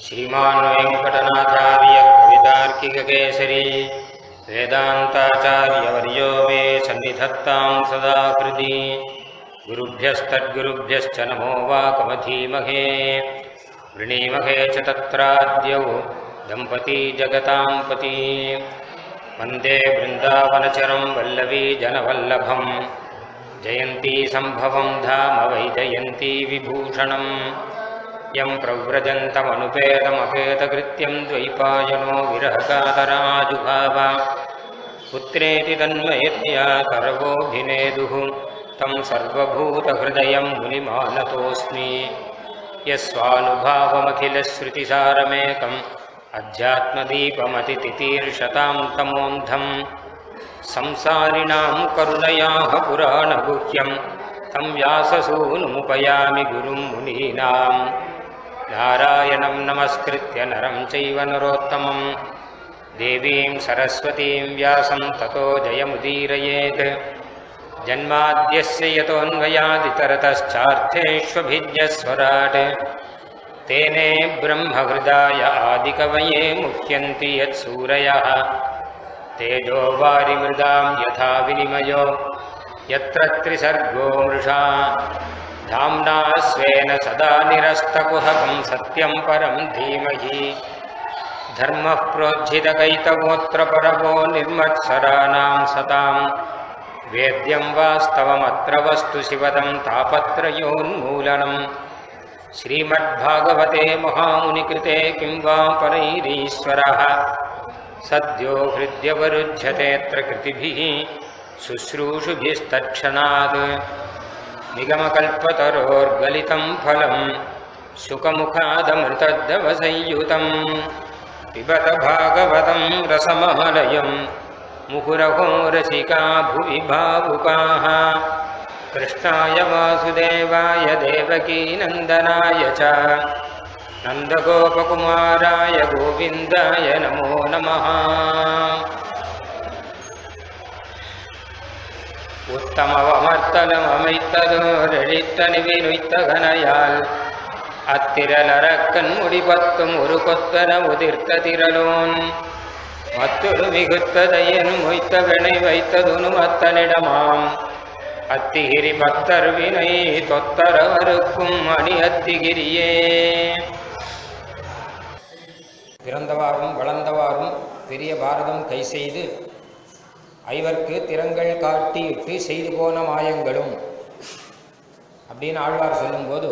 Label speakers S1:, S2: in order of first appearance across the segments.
S1: श्रीमान् वेङ्कटनाथार्य कवितार्किककेसरी वेदान्ताचार्यवर्यो मे सन्निधत्तां सदा हृदि गुरुभ्यस्तद्गुरुभ्यश्च नमो वाकमधीमहे वृणीमहे च तत्राद्यौ दम्पती जगतां पती वन्दे बृन्दावनचरं वल्लवी जनवल्लभम् जयन्ती सम्भवं धाम वै जयन्ती विभूषणम् यं प्रव्रजन्तमनुपेतमपेतकृत्यं द्वैपायनो विरहकातराजुभाव पुत्रेति तन्मयतया सर्वोऽभिनेदुः तं सर्वभूतहृदयं मुनिमानतोऽस्मि यस्वानुभावमखिलश्रुतिसारमेकम् अध्यात्मदीपमतितितीर्षतां तमोऽन्धम् संसारिणां करुणयाः पुराणगुह्यं तं व्याससूनुमुपयामि गुरुं मुनीनाम् नारायणं नमस्कृत्य नरं चैव नरोत्तमं देवीं सरस्वतीं व्यासं ततो जयमुदीरयेत् जन्माद्यस्य यतोऽन्वयादितरतश्चार्थेष्वभिज्ञस्वराट् तेने ब्रह्महृदाय आदिकवये मुह्यन्ति यत्सूरयः तेजो वारिमृदां यथा विनिमयो यत्र त्रिसर्गो मृषा धाम्ना स्वेन सदा निरस्तकुहकं सत्यं परं धीमहि धर्मः प्रोज्झितकैतवोऽत्र परमो निर्मत्सराणां सतां वेद्यं वास्तवमत्र वस्तु शिवदं तापत्रयोन्मूलनम् श्रीमद्भागवते महामुनिकृते किं वा परैरीश्वरः सद्यो हृद्यवरुध्यतेऽत्र कृतिभिः शुश्रूषुभिस्तत्क्षणात् निगमकल्पतरोर्गलितं फलं शुकमुखादमृतद्दवसंयुतं पिबत भागवतं रसमालयं मुहुरहो रसिका भुवि भावुकाः कृष्णाय वासुदेवाय देवकीनन्दनाय च नन्दगोपकुमाराय गोविन्दाय नमो नमः உத்தமவமர்த்தலமமைத்ததோரெழித்தனிவினுய்த்தகனையால் அத்திரலரக்கண் முடிபத்தும் ஒரு கொத்தன உதிர்த்த திரளோன் மற்றொரு மிகுத்ததையன் மொய்த்த வினை வைத்ததுனு அத்தனிடமாம் அத்திகிரி பக்தர் வினை தொத்தரவருக்கும் அணி அத்திகிரியே பிறந்தவாறும் வளர்ந்தவாறும் பெரிய பாரதம் கை செய்து ஐவர்க்கு திறங்கள் காட்டியிட்டு செய்து போன மாயங்களும் அப்படின்னு ஆழ்வார் சொல்லும்போது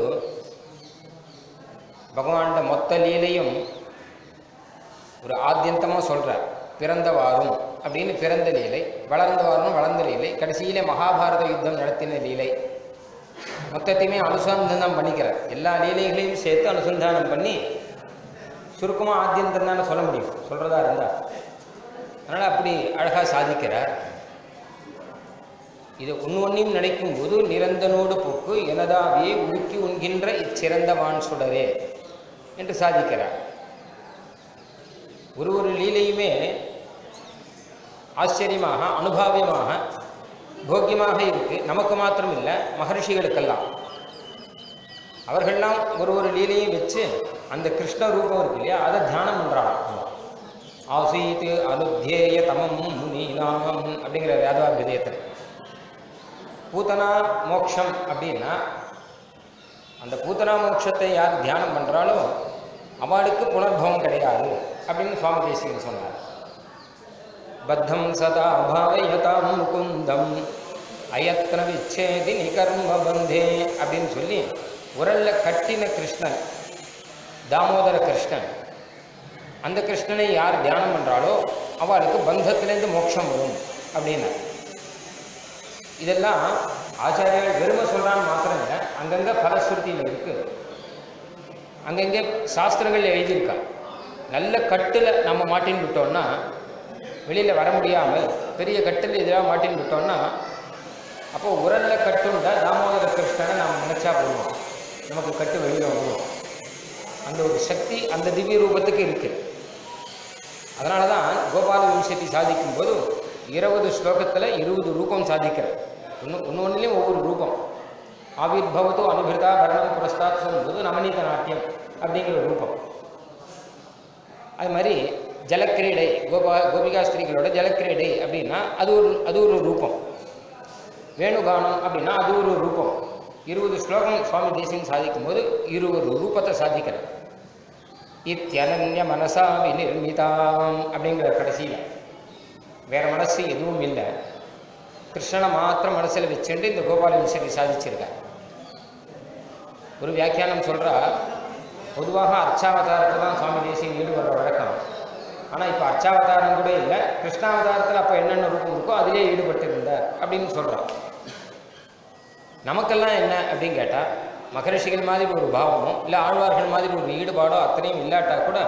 S1: பகவான்ட மொத்த லீலையும் ஒரு ஆத்தியந்தமாக சொல்கிறார் பிறந்தவாறும் அப்படின்னு பிறந்த லீலை வளர்ந்தவாறும் வளர்ந்த லீலை கடைசியிலே மகாபாரத யுத்தம் நடத்தின லீலை மொத்தத்தையுமே அனுசந்தானம் பண்ணிக்கிறார் எல்லா லீலைகளையும் சேர்த்து அனுசந்தானம் பண்ணி சுருக்கமாக ஆத்தியந்தம் தானே சொல்ல முடியும் சொல்கிறதா இருந்தால் அதனால் அப்படி அழகாக சாதிக்கிறார் இது ஒன்று ஒன்றையும் நினைக்கும் போது நிரந்தனோடு போக்கு எனதாவியை உருக்கி உண்கின்ற இச்சிறந்த வான் சுடரே என்று சாதிக்கிறார் ஒரு ஒரு லீலையுமே ஆச்சரியமாக அனுபாவியமாக போக்கியமாக இருக்குது நமக்கு மாத்திரம் இல்லை மகர்ஷிகளுக்கெல்லாம் அவர்கள்லாம் ஒரு ஒரு லீலையும் வச்சு அந்த கிருஷ்ண ரூபம் இருக்கு இல்லையா அதை தியானம் பண்ணுறாங்க ஆசீத் அனுத்தியேய தமம் முனீனாம் அப்படிங்கிற யாதவா விதயத்தில் பூத்தனா மோக்ஷம் அப்படின்னா அந்த பூத்தனா மோட்சத்தை யார் தியானம் பண்ணுறாலோ அவளுக்கு புனர்பவம் கிடையாது அப்படின்னு சுவாமி தேசிகன் சொன்னார் பத்தம் சதா பாவயதாம் முகுந்தம் அயத்ன விச்சேதி நிகர்ம பந்தே அப்படின்னு சொல்லி உரல்ல கட்டின கிருஷ்ணன் தாமோதர கிருஷ்ணன் அந்த கிருஷ்ணனை யார் தியானம் பண்ணுறாலோ அவளுக்கு பந்தத்திலேருந்து மோட்சம் வரும் அப்படின்னா இதெல்லாம் ஆச்சாரியர்கள் வெறுமை சொல்கிறான்னு மாத்திரம் இல்லை அங்கங்கே பலஸ்ருதியில் இருக்குது அங்கங்கே சாஸ்திரங்கள் எழுதியிருக்கா நல்ல கட்டில் நம்ம மாட்டின்னு விட்டோம்னா வெளியில் வர முடியாமல் பெரிய கட்டில் எதிராக மாட்டின்னு விட்டோம்னா அப்போ உரலில் கட்டுண்டா தாமோதர கிருஷ்ணனை நாம் நினச்சா போடுவோம் நமக்கு கட்டு வெளியில் வருவோம் அந்த ஒரு சக்தி அந்த திவ்ய ரூபத்துக்கு இருக்குது அதனால தான் கோபால விம்சதி சாதிக்கும் போது இருபது ஸ்லோகத்தில் இருபது ரூபம் சாதிக்கிற ஒன்று ஒன்று ஒன்றுலேயும் ஒவ்வொரு ரூபம் ஆவிர்பவத்தோ அனுபிருதா வர்ணம் புரஸ்தாத் சொல்லும்போது நவநீத நாட்டியம் அப்படிங்கிற ரூபம் அது மாதிரி ஜலக்கிரீடை கோபா கோபிகா ஸ்திரீகளோட ஜலக்கிரீடை அப்படின்னா அது ஒரு அது ஒரு ரூபம் வேணுகானம் அப்படின்னா அது ஒரு ரூபம் இருபது ஸ்லோகம் சுவாமி தேசியம் சாதிக்கும் போது இருபது ரூபத்தை சாதிக்கிறார் இத்தியனன்ய மனசா விநிர்மிதாம் அப்படிங்கிற கடைசியில் வேற மனசு எதுவும் இல்லை கிருஷ்ணனை மாத்திரம் மனசில் வச்சுட்டு இந்த கோபால விஷயத்தை சாதிச்சிருக்கார் ஒரு வியாக்கியானம் சொல்கிறா பொதுவாக அர்ச்சாவதாரத்தில் தான் சுவாமி தேசியம் ஈடுபடுற வழக்கம் ஆனால் இப்போ அர்ச்சாவதாரம் கூட இல்லை கிருஷ்ணாவதாரத்தில் அப்போ என்னென்ன ரூபம் இருக்கோ அதிலே ஈடுபட்டு இருந்தார் அப்படின்னு சொல்கிறான் நமக்கெல்லாம் என்ன அப்படின்னு கேட்டால் மகரிஷிகள் மாதிரி ஒரு பாவமோ இல்லை ஆழ்வார்கள் மாதிரி ஒரு ஈடுபாடோ அத்தனையும் இல்லாட்டா கூட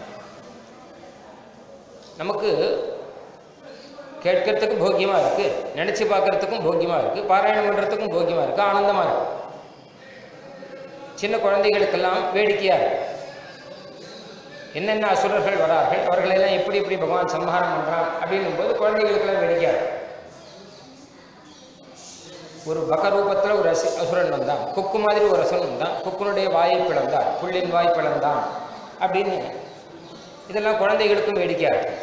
S1: நமக்கு கேட்கறதுக்கு போக்கியமாக இருக்குது நினச்சி பார்க்கறதுக்கும் போக்கியமாக இருக்குது பாராயணம் பண்ணுறதுக்கும் போக்கியமாக இருக்குது ஆனந்தமாக இருக்குது சின்ன குழந்தைகளுக்கெல்லாம் வேடிக்கையாக இருக்கு என்னென்ன அசுரர்கள் வரார்கள் அவர்களெல்லாம் எப்படி எப்படி பகவான் சம்ஹாரம் பண்ணுறான் அப்படின்னும் போது குழந்தைகளுக்கெல்லாம் வேடிக்கையாக இருக்கு ஒரு பக ரூபத்தில் ஒரு அசு அசுரன் வந்தான் கொக்கு மாதிரி ஒரு அசுரன் வந்தான் கொக்குனுடைய வாயை பிளந்தான் புள்ளின் வாய் பிளந்தான் அப்படின்னு இதெல்லாம் குழந்தைகளுக்கும் வேடிக்கையாக இருக்கு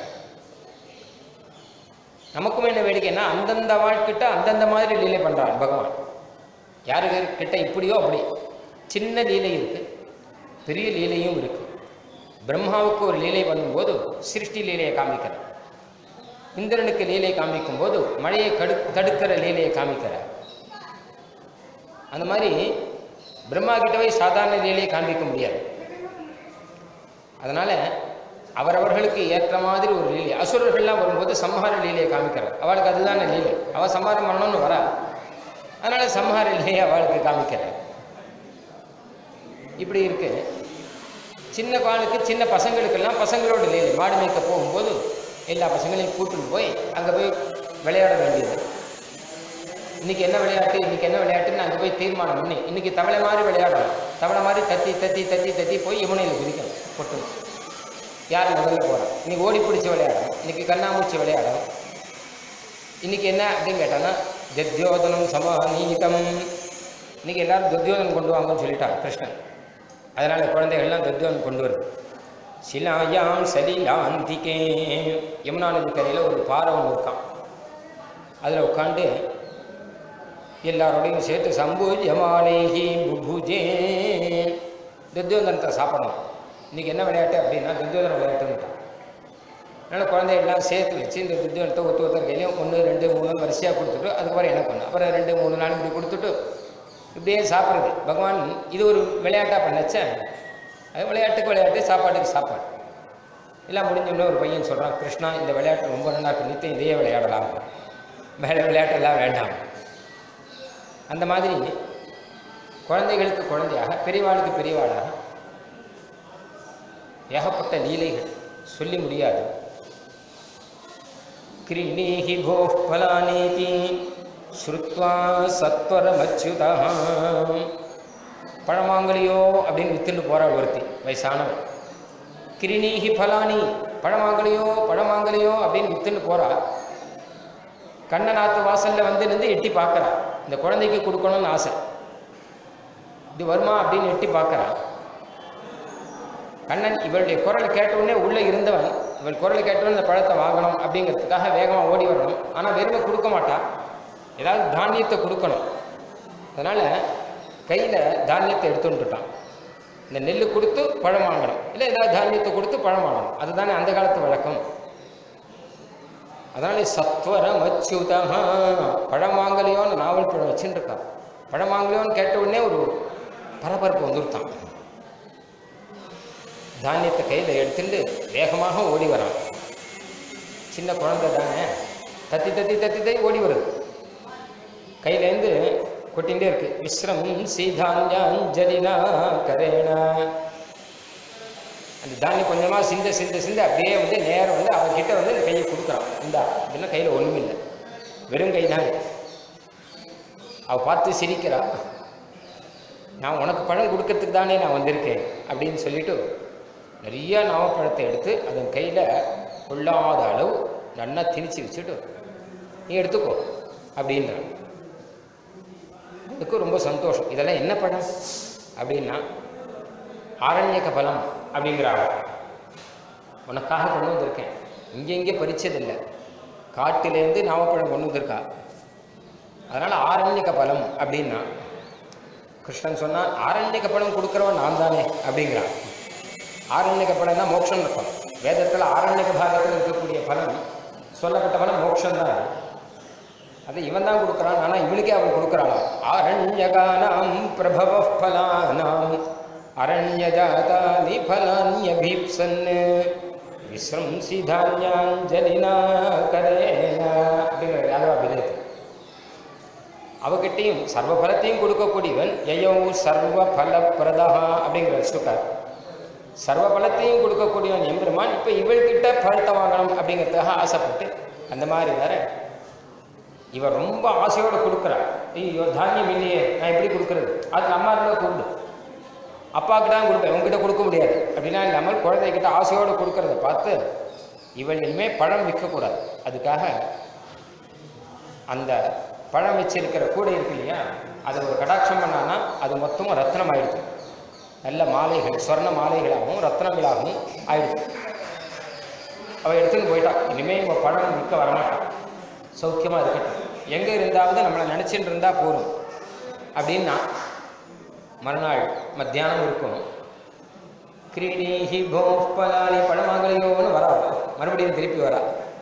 S1: நமக்கும் என்ன வேடிக்கைன்னா அந்தந்த வாழ்க்கிட்ட அந்தந்த மாதிரி லீலை பண்ணுறான் பகவான் யாரு கிட்ட இப்படியோ அப்படி சின்ன லீலை இருக்கு பெரிய லீலையும் இருக்கு பிரம்மாவுக்கு ஒரு லீலை பண்ணும்போது சிருஷ்டி லீலையை காமிக்கிறார் இந்திரனுக்கு லீலை காமிக்கும் போது மழையை கடு தடுக்கிற லீலையை காமிக்கிறார் அந்த மாதிரி பிரம்மா கிட்ட போய் சாதாரண லீலையை காண்பிக்க முடியாது அதனால அவரவர்களுக்கு ஏற்ற மாதிரி ஒரு லீலை அசுரர்கள்லாம் வரும்போது சம்ஹார லீலையை காமிக்கிறார் அவளுக்கு அதுதானே லீலை அவள் சம்ஹாரம் பண்ணணும்னு வரா அதனால சம்ஹார லீலையை அவளுக்கு காமிக்கிறார் இப்படி இருக்கு சின்ன குழந்தைக்கு சின்ன பசங்களுக்கெல்லாம் பசங்களோட லீலை மாடு மேய்க்க போகும்போது எல்லா பசங்களையும் கூட்டிட்டு போய் அங்கே போய் விளையாட வேண்டியது இன்னைக்கு என்ன விளையாட்டு இன்னைக்கு என்ன விளையாட்டுன்னு அங்கே போய் தீர்மானம் பண்ணி இன்னைக்கு தவளை மாதிரி விளையாடணும் தவளை மாதிரி தத்தி தத்தி தத்தி தத்தி போய் யமுனையில் குதிக்கணும் பொட்டு யார் முதல்ல போகிறான் இன்னைக்கு ஓடி பிடிச்சி விளையாடணும் இன்னைக்கு கண்ணாமூச்சி விளையாடணும் இன்னைக்கு என்ன அப்படின்னு கேட்டான்னா தத்யோதனம் சமாநீதம் இன்னைக்கு எல்லாரும் துத்தியோதனம் கொண்டு வாங்கன்னு சொல்லிட்டான் கிருஷ்ணன் அதனால குழந்தைகள்லாம் துத்தியோதனம் கொண்டு வருது சிலாயாம் சலிலாந்திகே யமுனா நதி கரையில் ஒரு பாறை ஒன்று இருக்கான் அதில் உட்காந்து எல்லாரோடையும் சேர்த்து சம்பூஜமானேகி புபுஜே துத்தியோதனத்தை சாப்பிடணும் இன்றைக்கி என்ன விளையாட்டு அப்படின்னா துத்தியோதன விளையாட்டுன்னுட்டான் அதனால் குழந்தைகள்லாம் சேர்த்து வச்சு இந்த துத்தியோதனத்தை ஒத்து ஒருத்தர் கையிலையும் ஒன்று ரெண்டு மூணு வரிசையாக கொடுத்துட்டு அதுக்கப்புறம் எனக்கு ஒன்று அப்புறம் ரெண்டு மூணு நாலு இப்படி கொடுத்துட்டு இப்படியே சாப்பிட்றது பகவான் இது ஒரு விளையாட்டாக பண்ணச்ச அது விளையாட்டுக்கு விளையாட்டு சாப்பாட்டுக்கு சாப்பாடு எல்லாம் முடிஞ்சோடனே ஒரு பையன் சொல்கிறான் கிருஷ்ணா இந்த விளையாட்டு ரொம்ப நல்லா இருக்கு நித்தியம் இதையே விளையாடலாம் வேற விளையாட்டெல்லாம் வேண்டாம் அந்த மாதிரி குழந்தைகளுக்கு குழந்தையாக பெரியவாளுக்கு பெரியவாளாக ஏகப்பட்ட லீலைகள் சொல்லி முடியாது கிரீணீஹி போ பலானீதி ஸ்ருத்வா சத்வரமச்சுதா பழமாங்கலியோ அப்படின்னு வித்துட்டு போறாள் ஒருத்தி வயசானவன் கிரிணீஹி பலானி பழமாங்கலியோ பழமாங்கலியோ அப்படின்னு வித்துட்டு போறா கண்ணநாத்து வாசல்ல வந்து நின்று எட்டி பார்க்கறா இந்த குழந்தைக்கு கொடுக்கணும்னு ஆசை இது வருமா அப்படின்னு எட்டி பார்க்கறா கண்ணன் இவளுடைய குரலை கேட்டவுடனே உள்ளே இருந்தவன் இவள் குரலை கேட்டவுடனே இந்த பழத்தை வாங்கணும் அப்படிங்கிறதுக்காக வேகமாக ஓடி வரணும் ஆனால் வெறுமை கொடுக்க மாட்டா ஏதாவது தானியத்தை கொடுக்கணும் அதனால் கையில் தானியத்தை எடுத்துட்டுட்டான் இந்த நெல் கொடுத்து பழம் வாங்கணும் இல்லை ஏதாவது தானியத்தை கொடுத்து பழம் வாங்கணும் அதுதானே அந்த காலத்து வழக்கம் அதனால சத்வரம் அச்சுதா பழம் வாங்கலையோன்னு நாவல் பழம் வச்சுட்டு இருக்கான் பழம் வாங்கலையோன்னு கேட்ட உடனே ஒரு பரபரப்பு வந்துருத்தான் தானியத்தை கையில் எடுத்துட்டு வேகமாக ஓடி வரான் சின்ன குழந்தை தானே தத்தி தத்தி தத்தி தத்தி ஓடி வருது கையிலேருந்து கொட்டிகிட்டே இருக்கு மிஸ்ரம் சீதாஞ்சலினா கரேணா அந்த தானியம் கொஞ்சமாக சிந்த சிந்த சிந்த அப்படியே வந்து நேரம் வந்து அவன்கிட்ட வந்து இந்த கையை கொடுக்குறான் இந்தா அப்படின்னா கையில் ஒன்றும் இல்லை வெறும் கை தான் அவள் பார்த்து சிரிக்கிறா நான் உனக்கு பழம் கொடுக்கறதுக்கு தானே நான் வந்திருக்கேன் அப்படின்னு சொல்லிட்டு நிறைய நாவப்பழத்தை எடுத்து அதன் கையில் கொள்ளாத அளவு நல்லா திணிச்சு வச்சுட்டு நீ எடுத்துக்கோ அப்படின்றான் அதுக்கு ரொம்ப சந்தோஷம் இதெல்லாம் என்ன பழம் அப்படின்னா ஆரண்யக பலம் அப்படிங்கிறாங்க உனக்காக கொண்டு வந்திருக்கேன் இங்கே இங்கே பறிச்சதில்லை காட்டிலேருந்து நாவப்பழம் கொண்டு வந்திருக்கா அதனால் ஆரண்யக பலம் அப்படின்னா கிருஷ்ணன் சொன்னான் ஆரண்யக பலம் கொடுக்குறவன் நான் தானே அப்படிங்கிறான் ஆரண்யக பலம்னா மோட்சம் இருக்கும் வேதத்தில் ஆரண்யக பாகத்தில் இருக்கக்கூடிய பலம் சொல்லப்பட்ட பலம் மோட்சம் தான் அது. அதை இவன் தான் கொடுக்குறான் ஆனால் இவனுக்கே அவன் கொடுக்குறாளாம் ஆரண்யகானாம் பிரபவ பலானாம் அரண்யஜாதானி பலான்யபீப்சன் விஸ்ரம்சி தானியாஞ்சலினா கரேன அப்படிங்கிற யாதவா விதத்து அவகிட்டையும் சர்வ பலத்தையும் கொடுக்கக்கூடியவன் எயோ சர்வ பல பிரதா அப்படிங்கிற ஸ்ருக்கார் சர்வ பலத்தையும் கொடுக்கக்கூடியவன் எம்பெருமான் இப்போ இவள்கிட்ட பழத்தை வாங்கணும் அப்படிங்கிறதுக்காக ஆசைப்பட்டு அந்த மாதிரி வேற இவன் ரொம்ப ஆசையோடு கொடுக்குறான் ஐயோ தானியம் இல்லையே நான் எப்படி கொடுக்குறது அது அம்மா இருந்தால் கூப்பிடு அப்பாவுக்கு தான் கொடுப்பேன் உங்ககிட்ட கொடுக்க முடியாது அப்படின்னா இல்லாமல் குழந்தைகிட்ட ஆசையோடு கொடுக்கறத பார்த்து இவள் இனிமேல் பழம் விற்கக்கூடாது அதுக்காக அந்த பழம் வச்சிருக்கிற கூடை இருக்கு இல்லையா அதை ஒரு கடாட்சம் பண்ணான்னா அது மொத்தமும் ரத்னம் ஆயிடுது நல்ல மாலைகள் சொர்ண மாலைகளாகவும் ரத்னங்களாகவும் ஆயிடுது அவள் எடுத்துன்னு போயிட்டா இனிமேல் இவன் பழம் விற்க வரமாட்டான் சௌக்கியமாக இருக்கட்டும் எங்கே இருந்தாவது நம்மளை நினச்சிட்டு இருந்தால் போதும் அப்படின்னா மறுநாள் மத்தியானம் இருக்கும் கிரீடீஹி போப்பலாலி பழமாகலையோன்னு வரா மறுபடியும் திருப்பி வரா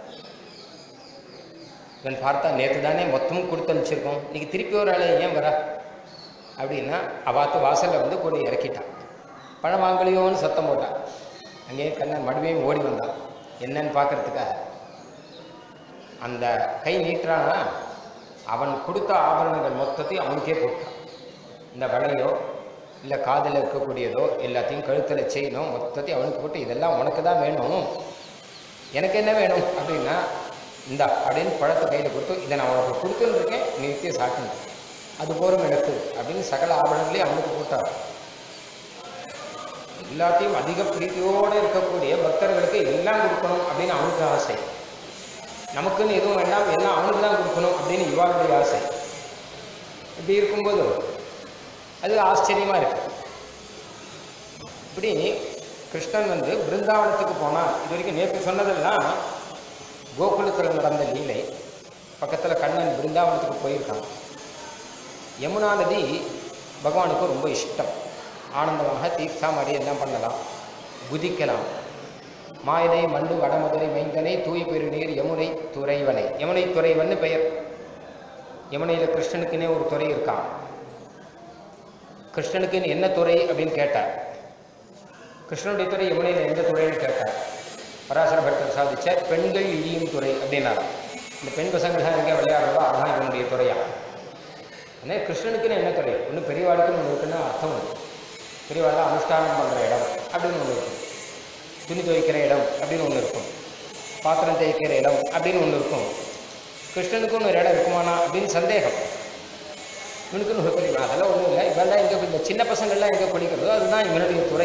S1: இவன் பார்த்தா நேற்று தானே மொத்தமும் கொடுத்து அனுப்பிச்சிருக்கோம் இன்னைக்கு திருப்பி ஒரு ஆளு ஏன் வரா அப்படின்னா அவாத்து வாசலில் வந்து கொண்டு இறக்கிட்டான் பழமாங்கலியோன்னு சத்தம் போட்டான் அங்கேயே கண்ணன் மறுபடியும் ஓடி வந்தான் என்னன்னு பார்க்கறதுக்காக அந்த கை நீட்டுறானா அவன் கொடுத்த ஆபரணங்கள் மொத்தத்தையும் அவனுக்கே போட்டான் இந்த வளையோ இல்லை காதில் இருக்கக்கூடியதோ எல்லாத்தையும் கழுத்தில் செயினோ மொத்தத்தையும் அவனுக்கு போட்டு இதெல்லாம் உனக்கு தான் வேணும் எனக்கு என்ன வேணும் அப்படின்னா இந்தா அப்படின்னு பழத்தை கையில் கொடுத்து இதை நான் உனக்கு கொடுத்துன்னு இருக்கேன் நீ நித்தியம் சாப்பிடணும் அது போரும் எனக்கு அப்படின்னு சகல ஆபரணங்களையும் அவனுக்கு போட்டார் எல்லாத்தையும் அதிக பிரீத்தியோடு இருக்கக்கூடிய பக்தர்களுக்கு எல்லாம் கொடுக்கணும் அப்படின்னு அவனுக்கு ஆசை நமக்குன்னு எதுவும் வேண்டாம் எல்லாம் அவனுக்கு தான் கொடுக்கணும் அப்படின்னு இவாளுடைய ஆசை இப்படி இருக்கும்போது அது ஆச்சரியமாக இருக்கு இப்படி கிருஷ்ணன் வந்து பிருந்தாவனத்துக்கு போனான் இது வரைக்கும் நேற்று சொன்னதெல்லாம் கோகுலத்தில் நடந்த லீலை பக்கத்தில் கண்ணன் பிருந்தாவனத்துக்கு போயிருக்கான் யமுனா நதி பகவானுக்கு ரொம்ப இஷ்டம் ஆனந்தமாக தீர்த்தாமடி எல்லாம் பண்ணலாம் குதிக்கலாம் மாயனை மண்டு வடமதுரை மைந்தனை தூய பெருநீர் யமுனை துறைவனை யமுனை துறைவன்னு பெயர் யமுனையில் கிருஷ்ணனுக்குன்னே ஒரு துறை இருக்கான் கிருஷ்ணனுக்குன்னு என்ன துறை அப்படின்னு கேட்டார் கிருஷ்ணனுடைய துறை யமுனையில் எந்த துறைன்னு கேட்டார் பராசர பட்டர் சாதிச்ச பெண்கள் இழியும் துறை அப்படின்னாராம் இந்த பெண் பசங்கள்லாம் எங்கே விளையாடுறதோ அதுதான் இவனுடைய துறையா ஆனால் கிருஷ்ணனுக்குன்னு என்ன துறை ஒன்று பெரியவாளுக்குன்னு ஒன்று இருக்குன்னா அர்த்தம் உண்டு பெரியவாள் அனுஷ்டானம் பண்ணுற இடம் அப்படின்னு ஒன்று இருக்கும் துணி துவைக்கிற இடம் அப்படின்னு ஒன்று இருக்கும் பாத்திரம் தேய்க்கிற இடம் அப்படின்னு ஒன்று இருக்கும் கிருஷ்ணனுக்குன்னு ஒரு இடம் இருக்குமானா அப்படின்னு சந்தேகம் இவனுக்குன்னு ஒரு துறை அதெல்லாம் ஒன்றும் இல்லை இவெல்லாம் எங்கே இந்த சின்ன பசங்கள்லாம் எங்கே படிக்கிறதோ அதுதான் இவனுடைய துறை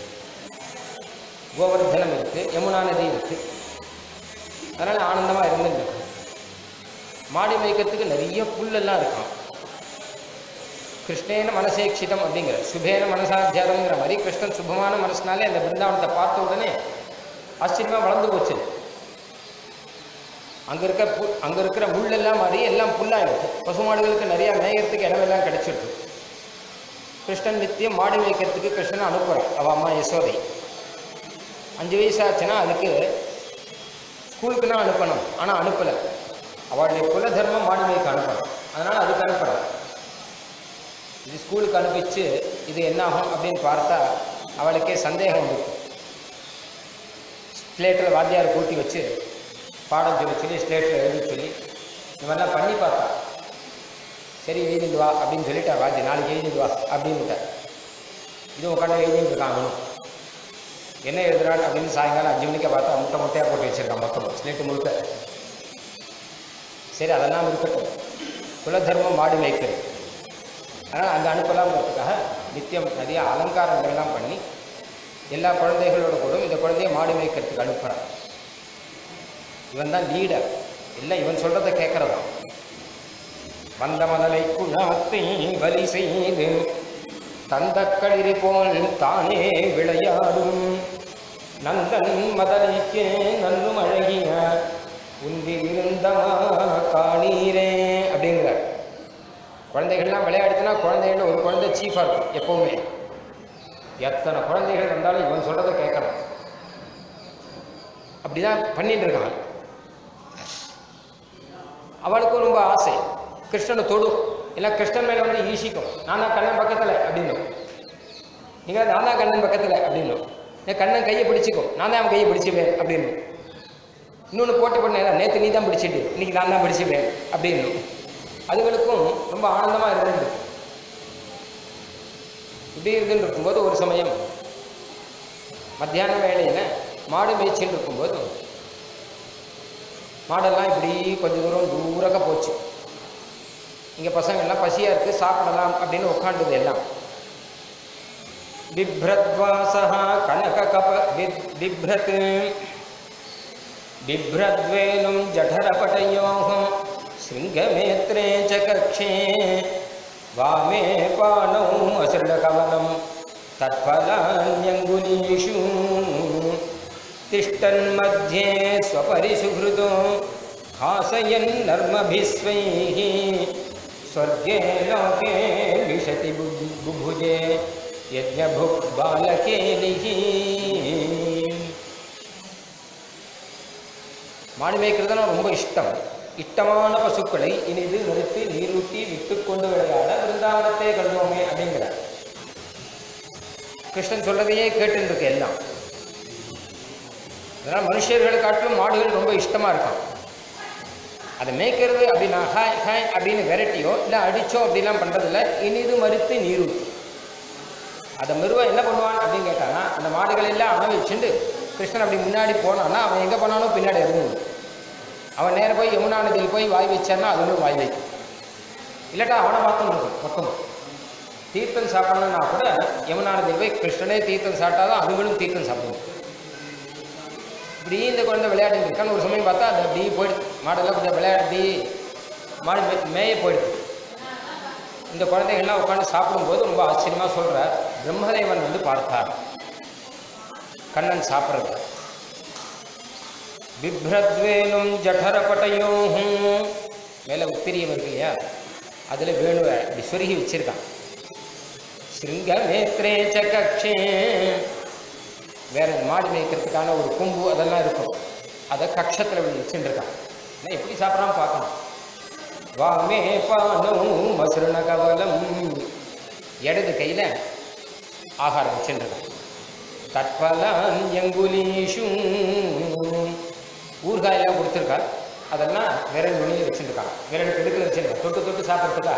S1: கோவர்தனம் இருக்குது யமுனா நதி இருக்குது அதனால் ஆனந்தமாக இருந்துருக்கு மாடி மேய்க்கிறதுக்கு நிறைய புல்லெல்லாம் இருக்கான் கிருஷ்ணேன மனசேட்சிதம் அப்படிங்கிற சுபேன மனசாத்தியாதம்ங்கிற மாதிரி கிருஷ்ணன் சுபமான மனசுனாலே அந்த பிருந்தாவனத்தை பார்த்த உடனே ஆச்சரியமாக வளர்ந்து போச்சு அங்கே இருக்க பு அங்கே இருக்கிற முள்ளெல்லாம் மாதிரி எல்லாம் புல்லாயிருக்கு பசுமாடுகளுக்கு நிறையா மேயறதுக்கு இடமெல்லாம் கிடைச்சிருக்கு கிருஷ்ணன் நித்தியம் மாடு மேய்க்கிறதுக்கு கிருஷ்ணனை அனுப்புகிறான் அவள் அம்மா யசோதை அஞ்சு வயசாச்சுன்னா அதுக்கு ஸ்கூலுக்கு தான் அனுப்பணும் ஆனால் அனுப்பலை அவளுடைய குல தர்மம் மாடு மேய்க்க அனுப்பணும் அதனால் அதுக்கு அனுப்புகிறான் இது ஸ்கூலுக்கு அனுப்பிச்சு இது என்னாகும் அப்படின்னு பார்த்தா அவளுக்கே சந்தேகம் உண்டு ஸ்லேட்டில் வாத்தியார் கூட்டி வச்சு பாடம் சொல்லி சொல்லி ஸ்லேட்டில் எழுதி சொல்லி இந்த மாதிரிலாம் பண்ணி பார்த்தா சரி எழுதிட்டு வா அப்படின்னு சொல்லிட்டார் வாத்தியார் நாளைக்கு எழுதிட்டு வா அப்படின்னுட்டார் இது உட்காந்து எழுதிட்டு இருக்கான் அவனும் என்ன எழுதுறான் அப்படின்னு சாயங்காலம் அஞ்சு மணிக்கு பார்த்தா முட்டை முட்டையாக போட்டு வச்சிருக்கான் மொத்தம் ஸ்லேட்டு முழுக்க சரி அதெல்லாம் இருக்கட்டும் குலதர்மம் மாடு மேய்க்கிறது அதனால் அங்கே அனுப்பலாம்ங்கிறதுக்காக நித்தியம் நிறைய அலங்காரங்கள்லாம் பண்ணி எல்லா குழந்தைகளோட கூட இந்த குழந்தைய மாடு மேய்க்கிறதுக்கு அனுப்புகிறான் இவன் தான் லீடர் இல்லை இவன் சொல்கிறத கேட்குறதான் வந்த மதலை குணாத்தை வலி செய்து தந்த களிரி போல் தானே விளையாடும் நந்தன் மதனைக்கு நன்னும் அழகிய உந்தி இருந்தமா காணீரே அப்படிங்கிறார் குழந்தைகள்லாம் விளையாடுச்சுன்னா குழந்தைகள் ஒரு குழந்தை சீஃபாக இருக்கும் எப்பவுமே எத்தனை குழந்தைகள் வந்தாலும் இவன் சொல்கிறத கேட்கணும் அப்படிதான் பண்ணிட்டு இருக்கான் அவளுக்கும் ரொம்ப ஆசை கிருஷ்ணனை தொடும் இல்லை கிருஷ்ணன் மேலே வந்து ஈசிக்கும் நான் தான் கண்ணன் பக்கத்தில் அப்படின்னும் நீங்கள் நான் தான் கண்ணன் பக்கத்தில் அப்படின்னும் என் கண்ணன் கையை பிடிச்சிக்கும் நான் தான் அவன் கையை பிடிச்சிப்பேன் அப்படின்னு இன்னொன்று போட்டி பண்ண நேற்று நீ தான் பிடிச்சிட்டு இன்னைக்கு நான் தான் பிடிச்சிப்பேன் அப்படின்னு அதுகளுக்கும் ரொம்ப ஆனந்தமாக இருந்துட்டு இப்படி இருந்துட்டு இருக்கும்போது ஒரு சமயம் மத்தியான வேலையில் மாடு மேய்ச்சின்னு இருக்கும்போது மாடெல்லாம் இப்படி கொஞ்ச தூரம் தூரக்க போச்சு இங்கே பசங்கள்லாம் பசியாக இருக்குது சாப்பிடலாம் அப்படின்னு உட்காந்துது எல்லாம் बिभ्रद्वासः कनककप बिभ् बिभ्रत् बिभ्रद्वेणुं जठरपटयोः शृङ्गमेत्रे च कक्षे वामे पाणौ असृडकवनं तत्फलान्यङ्गुलीषु तिष्ठन्मध्ये स्वपरिसुहृदो हासयन्नर्मभिस्वैः स्वर्गे लोके विशति बु- बुभुजे यज्ञभुक् बालकेलिः மாடு மேய்க்கிறதுனா ரொம்ப இஷ்டம் இஷ்டமான பசுக்களை இனிது நிறுத்தி நீரூட்டி விட்டு கொண்டு விளையாட பிருந்தாவனத்தை கண்டோமே அப்படிங்கிறார் கிருஷ்ணன் சொல்றதையே கேட்டுன்னு இருக்கு எல்லாம் அதனால் மனுஷர்களை காட்டிலும் மாடுகள் ரொம்ப இஷ்டமா இருக்கும் அதை மேய்க்கிறது அப்படின்னா ஹாய் ஹாய் அப்படின்னு விரட்டியோ இல்லை அடிச்சோ அப்படிலாம் பண்றதில்ல இனிது மறுத்து நீரூட்டி அதை மெருவா என்ன பண்ணுவான் அப்படின்னு கேட்டானா அந்த மாடுகள் எல்லாம் அவன் வச்சுண்டு கிருஷ்ணன் அப்படி முன்னாடி போனான்னா அவன் எங்கே போனாலும் பின்னாடி இறங்கும் அவன் நேரா போய் யமுனா நதியில் போய் வாய் வச்சான்னா அதுவும் வாய் வைக்கும் இல்லாட்டா அவனை பார்த்தும் இருக்கும் மொத்தம் தீர்த்தம் சாப்பிடணும்னா கூட யமுனா நதியில் போய் கிருஷ்ணனே தீர்த்தம் சாப்பிட்டாதான் அதுகளும் தீர்த்தம் சாப்பிடும் இப்படி இந்த குழந்தை விளையாடிட்டு இருக்கான்னு ஒரு சமயம் பார்த்தா அது அப்படி போயிடுது மாடெல்லாம் கொஞ்சம் விளையாடி மாடு மே- மேய போயிடுது இந்த குழந்தைகள்லாம் உட்காந்து சாப்பிடும்போது ரொம்ப ஆச்சரியமாக சொல்கிறார் பிரம்மதேவன் வந்து பார்த்தார் கண்ணன் சாப்பிட்றது பிப்ரத்வேனும் ஜடரப்பட்டையும் மேலே உத்திரியம் இருக்கு இல்லையா அதில் வேணுவை இப்படி சொருகி வச்சிருக்கான் சிருங்கமேத்ரே சகக்ஷே வேற மாடு மேய்க்கிறதுக்கான ஒரு கொம்பு அதெல்லாம் இருக்கும் அதை கக்ஷத்தில் இப்படி வச்சுட்டு இருக்கான் நான் எப்படி சாப்பிட்றான்னு பார்க்கணும் வாமே பானம் மசுரண கவலம் இடது கையில் ஆகாரம் வச்சுருக்கேன் தட்பலான் எங்குலீஷு ஊறுகாயெல்லாம் கொடுத்துருக்கா அதெல்லாம் விரல் நுனியில் வச்சுருக்காங்க விரல் கெடுக்கல வச்சுருக்கா தொட்டு தொட்டு சாப்பிட்றதுக்கா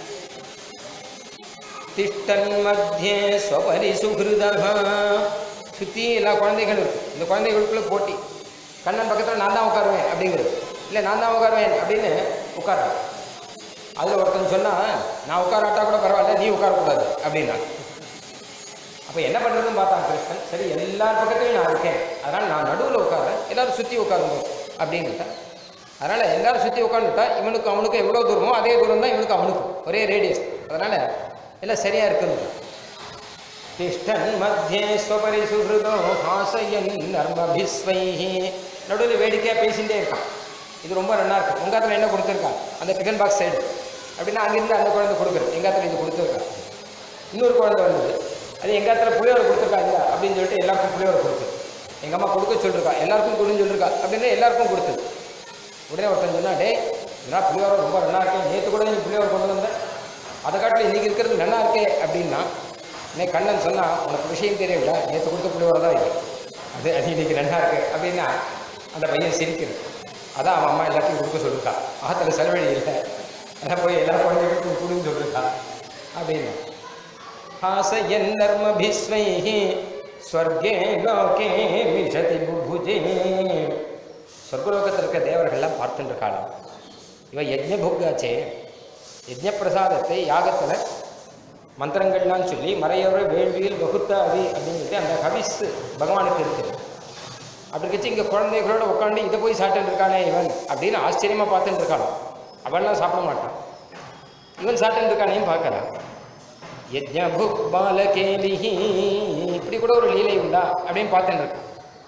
S1: திஷ்டன் மத்தியே ஸ்வபரி சுகிருதா சுற்றி எல்லா குழந்தைகளும் இருக்கு இந்த குழந்தைகளுக்குள்ள போட்டி கண்ணன் பக்கத்தில் நான் தான் உட்காருவேன் அப்படிங்கிறது இல்லை நான் தான் உட்காருவேன் அப்படின்னு உட்கார்றான் அதில் ஒருத்தன் சொன்னால் நான் உட்காராட்டா கூட பரவாயில்ல நீ உட்காரக்கூடாது அப்படின்னா அப்போ என்ன பண்ணுறதுன்னு பார்த்தான் கிருஷ்ணன் சரி எல்லா பக்கத்துலையும் நான் இருக்கேன் அதனால் நான் நடுவில் உட்காரேன் எல்லாரும் சுற்றி உட்காருங்க அப்படின்னுட்டேன் அதனால் எல்லாரும் சுற்றி உட்காந்துட்டா இவனுக்கு அவனுக்கு எவ்வளோ தூரமோ அதே தூரம் தான் இவனுக்கு அவனுக்கும் ஒரே ரேடியஸ் அதனால் எல்லாம் சரியாக இருக்குது திஷ்டன் மத்தியே ஸ்வபரி சுஹൃதோ ஹாசயன் நர்மபிஸ்வைஹி நடுவில் வேடிக்கையாக பேசிகிட்டே இருக்கான் இது ரொம்ப நல்லா இருக்கு உங்கள் இடத்துல என்ன கொடுத்துருக்கான் அந்த டிஃபன் பாக்ஸ் சைடு அப்படின்னா அங்கிருந்து அந்த குழந்தை கொடுக்குறது எங்கள் இடத்துல இது கொடுத்துருக்கான் இன்னொரு குழந்தை வந்தது அது எங்கள் இடத்துல புளியோரை கொடுத்துருக்கா இல்லையா அப்படின்னு சொல்லிட்டு எல்லாருக்கும் புளியோரை கொடுத்து எங்கள் அம்மா கொடுக்க சொல்லிருக்கா எல்லாருக்கும் கொடுன்னு சொல்லிருக்கா அப்படின்னு எல்லாருக்கும் கொடுத்தது உடனே ஒருத்தன் சொன்னா டேய் இதெல்லாம் புளியோரை ரொம்ப நல்லா இருக்கேன் நேற்று கூட நீ புளியோரை கொண்டு வந்த அதை காட்டில் இன்றைக்கி இருக்கிறது நல்லா இருக்கே அப்படின்னா இன்னைக்கு கண்ணன் சொன்னா உனக்கு விஷயம் தெரியல நேற்று கொடுத்த புளியோரை தான் இது அது அது இன்னைக்கு நல்லா இருக்கு அப்படின்னா அந்த பையன் சிரிக்கிறது அதான் அவன் அம்மா எல்லாத்தையும் கொடுக்க சொல்லிருக்கா ஆற்றுல செலவழி இல்லை அதான் போய் எல்லா குழந்தைகளுக்கும் கொடுன்னு சொல்லிருக்கா அப்படின்னா हासयन्नर्मभिस्वैः ஸ்வர்கே லோகே மிஷதி புபுஜே சொர்க்கலோகத்தில் இருக்க தேவர்கள்லாம் பார்த்துட்டு இருக்காளாம் இவ யஜ்ஞ புக்காச்சே யஜ்ஞ பிரசாதத்தை யாகத்தில் மந்திரங்கள்லாம் சொல்லி மறையோர வேள்வியில் வகுத்த அவி அப்படின்னு சொல்லிட்டு அந்த ஹவிஸ் பகவானுக்கு இருக்குது அப்படி இருக்கச்சு இங்கே குழந்தைகளோட உட்காந்து இதை போய் சாப்பிட்டுட்டு இருக்கானே இவன் அப்படின்னு ஆச்சரியமாக பார்த்துட்டு இருக்காளாம் அவன்லாம் சாப்பிட மாட்டான் இவன் சாப்பிட்டுட்டு இருக்கானேன்னு பார்க்கறான் யஜ்ஞபுக் பாலகேலிஹி இப்படி கூட ஒரு லீலை உண்டா அப்படின்னு பார்த்துட்டு இருக்கான்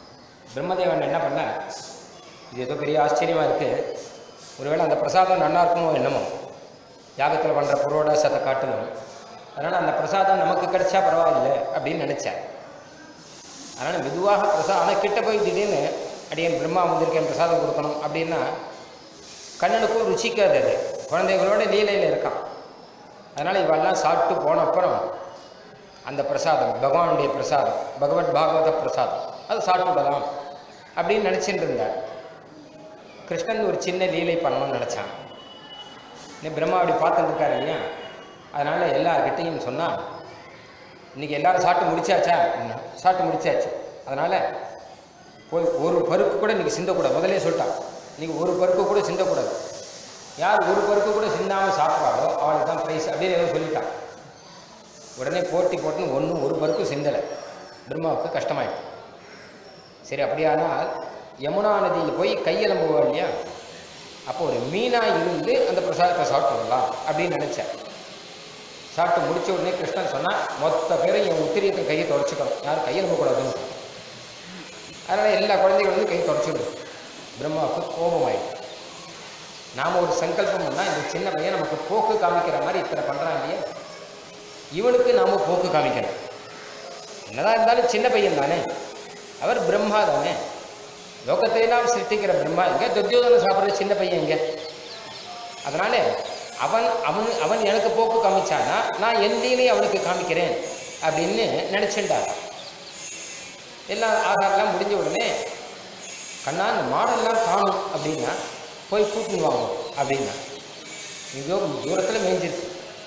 S1: பிரம்மதேவன் என்ன பண்ண இது ஏதோ பெரிய ஆச்சரியமாக இருக்குது ஒருவேளை அந்த பிரசாதம் நல்லா இருக்குமோ என்னமோ யாகத்தில் பண்ணுற புரோடாசத்தை காட்டிலும் அதனால் அந்த பிரசாதம் நமக்கு கிடைச்சா பரவாயில்லை அப்படின்னு நினச்சேன் அதனால் மெதுவாக பிரசாதம் ஆனால் கிட்ட போய் திடீர்னு அடியேன் பிரம்மா வந்திருக்கேன் பிரசாதம் கொடுக்கணும் அப்படின்னா கண்ணனுக்கும் ருச்சிக்காது அது குழந்தைகளோட லீலையில் இருக்கான் அதனால் இவெல்லாம் சாப்பிட்டு போன அப்புறம் அந்த பிரசாதம் பகவானுடைய பிரசாதம் பகவத் பாகவத பிரசாதம் அது சாப்பிட்டு விடலாம் அப்படின்னு நினச்சிட்டு இருந்தார் கிருஷ்ணன் ஒரு சின்ன லீலை பண்ணணும்னு நினச்சான் இந்த பிரம்மா அப்படி பார்த்துட்டு இருக்காரு இல்லையா அதனால் எல்லார்கிட்டையும் சொன்னால் இன்றைக்கி எல்லாரும் சாப்பிட்டு முடிச்சாச்சா அப்படின்னா, சாப்பிட்டு முடிச்சாச்சு அதனால் போய் ஒரு பருக்கு கூட இன்றைக்கி சிந்தக்கூடாது முதல்லே சொல்லிட்டான் இன்றைக்கி ஒரு பருக்கு கூட சிந்தக்கூடாது யார் ஒரு பருக்கு கூட சிந்தாமல் சாப்பிட்றாளோ அவளுக்கு தான் ப்ரைஸ் அப்படின்னு ஏதோ சொல்லிட்டான் உடனே போட்டி போட்டுன்னு ஒன்றும் ஒரு பருக்கும் சிந்தலை பிரம்மாவுக்கு கஷ்டமாயிடுச்சு சரி அப்படியானால் யமுனா நதியில் போய் கையெலம்புவா இல்லையா அப்போ ஒரு மீனாக இருந்து அந்த பிரசாதத்தை சாப்பிட்டு வரலாம் அப்படின்னு நினச்சேன் சாப்பிட்டு முடிச்ச உடனே கிருஷ்ணன் சொன்னால் மொத்த பேரும் என் உத்திரியத்தை கையை தொடச்சிக்கணும் யாரும் கையெழும்பக்கூடாதுன்னு அதனால் எல்லா குழந்தைகளும் வந்து கையை தொடச்சிடும் பிரம்மாவுக்கு கோபமாயிடும் நாம் ஒரு சங்கல்பம் பண்ணால் இந்த சின்ன பையன் நமக்கு போக்கு காமிக்கிற மாதிரி இத்தனை பண்ணுறான் இல்லையா இவனுக்கு நாம போக்கு காமிக்கணும் என்னதான் இருந்தாலும் சின்ன பையன் தானே அவர் பிரம்மா தானே லோகத்தை எல்லாம் சிருஷ்டிக்கிற பிரம்மா எங்க துரியோதனை சாப்பிட்ற சின்ன பையன் எங்க அதனால அவன் அவன் அவன் எனக்கு போக்கு காமிச்சானா நான் என் லீலை அவனுக்கு காமிக்கிறேன் அப்படின்னு நினச்சிண்டார் எல்லாம் ஆகாரெல்லாம் முடிஞ்ச உடனே கண்ணா இந்த மாடெல்லாம் காணும் அப்படின்னா போய் கூட்டின்னு வாங்க அப்படின்னா எங்கேயோ தூரத்தில் மேய்ஞ்சிருக்கு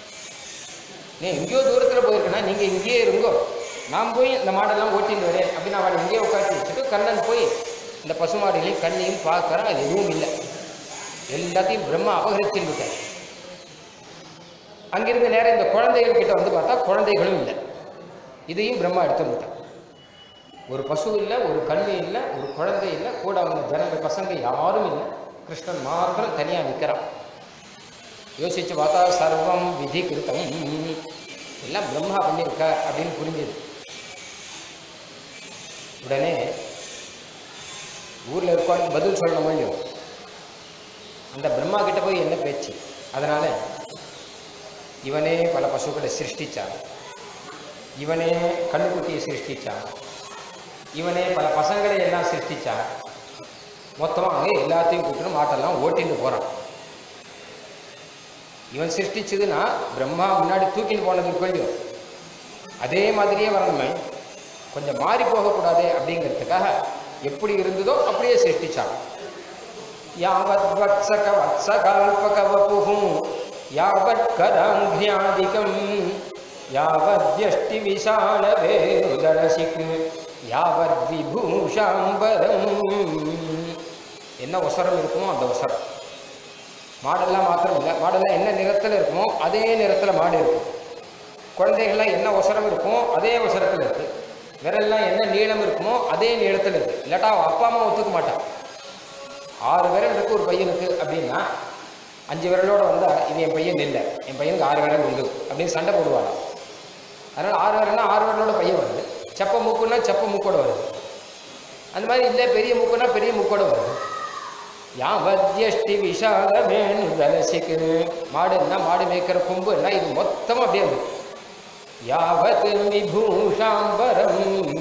S1: நீ எங்கேயோ தூரத்தில் போயிருக்கேன்னா நீங்கள் இங்கேயே இருங்கோ நான் போய் இந்த மாடெல்லாம் ஓட்டிட்டு வரேன் அப்படின்னு அவளை இங்கேயே உட்காந்து வச்சுட்டு கண்ணன் போய் இந்த பசுமாடுகளையும் கண்ணையும் பார்க்கறான் அது எதுவும் இல்லை எல்லாத்தையும் பிரம்மா அபகரிச்சுட்டு விட்டார் அங்கிருந்து நேரம் இந்த குழந்தைகள் கிட்ட வந்து பார்த்தா குழந்தைகளும் இல்லை இதையும் பிரம்மா எடுத்து விட்டார் ஒரு பசு இல்லை ஒரு கண்ணு இல்லை ஒரு குழந்தை இல்லை கூட அவங்க ஜனங்க பசங்க யாரும் இல்லை கிருஷ்ணன் மாத்திரம் தனியாக நிற்கிறான் யோசிச்சு பார்த்தா சர்வம் விதி கிருத்தம் எல்லாம் பிரம்மா பண்ணியிருக்க அப்படின்னு புரிஞ்சுது உடனே ஊரில் இருக்கவனுக்கு பதில் சொல்லணும் இல்லையோ அந்த பிரம்மா கிட்ட போய் என்ன பேச்சு அதனால இவனே பல பசுக்களை சிருஷ்டிச்சான் இவனே கண்ணுக்குட்டியை சிருஷ்டிச்சான் இவனே பல பசங்களை எல்லாம் சிருஷ்டிச்சான் மொத்தமாக எல்லாத்தையும் கூப்பிட்டு மாட்டெல்லாம் ஓட்டிட்டு போகிறான் இவன் சிருஷ்டிச்சதுன்னா பிரம்மா முன்னாடி தூக்கிட்டு போனது கொள்ளியோ அதே மாதிரியே வரணுமே கொஞ்சம் மாறி போகக்கூடாதே அப்படிங்கிறதுக்காக எப்படி இருந்ததோ அப்படியே சிருஷ்டிச்சான் யாவத் வத்சக வத்சகால்பக வபுஹும் யாவத் கராங்கியாதிகம் யாவத் யஷ்டி விஷால வேருதரசிக்கு யாவத் விபூஷாம்பரம் என்ன ஒசரம் இருக்குமோ அந்த ஒசரம் மாடெல்லாம் மாத்திரம் இல்லை மாடெல்லாம் என்ன நிறத்தில் இருக்குமோ அதே நிறத்தில் மாடு இருக்கும் குழந்தைகள்லாம் என்ன ஒசரம் இருக்குமோ அதே ஒசரத்தில் இருக்கு விரல்லாம் என்ன நீளம் இருக்குமோ அதே நீளத்தில் இருக்கு இல்லாட்டா அவன் அப்பா அம்மா ஒத்துக்க மாட்டான் ஆறு விரல் இருக்கு ஒரு பையனுக்கு அப்படின்னா அஞ்சு விரலோட வந்தா இது என் பையன் இல்லை என் பையனுக்கு ஆறு விரல் உண்டு அப்படின்னு சண்டை போடுவாங்க அதனால் ஆறு விரல்னா ஆறு விரலோட பையன் வருது செப்ப மூக்குன்னா செப்ப மூக்கோட வருது அந்த மாதிரி இல்லை பெரிய மூக்குன்னா பெரிய மூக்கோட வருது யாவத்யஷ்டி விஷால வேணு தலசிக்கு மாடுன்னா மாடு மேய்க்கிற கொம்புன்னா இது மொத்தமாக அப்படியே இருக்கு யாவத் விபூஷாம்பரம்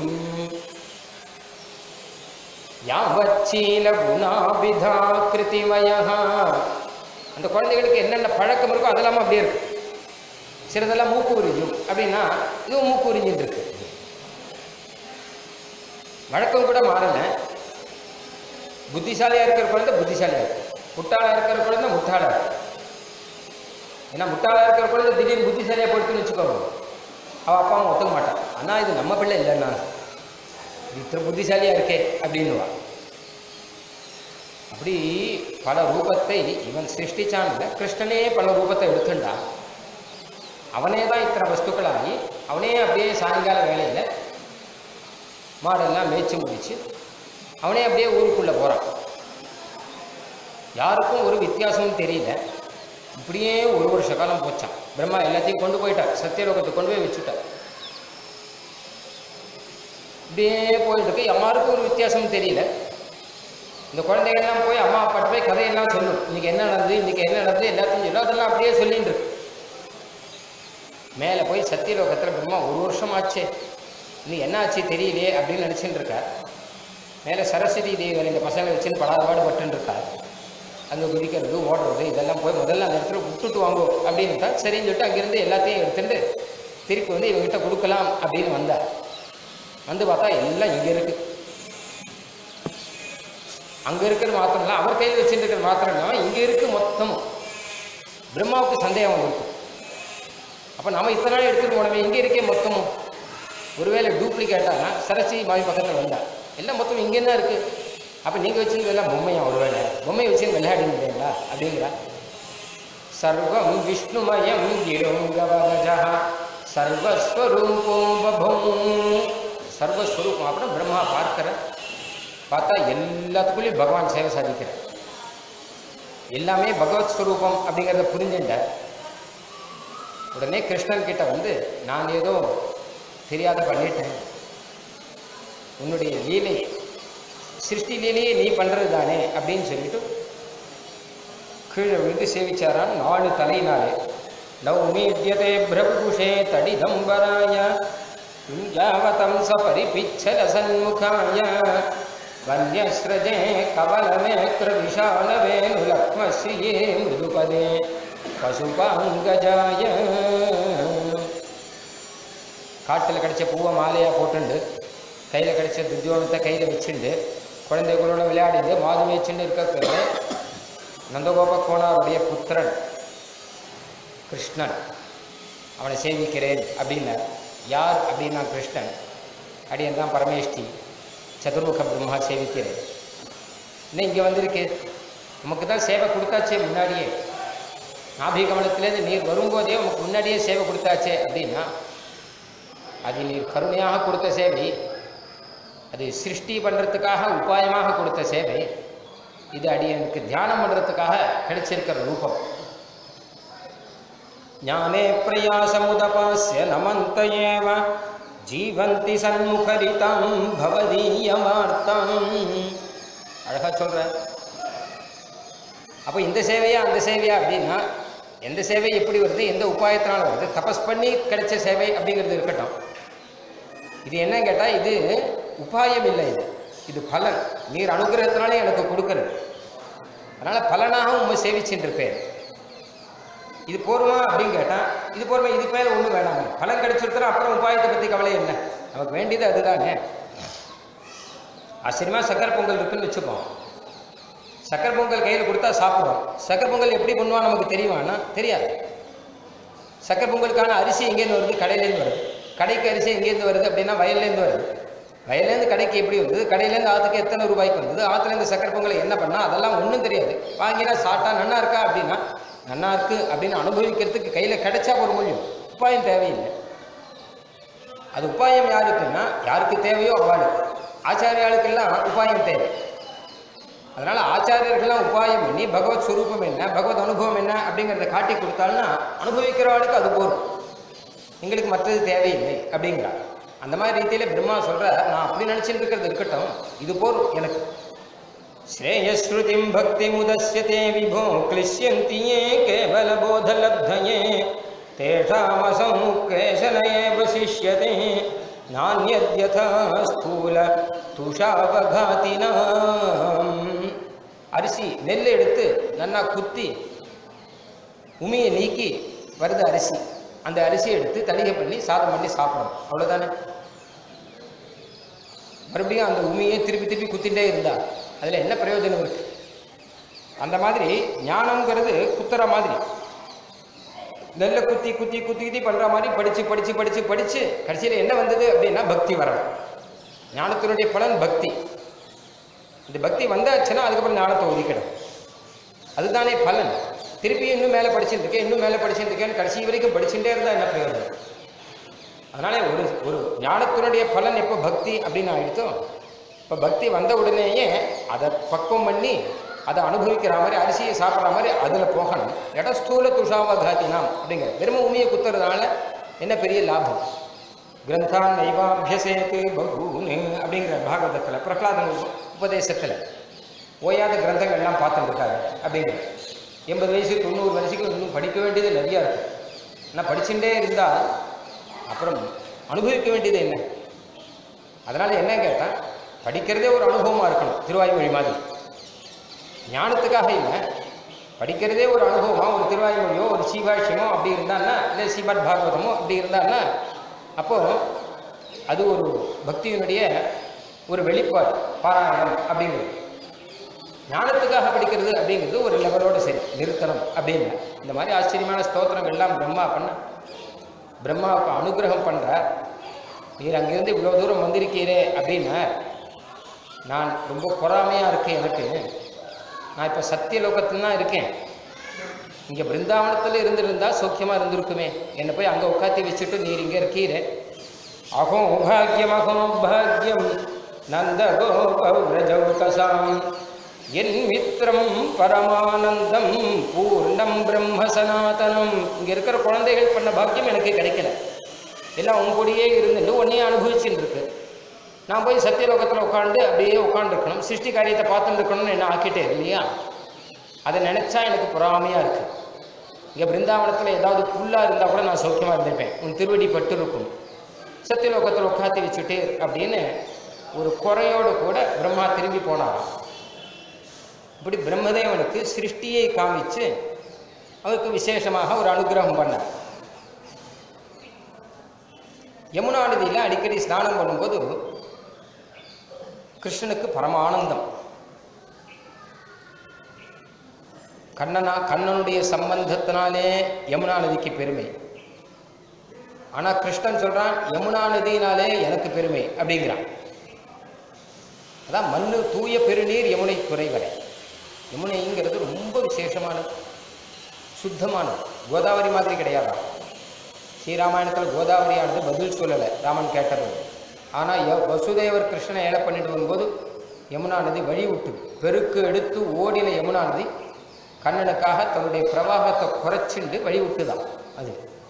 S1: யாவச்சீல குணாபிதா கிருதிமயா அந்த குழந்தைகளுக்கு என்னென்ன பழக்கம் இருக்கோ அதெல்லாம் அப்படியே இருக்கு சிலதெல்லாம் மூக்கு உறிஞ்சும் அப்படின்னா இதுவும் மூக்கு உறிஞ்சின்னு இருக்கு வழக்கம் கூட மாறலை புத்திசாலியாக இருக்கிற குழந்தை புத்திசாலியாக இருக்கு முட்டாளாக இருக்கிற குழந்தை முட்டாளாக இருக்கு ஏன்னா முட்டாளாக இருக்கிற குழந்தை திடீர்னு புத்திசாலியாக போயிட்டுன்னு வச்சுக்கோங்க அவள் அப்பா அம்மா ஒத்துக்க மாட்டான் ஆனால் இது நம்ம பிள்ளை இல்லைன்னா இது இத்தனை புத்திசாலியாக இருக்கே அப்படின்னுவா அப்படி பல ரூபத்தை இவன் சிருஷ்டிச்சான்ல கிருஷ்ணனே பல ரூபத்தை எடுத்துட்டான் அவனே தான் இத்தனை வஸ்துக்களாகி அவனே அப்படியே சாயங்கால வேலையில் மாடெல்லாம் மேய்ச்சி முடிச்சு அவனே அப்படியே ஊருக்குள்ளே போகிறான் யாருக்கும் ஒரு வித்தியாசமும் தெரியல இப்படியே ஒரு வருஷ காலம் போச்சான் பிரம்மா எல்லாத்தையும் கொண்டு போயிட்டார் சத்தியலோகத்துக்கு கொண்டு போய் வச்சுட்டார் இப்படியே போயிட்டு இருக்கு யாருக்கும் ஒரு வித்தியாசமும் தெரியல இந்த குழந்தைகள்லாம் போய் அம்மா அப்பாட்ட போய் கதையெல்லாம் சொல்லும் இன்னைக்கு என்ன நடந்தது இன்னைக்கு என்ன நடந்தது எல்லாத்தையும் சொல்லும் அதெல்லாம் அப்படியே சொல்லிட்டு இருக்கு மேலே போய் சத்தியலோகத்தில் பிரம்மா ஒரு வருஷம் ஆச்சே இன்னும் என்ன ஆச்சு தெரியலையே அப்படின்னு நினச்சிட்டு இருக்கார் மேலே சரஸ்வதி தேவிகள் இந்த பசங்களை வச்சுன்னு படாதபாடு பட்டுன்னு இருக்கார் அங்கே குதிக்கிறது ஓடுறது இதெல்லாம் போய் முதல்ல அந்த இடத்துல விட்டுட்டு வாங்கோ அப்படின்னு தான் சரின்னு சொல்லிட்டு அங்கேருந்து எல்லாத்தையும் எடுத்துட்டு திருப்பி வந்து இவங்ககிட்ட கொடுக்கலாம் அப்படின்னு வந்தார் வந்து பார்த்தா எல்லாம் இங்கே இருக்கு அங்கே இருக்கிறது மாத்திரம் இல்லை அவர் கையில் வச்சுட்டு இருக்கிறது மாத்திரம் இல்லாமல் இங்கே இருக்கு மொத்தமும் பிரம்மாவுக்கு சந்தேகம் வந்திருக்கு அப்போ நம்ம இத்தனை நாள் எடுத்துகிட்டு போனோமே இங்கே இருக்கே மொத்தமும் ஒருவேளை டூப்ளிகேட்டாக சரஸ்வதி மாமி பக்கத்தில் வந்தா எல்லாம் மொத்தம் இங்கே தான் இருக்குது அப்போ நீங்கள் வச்சுருந்ததெல்லாம் பொம்மையா ஒருவேளை பொம்மையை வச்சு விளையாடி முடியுங்களா அப்படிங்கிறா சர்வம் விஷ்ணுமயம் கிரோங்கவகஜா சர்வஸ்வரூபம் பபம் சர்வஸ்வரூபம் அப்புறம் பிரம்மா பார்க்கிற பார்த்தா எல்லாத்துக்குள்ளேயும் பகவான் சேவை சாதிக்கிறார் எல்லாமே பகவத் ஸ்வரூபம் அப்படிங்கிறத புரிஞ்சுட்டார் உடனே கிருஷ்ணன் கிட்ட வந்து நான் ஏதோ தெரியாத பண்ணிட்டேன் உன்னுடைய லீலை சிருஷ்டி லீலையே நீ பண்ணுறது தானே அப்படின்னு சொல்லிட்டு கீழே விழுந்து சேவிச்சாரான் நாலு தலையினாலே நௌமீட்யதே பிரபுஷே தடிதம்பராய குஞ்சாவதம் ச பரிபிச்சல சன்முகாய வன்யஸ்ரஜே கவலமேத்ர விஷாலவேணு லக்மஸ்ரீயே மிருதுபதே பசுபாங்கஜாய காட்டில் கிடைச்ச பூவை மாலையாக போட்டுண்டு கையில் கிடைச்ச துத்தியோகத்தை கையில் வச்சுண்டு குழந்தைகளோட விளையாடிண்டு மாது மேய்ச்சின்னு இருக்கிறது நந்தகோப கோனாருடைய புத்திரன் கிருஷ்ணன் அவனை சேவிக்கிறேன் அப்படின்னார் யார் அப்படின்னா கிருஷ்ணன் அடியன் தான் பரமேஷ்டி சதுர்முக பிரம்மா சேவிக்கிறேன் இன்னும் இங்கே வந்திருக்கு நமக்கு தான் சேவை கொடுத்தாச்சே முன்னாடியே நாபிகமனத்திலேருந்து நீர் வரும்போதே உமக்கு முன்னாடியே சேவை கொடுத்தாச்சே அப்படின்னா அது நீர் கருணையாக கொடுத்த சேவை அது சிருஷ்டி பண்ணுறதுக்காக உபாயமாக கொடுத்த சேவை இது அடியனுக்கு தியானம் பண்ணுறதுக்காக கிடைச்சிருக்கிற ரூபம் ஞானே பிரயாசமுதபாஸ்ய நமந்த ஏவ ஜீவந்தி சண்முகரிதாம் பவதீயமார்த்தாம் அழகா சொல்ற அப்போ இந்த சேவையா அந்த சேவையா அப்படின்னா எந்த சேவை எப்படி வருது எந்த உபாயத்தினால வருது தபஸ் பண்ணி கிடைச்ச சேவை அப்படிங்கிறது இருக்கட்டும் இது என்ன கேட்டால் இது உபாயம் இல்லை இது இது பலன் நீர் அனுகிரகத்தினாலே எனக்கு கொடுக்கறது அதனால் பலனாக உண்மை சேவிச்சுட்டு இருப்பேன் இது போருமா அப்படின்னு கேட்டால் இது போருமா இது மேலே ஒன்றும் வேணாங்க பலன் கிடைச்சிருத்தா அப்புறம் உபாயத்தை பற்றி கவலை என்ன நமக்கு வேண்டியது அதுதானே ஆச்சரியமாக சக்கரை பொங்கல் இருக்குன்னு வச்சுப்போம் சக்கரை பொங்கல் கையில் கொடுத்தா சாப்பிடுவோம் சக்கரை பொங்கல் எப்படி பண்ணுவான் நமக்கு தெரியுமானா தெரியாது சக்கரை பொங்கலுக்கான அரிசி எங்கேருந்து வருது கடையிலேருந்து வருது கடைக்கு அரிசி எங்கேருந்து வருது அப்படின்னா வயல்லேருந்து வருது வயல்லேருந்து கடைக்கு எப்படி வந்தது கடையிலேருந்து ஆற்றுக்கு எத்தனை ரூபாய்க்கு வந்தது ஆற்றுலேருந்து சக்கரை பொங்கல் என்ன பண்ணால் அதெல்லாம் ஒன்றும் தெரியாது வாங்கினா சாப்பிட்டா நன்னா இருக்கா அப்படின்னா நன்னா இருக்கு அப்படின்னு அனுபவிக்கிறதுக்கு கையில் கிடைச்சா ஒரு மொழியும் உபாயம் தேவையில்லை அது உபாயம் யாருக்குன்னா யாருக்கு தேவையோ அவளுக்கு ஆச்சாரியாளுக்கெல்லாம் உபாயம் தேவை அதனால் ஆச்சாரியர்கள்லாம் உபாயம் பண்ணி பகவத் ஸ்வரூபம் என்ன பகவத் அனுபவம் என்ன அப்படிங்கிறத காட்டி கொடுத்தாள்னா அனுபவிக்கிறவாளுக்கு அது போதும் எங்களுக்கு மற்றது தேவையில்லை அப்படிங்கிறார் அந்த மாதிரி ரீதியில பிரம்மா சொல்ற நான் அப்படி நினச்சிட்டு இருக்கிறது இருக்கட்டும் இது போதும் எனக்கு ஸ்ரேயஸ்ருதிம் பக்தி முதஸ்யதே விபோ கிளிஷ்யந்தி ஏ கேவல போதலப்தயே தேஷாமசம் கேசலயே வசிஷ்யதே நானியத்யதா ஸ்தூல துஷாவகாதினாம் அரிசி நெல் எடுத்து நன்னா குத்தி உமியை நீக்கி வருது அரிசி அந்த அரிசியை எடுத்து தணிகை பண்ணி சாதம் பண்ணி சாப்பிடணும் அவ்வளோதானே மறுபடியும் அந்த உமியை திருப்பி திருப்பி குத்திட்டே இருந்தா அதில் என்ன பிரயோஜனம் இருக்கு அந்த மாதிரி ஞானம்ங்கிறது குத்துற மாதிரி நெல்லை குத்தி குத்தி குத்தி குத்தி பண்ணுற மாதிரி படித்து படித்து படித்து படித்து கடைசியில் என்ன வந்தது அப்படின்னா பக்தி வரணும் ஞானத்தினுடைய பலன் பக்தி இந்த பக்தி வந்தாச்சுன்னா அதுக்கப்புறம் ஞானத்தை ஒதுக்கிடும் அதுதானே பலன் திருப்பி இன்னும் மேலே படிச்சுட்டு இருக்கேன் இன்னும் மேலே படிச்சுட்டு இருக்கேன்னு கடைசி வரைக்கும் படிச்சுட்டே இருந்தால் என்ன பிரயோஜனம் அதனால ஒரு ஒரு ஞானத்தினுடைய பலன் எப்போ பக்தி அப்படின்னு ஆயிடுத்தோ இப்போ பக்தி வந்த உடனேயே அதை பக்குவம் பண்ணி அதை அனுபவிக்கிற மாதிரி அரிசியை சாப்பிட்ற மாதிரி அதில் போகணும் இடம் ஸ்தூல துஷாவகாத்தினாம் அப்படிங்கிற வெறும் உமியை குத்துறதுனால என்ன பெரிய லாபம் கிரந்தான் நைவாபியசேத்து பகூனு அப்படிங்கிற பாகவதத்தில் பிரகலாதன் உபதேசத்தில் ஓயாத கிரந்தங்கள்லாம் பார்த்துட்டு இருக்காரு அப்படிங்கிற எண்பது வயசு தொண்ணூறு வயசுக்கு இன்னும் படிக்க வேண்டியது நிறையா இருக்கு ஆனால் படிச்சுட்டே இருந்தால் அப்புறம் அனுபவிக்க வேண்டியது என்ன அதனால் என்ன கேட்டால் படிக்கிறதே ஒரு அனுபவமாக இருக்கணும் திருவாய்மொழி மாதிரி ஞானத்துக்காக இல்லை படிக்கிறதே ஒரு அனுபவமாக ஒரு திருவாய்மொழியோ ஒரு சீபாஷ்யமோ அப்படி இருந்தான்னா இல்லை சீபாட் பாகவதமோ அப்படி இருந்தான்னா அப்போது அது ஒரு பக்தியினுடைய ஒரு வெளிப்பாடு பாராயணம் அப்படிங்கிறது ஞானத்துக்காக படிக்கிறது அப்படிங்கிறது ஒரு லெவலோடு சரி நிறுத்தணும் அப்படின்னு இந்த மாதிரி ஆச்சரியமான ஸ்தோத்திரங்கள்லாம் பிரம்மா பண்ண பிரம்மாவுக்கு அனுகிரகம் பண்ணுற நீர் அங்கேருந்து இவ்வளோ தூரம் வந்திருக்கீரே அப்படின்னா நான் ரொம்ப பொறாமையாக இருக்கேன் எனக்கு நான் இப்போ சத்தியலோகத்தில் தான் இருக்கேன் இங்கே பிருந்தாவனத்தில் இருந்திருந்தா சௌக்கியமாக இருந்திருக்குமே என்னை போய் அங்கே உட்காத்தி வச்சுட்டு நீர் இங்கே இருக்கீரே அகோ பாக்யம் அகோ பாக்யம் நந்த கோபௌரஜௌகசாம் என் மித்திரம் பரமானந்தம் பூர்ணம் பிரம்ம சனாதனம் இங்கே இருக்கிற குழந்தைகள் பண்ண பாக்கியம் எனக்கு கிடைக்கல எல்லாம் உன் கூடயே இருந்துட்டு உன்னையே அனுபவிச்சுட்டு இருக்கு நான் போய் சத்தியலோகத்தில் உட்காந்து அப்படியே உட்காந்துருக்கணும் சிருஷ்டி காரியத்தை பார்த்துட்டு இருக்கணும்னு என்ன ஆக்கிட்டே இல்லையா அதை நினச்சா எனக்கு பொறாமையாக இருக்குது இங்கே பிருந்தாவனத்தில் ஏதாவது புல்லாக இருந்தால் கூட நான் சௌக்கியமாக இருந்திருப்பேன் உன் திருவடி பட்டு இருக்கும் சத்தியலோகத்தில் உட்காத்தி வச்சுட்டே அப்படின்னு ஒரு குறையோடு கூட பிரம்மா திரும்பி போனாராம் இப்படி பிரம்மதேவனுக்கு சிருஷ்டியை காமிச்சு அவருக்கு விசேஷமாக ஒரு அனுகிரகம் பண்ணார் யமுனா நதியில் அடிக்கடி ஸ்நானம் பண்ணும்போது கிருஷ்ணனுக்கு பரமானந்தம் கண்ணனா கண்ணனுடைய சம்பந்தத்தினாலே யமுனா நதிக்கு பெருமை ஆனால் கிருஷ்ணன் சொல்கிறான் யமுனா நதியினாலே எனக்கு பெருமை அப்படிங்கிறான் அதான் மண்ணு தூய பெருநீர் யமுனை துறைவரை யமுனைங்கிறது ரொம்ப விசேஷமானது சுத்தமானது கோதாவரி மாதிரி கிடையாதா ஸ்ரீராமாயணத்தில் கோதாவரியானது பதில் சொல்லலை ராமன் கேட்டது ஆனால் ய வசுதேவர் கிருஷ்ணனை ஏழை பண்ணிட்டு வரும்போது யமுனா நதி வழி விட்டு பெருக்கு எடுத்து ஓடின யமுனா நதி கண்ணனுக்காக தன்னுடைய பிரவாகத்தை குறைச்சிண்டு வழி விட்டுதான் அது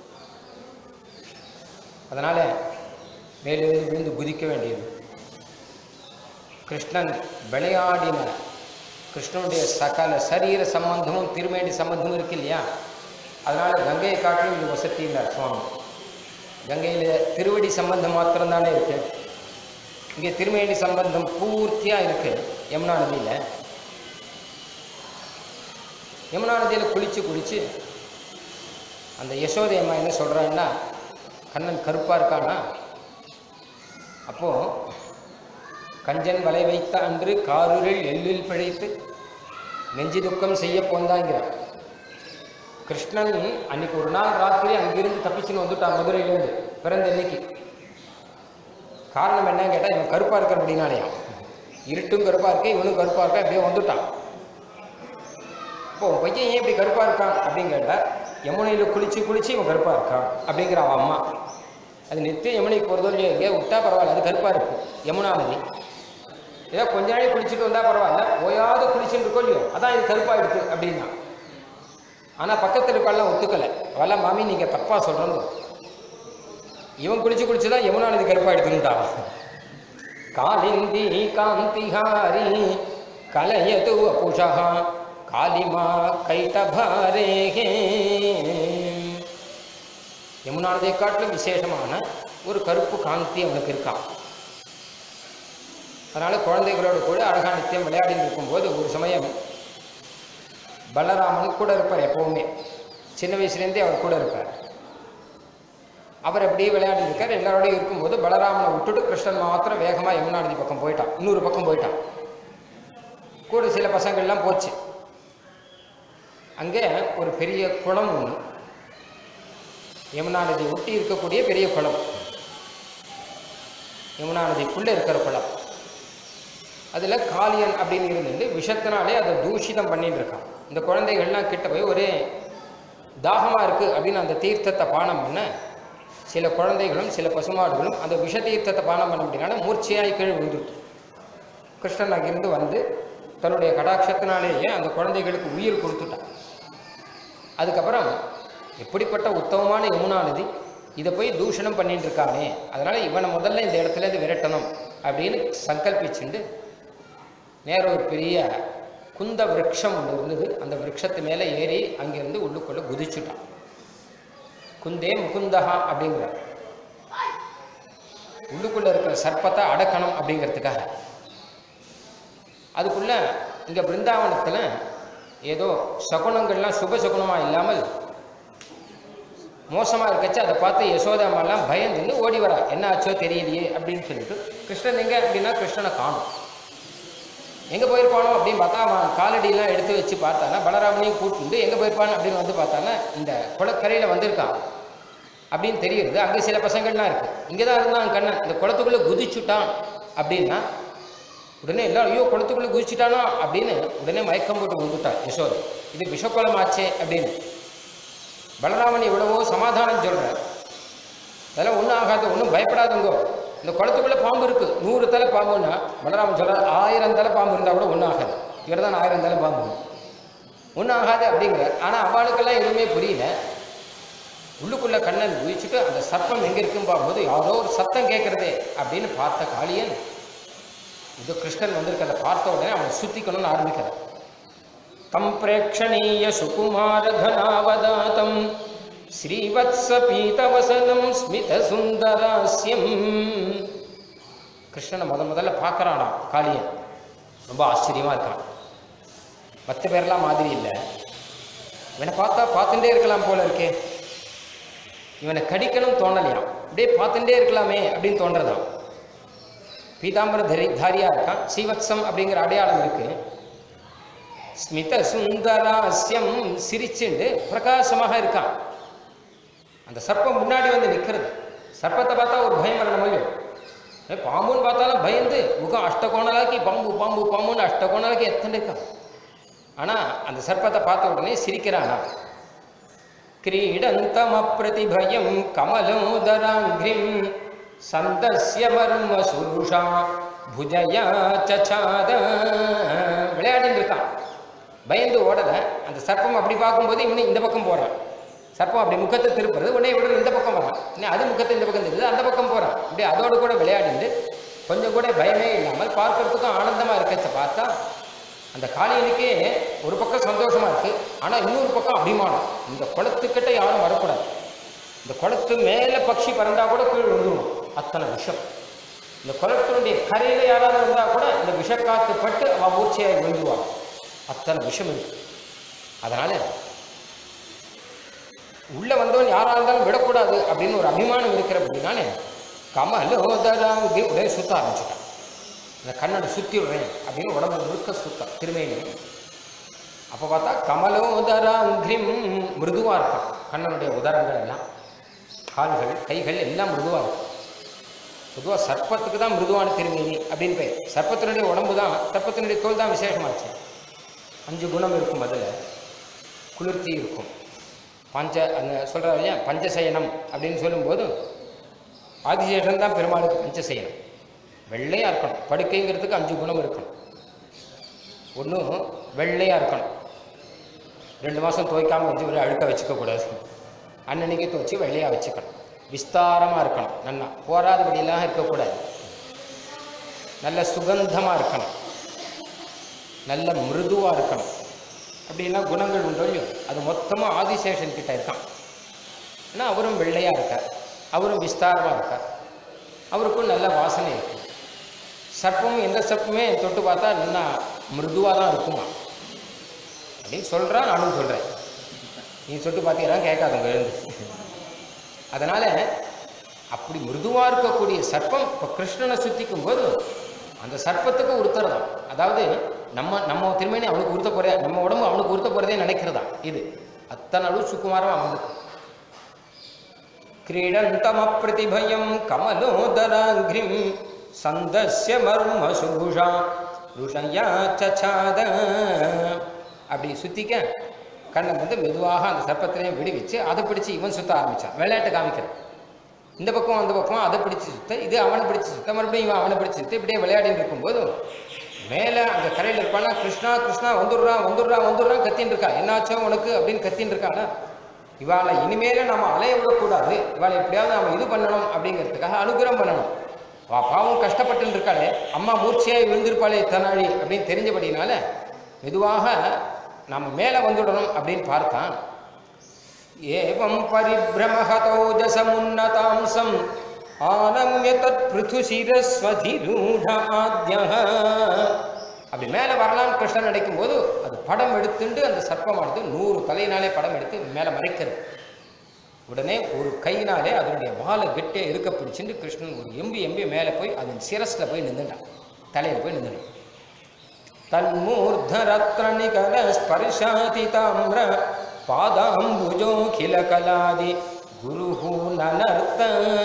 S1: அதனால் மேலிருந்து விழுந்து குதிக்க வேண்டியது கிருஷ்ணன் விளையாடின கிருஷ்ணனுடைய சகல சரீர சம்பந்தமும் திருமேடி சம்பந்தமும் இருக்கு இல்லையா அதனால் கங்கையை காட்டிலும் இது வசத்தின்னார் சுவாமி கங்கையில் திருவடி சம்பந்தம் மாத்திரம்தானே இருக்கு இங்கே திருமேனி சம்பந்தம் பூர்த்தியாக இருக்கு யமுனா நதியில் யமுனா நதியில் குளித்து குளித்து அந்த யசோதை அம்மா என்ன சொல்கிறான்னா கண்ணன் கருப்பாக இருக்கானா அப்போது கஞ்சன் வலை வைத்த அன்று காரூரில் எள்ளில் பிழைத்து நெஞ்சு துக்கம் செய்ய போந்தாங்கிறான் கிருஷ்ணன் அன்னைக்கு ஒரு நாள் ராத்திரி அங்கிருந்து தப்பிச்சுன்னு வந்துட்டான் மதுரையிலேருந்து பிறந்த இன்னைக்கு காரணம் என்னன்னு கேட்டால் இவன் கருப்பாக இருக்கிறபடினாலேயா இருட்டும் கருப்பாக இருக்கு இவனும் கருப்பாக இருக்கா அப்படியே வந்துட்டான் இப்போ உன் பையன் ஏன் இப்படி கருப்பாக இருக்கான் அப்படின்னு கேட்டால் யமுனையில் குளிச்சு குளிச்சு இவன் கருப்பாக இருக்கான் அப்படிங்கிற அவன் அம்மா அது நித்தியம் யமுனைக்கு போகிறதோ இல்லையோ எங்கேயோ விட்டா பரவாயில்ல அது கருப்பாக இருக்கும் யமுனா நதி ஏதோ கொஞ்ச நாளே குளிச்சுட்டு வந்தால் பரவாயில்ல ஓயாவது குளிச்சுட்டு இருக்கோ இல்லையோ அதான் இது கருப்பாயிடுது அப்படின்னா ஆனால் பக்கத்தில் இருக்கலாம் ஒத்துக்கலை வல்ல மாமி நீங்கள் தப்பாக சொல்கிறோங்க இவன் குளிச்சு குளிச்சு தான் யமுனா நதி கருப்பாயிடுதுன்னுட்டா காலிந்தி காந்திஹாரி கலயது அபுஷா காலிமா கைட்டபாரே யமுனா நதியை காட்டிலும் விசேஷமான ஒரு கருப்பு காந்தி அவனுக்கு இருக்கான் அதனால் குழந்தைகளோடு கூட அழகாக நித்தியம் விளையாடிட்டு இருக்கும்போது ஒரு சமயம் பலராமன் கூட இருப்பார் எப்பவுமே சின்ன வயசுலேருந்தே அவர் கூட இருப்பார் அவர் அப்படியே விளையாடி இருக்கார் எல்லாரோடையும் இருக்கும்போது பலராமனை விட்டுட்டு கிருஷ்ணன் மாத்திரம் வேகமாக யமுனா நதி பக்கம் போயிட்டான் இன்னொரு பக்கம் போயிட்டான் கூட சில பசங்கள்லாம் போச்சு அங்கே ஒரு பெரிய குளம் ஒன்று யமுனா நதி ஒட்டி இருக்கக்கூடிய பெரிய குளம் யமுனா நதிக்குள்ளே இருக்கிற குளம் அதில் காளியன் அப்படின்னு இருந்துட்டு விஷத்தினாலே அதை தூஷிதம் பண்ணிட்டு இருக்கான் இந்த குழந்தைகள்லாம் கிட்ட போய் ஒரே தாகமாக இருக்குது அப்படின்னு அந்த தீர்த்தத்தை பானம் பண்ண சில குழந்தைகளும் சில பசுமாடுகளும் அந்த விஷ தீர்த்தத்தை பானம் பண்ண முடியாத மூர்ச்சையாய் கீழே விழுந்துருச்சு கிருஷ்ணன் அங்கிருந்து வந்து தன்னுடைய கடாட்சத்தினாலேயே அந்த குழந்தைகளுக்கு உயிர் கொடுத்துட்டான் அதுக்கப்புறம் எப்படிப்பட்ட உத்தமமான யமுனா நதி இதை போய் தூஷணம் பண்ணிட்டு இருக்கானே அதனால இவனை முதல்ல இந்த இடத்துல இருந்து விரட்டணும் அப்படின்னு சங்கல்பிச்சுண்டு நேர ஒரு பெரிய குந்த விரக்ஷம் ஒன்று இருந்தது அந்த விரக்ஷத்து மேலே ஏறி அங்கிருந்து உள்ளுக்குள்ள குதிச்சுட்டான் குந்தே முகுந்தஹா அப்படிங்கிறார் உள்ளுக்குள்ள இருக்கிற சர்ப்பத்தை அடக்கணும் அப்படிங்கிறதுக்காக அதுக்குள்ள இங்க பிருந்தாவனத்துல ஏதோ சகுனங்கள்லாம் சுப சகுனமா இல்லாமல் மோசமா இருக்கச்சு அதை பார்த்து யசோதாமெல்லாம் பயந்துன்னு ஓடி வரா என்ன ஆச்சோ தெரியலையே அப்படின்னு சொல்லிட்டு கிருஷ்ணன் எங்க அப்படின்னா கிருஷ்ணனை காணும் எங்கே போயிருப்பானோ அப்படின்னு பார்த்தா அவன் காலடியெல்லாம் எடுத்து வச்சு பார்த்தானா பலராமனையும் கூட்டிட்டு எங்கே போயிருப்பான் அப்படின்னு வந்து பார்த்தானா இந்த குளக்கரையில் வந்திருக்கான் அப்படின்னு தெரியுது அங்கே சில பசங்கள்லாம் இருக்கு இங்கே தான் இருந்தான் கண்ணன் இந்த குளத்துக்குள்ளே குதிச்சுட்டான் அப்படின்னா உடனே எல்லாரும் ஐயோ குளத்துக்குள்ளே குதிச்சுட்டானோ அப்படின்னு உடனே மயக்கம் போட்டு வந்துட்டான் யசோதை இது விஷக்குளம் ஆச்சே அப்படின்னு பலராமன் எவ்வளவோ சமாதானம் சொல்கிறார் அதெல்லாம் ஒன்றும் ஆகாது ஒன்றும் பயப்படாதுங்கோ இந்த குளத்துக்குள்ளே பாம்பு இருக்கு நூறு தலை பாம்புன்னா பலராமன் சொல்கிறார் ஆயிரம் தலை பாம்பு இருந்தால் கூட ஒன்றும் ஆகாது இவர் தான் ஆயிரம் தலை பாம்பு ஒன்றும் ஆகாது அப்படிங்கிறார் ஆனால் அவளுக்கெல்லாம் எதுவுமே புரியல உள்ளுக்குள்ள கண்ணன் குதிச்சுட்டு அந்த சர்ப்பம் எங்கே இருக்குன்னு பார்க்கும்போது யாரோ ஒரு சத்தம் கேட்குறதே அப்படின்னு பார்த்த காளியன் இது கிருஷ்ணன் வந்திருக்கிறத பார்த்த உடனே அவனை சுத்திக்கணும்னு ஆரம்பிக்கிறான் தம் பிரேக்ஷணீய சுகுமாரகனாவதாத்தம் ஸ்ரீவத்ஸ பீதவசனம் ஸ்மித சுந்தராஸ்யம் கிருஷ்ணனை முத முதல்ல பார்க்கறானா காளியன் ரொம்ப ஆச்சரியமா இருக்கான் மற்ற பேர்லாம் மாதிரி இல்லை இவனை பார்த்தா பார்த்துட்டே இருக்கலாம் போல இருக்கே இவனை கடிக்கணும் தோணலையாம் அப்படியே பார்த்துட்டே இருக்கலாமே அப்படின்னு தோன்றதாம் பீதாம்பர தரி தாரியா இருக்கான் சீவத்சம் அப்படிங்கிற அடையாளம் இருக்கு ஸ்மித சுந்தராஸ்யம் சிரிச்சுண்டு பிரகாசமாக இருக்கான் அந்த சர்ப்பம் முன்னாடி வந்து நிற்கிறது சர்ப்பத்தை பார்த்தா ஒரு பயம் வரணும் இல்லையோ ஏ, பாம்புன்னு பார்த்தாலும் பயந்து முகம் அஷ்டகோணலாக்கி பாம்பு பாம்பு பாம்புன்னு அஷ்டகோணலாக்கி எத்தனை இருக்கான் ஆனால் அந்த சர்ப்பத்தை பார்த்த உடனே சிரிக்கிறானா क्रीडन्तमप्रतिभयं कमलोदराङ्घ्रिं सन्दस्य मर्मसुरुषा भुजया चचाद விளையாடிட்டு இருக்கான் பயந்து ஓடல அந்த சர்ப்பம் அப்படி பார்க்கும்போது இவனு இந்த பக்கம் போகிறான் சர்ப்பம் அப்படி முகத்தை திருப்புறது உடனே இவனு இந்த பக்கம் வரான் உடனே அது முகத்தை இந்த பக்கம் திருப்புது அந்த பக்கம் போகிறான் இப்படி அதோடு கூட விளையாடிட்டு கொஞ்சம் கூட பயமே இல்லாமல் பார்க்கறதுக்கும் ஆனந்தமாக இருக்கிறத பார்த்தா அந்த காளியனுக்கே ஒரு பக்கம் சந்தோஷமா இருக்கு ஆனா இன்னொரு பக்கம் அபிமானம் இந்த குளத்துக்கிட்ட யாரும் வரக்கூடாது இந்த குளத்து மேல பட்சி பறந்தா கூட கீழ் விழுந்துடும் அத்தனை விஷம் இந்த குளத்தினுடைய கரையில யாராவது வந்தா கூட இந்த விஷக்காத்து பட்டு அவ மூர்ச்சையாய் விழுந்துருவாங்க அத்தனை விஷம் இருக்கு அதனால உள்ள வந்தவன் யாரா இருந்தாலும் விடக்கூடாது அப்படின்னு ஒரு அபிமானம் இருக்கிற அப்படின்னாலே கமலோதராங்கி உடனே சுத்த ஆரம்பிச்சுட்டான் இந்த கண்ணனை சுற்றி விடுறேன் அப்படின்னு உடம்பு முழுக்க சுத்தம் திருமையிலே அப்போ பார்த்தா கமலோதராங்கிரிம் மிருதுவாக இருக்கும் கண்ணனுடைய உதரங்கள் எல்லாம் கால்கள் கைகள் எல்லாம் மிருதுவாக இருக்கும் பொதுவாக சர்ப்பத்துக்கு தான் மிருதுவான திருமேனி அப்படின்னு பேர் சர்ப்பத்தினுடைய உடம்பு தான் சர்ப்பத்தினுடைய தோல் தான் விசேஷமாச்சு அஞ்சு குணம் இருக்கும் அதில் குளிர்ச்சி இருக்கும் பஞ்ச அந்த சொல்கிறார் இல்லையா பஞ்சசயனம் அப்படின்னு சொல்லும்போது ஆதிசேஷன் தான் பெருமாளுக்கு பஞ்சசயனம் வெள்ளையாக இருக்கணும் படுக்கைங்கிறதுக்கு அஞ்சு குணம் இருக்கணும் ஒன்று வெள்ளையாக இருக்கணும் ரெண்டு மாதம் துவைக்காமல் வச்சு ஒரு அழுக்க வச்சுக்கக்கூடாது அன்னன்னைக்கு துவைச்சி வெள்ளையாக வச்சுக்கணும் விஸ்தாரமாக இருக்கணும் நல்லா போராதபடியெல்லாம் இருக்கக்கூடாது நல்ல சுகந்தமாக இருக்கணும் நல்ல மிருதுவாக இருக்கணும் அப்படிலாம் குணங்கள் உண்டோ இல்லையோ அது மொத்தமாக ஆதிசேஷன் கிட்ட இருக்கான் ஏன்னா அவரும் வெள்ளையாக இருக்கார் அவரும் விஸ்தாரமாக இருக்கார் அவருக்கும் நல்ல வாசனை இருக்கு சர்ப்பமும் எந்த சர்ப்பமே தொட்டு பார்த்தா நல்லா மிருதுவாக தான் இருக்குமா அப்படின்னு சொல்கிறான் நானும் சொல்கிறேன் நீ தொட்டு பார்த்தீங்கன்னா கேட்காதவங்க எழுந்து அதனால் அப்படி மிருதுவாக இருக்கக்கூடிய சர்ப்பம் இப்போ கிருஷ்ணனை சுத்திக்கும் போது அந்த சர்ப்பத்துக்கு உறுத்தர் தான் அதாவது நம்ம நம்ம திருமணி அவனுக்கு உறுத்த போறே நம்ம உடம்பு அவனுக்கு உறுத்த போகிறதே நினைக்கிறதா இது அத்தனை அளவு சுக்குமாரம் அவனுக்கு क्रीडन्तमप्रतिभयं कमलोदराङ्घ्रिं सन्दस्य मर्मसुभुषा ருஷயா சச்சாத அப்படி சுத்திக்க கண்ணன் வந்து மெதுவாக அந்த சர்ப்பத்திலையும் விடுவிச்சு அதை பிடிச்சு இவன் சுத்த ஆரம்பிச்சான் விளையாட்டு காமிக்கிறான் இந்த பக்கம் அந்த பக்கம் அதை பிடிச்சு சுத்த இது அவனை பிடிச்சு சுத்த மறுபடியும் இவன் அவனை பிடிச்சு சுத்த இப்படியே விளையாடிட்டு இருக்கும்போது மேலே அந்த கரையில் இருப்பானா கிருஷ்ணா கிருஷ்ணா வந்துடுறான் வந்துடுறான் வந்துடுறான் கத்தின்னு இருக்கா என்னாச்சோ உனக்கு அப்படின்னு கத்தின்னு இருக்கானா இவாளை இனிமேல நம்ம அலைய விடக்கூடாது இவாளை எப்படியாவது நம்ம இது பண்ணணும் அப்படிங்கிறதுக்காக அனுகிரகம் பண்ணணும் அவ பாவம் கஷ்டப்பட்டு இருக்காளே அம்மா மூர்ச்சையாய் விழுந்திருப்பாளே தனாழி அப்படின்னு தெரிஞ்சபடினால மெதுவாக நம்ம மேலே வந்துடணும் அப்படின்னு பார்த்தான் ஏவம் பரிபிரமஹதோஜசமுன்னதாம்சம் ஆனம்ய தத் பிருது அப்படி மேலே வரலான்னு கிருஷ்ணன் நினைக்கும் போது அது படம் எடுத்துண்டு அந்த சர்ப்பமானது நூறு தலையினாலே படம் எடுத்து மேலே மறைக்கிறது உடனே ஒரு கையினாலே அதனுடைய வாழை கெட்டியாக இருக்க பிடிச்சிட்டு கிருஷ்ணன் ஒரு எம்பி எம்பி மேலே போய் அதன் சிரஸில் போய் நின்றுட்டான் தலையில் போய் நின்றுட்டான் तन्मूर्धरत्ननिकर स्पर्शाति ताम्र पादाम्बुजोऽखिलकलादि गुरुः ननर्त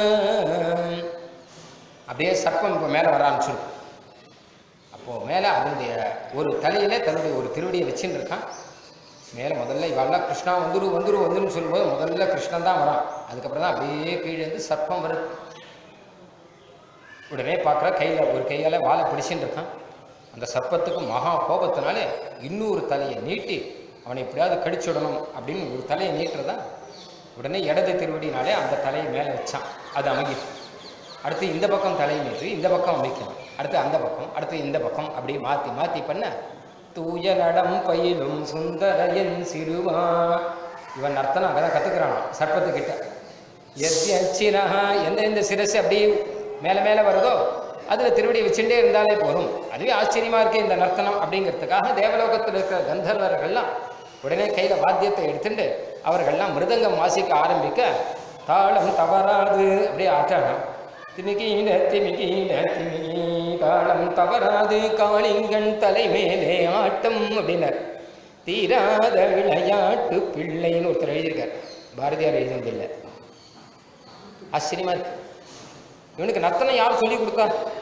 S1: அப்படியே சர்ப்பம் இப்போ மேலே வர ஆரம்பிச்சிருக்கு அப்போது மேலே அதனுடைய ஒரு தலையில் தன்னுடைய ஒரு திருவடியை வச்சுன்னு இருக்கான் மேலே முதல்ல இவெல்லாம் கிருஷ்ணா வந்துரு வந்துரு வந்துருன்னு சொல்லும்போது முதல்ல கிருஷ்ணன் தான் வரான் அதுக்கப்புறம் தான் அப்படியே கீழே இருந்து சர்ப்பம் வருது உடனே பார்க்குற கையில் ஒரு கையால் வாழை பிடிச்சின்னு இருக்கான் அந்த சர்ப்பத்துக்கு மகா கோபத்தினாலே இன்னொரு தலையை நீட்டி அவனை எப்படியாவது கடிச்சுடணும் அப்படின்னு ஒரு தலையை நீட்டுறதா உடனே இடது திருவடினாலே அந்த தலையை மேலே வச்சான் அது அமைக்கிது அடுத்து இந்த பக்கம் தலையை நீட்டு இந்த பக்கம் அமைக்கணும் அடுத்து அந்த பக்கம் அடுத்து இந்த பக்கம் அப்படி மாற்றி மாற்றி பண்ண தூய நடம் பயிலும் சுந்தரையன் சிறுவா இவன் நர்த்தனம் அங்கே தான் கற்றுக்கிறான் சர்ப்பத்துக்கிட்ட எத்தியச்சிரஹா எந்த எந்த சிரசு அப்படி மேலே மேலே வருதோ அதில் திருவடி வச்சுட்டே இருந்தாலே போதும் அதுவே ஆச்சரியமாக இருக்கு இந்த நர்த்தனம் அப்படிங்கிறதுக்காக தேவலோகத்தில் இருக்கிற கந்தர்வர்கள்லாம் உடனே கையில் வாத்தியத்தை எடுத்துட்டு அவர்கள்லாம் மிருதங்கம் வாசிக்க ஆரம்பிக்க தாளம் தவறாது அப்படியே ஆட்டாங்க திமிகீட திமிகீட திமிகி தாளம் தவறாது காளிங்கன் தலைமேலே ஆட்டம் அப்படின்னார் தீராத விளையாட்டு பிள்ளைன்னு ஒருத்தர் எழுதியிருக்கார் பாரதியார் எழுதினதில்லை ஆச்சரியமா இருக்கு இவனுக்கு நர்த்தனம் யார் சொல்லி கொடுத்தா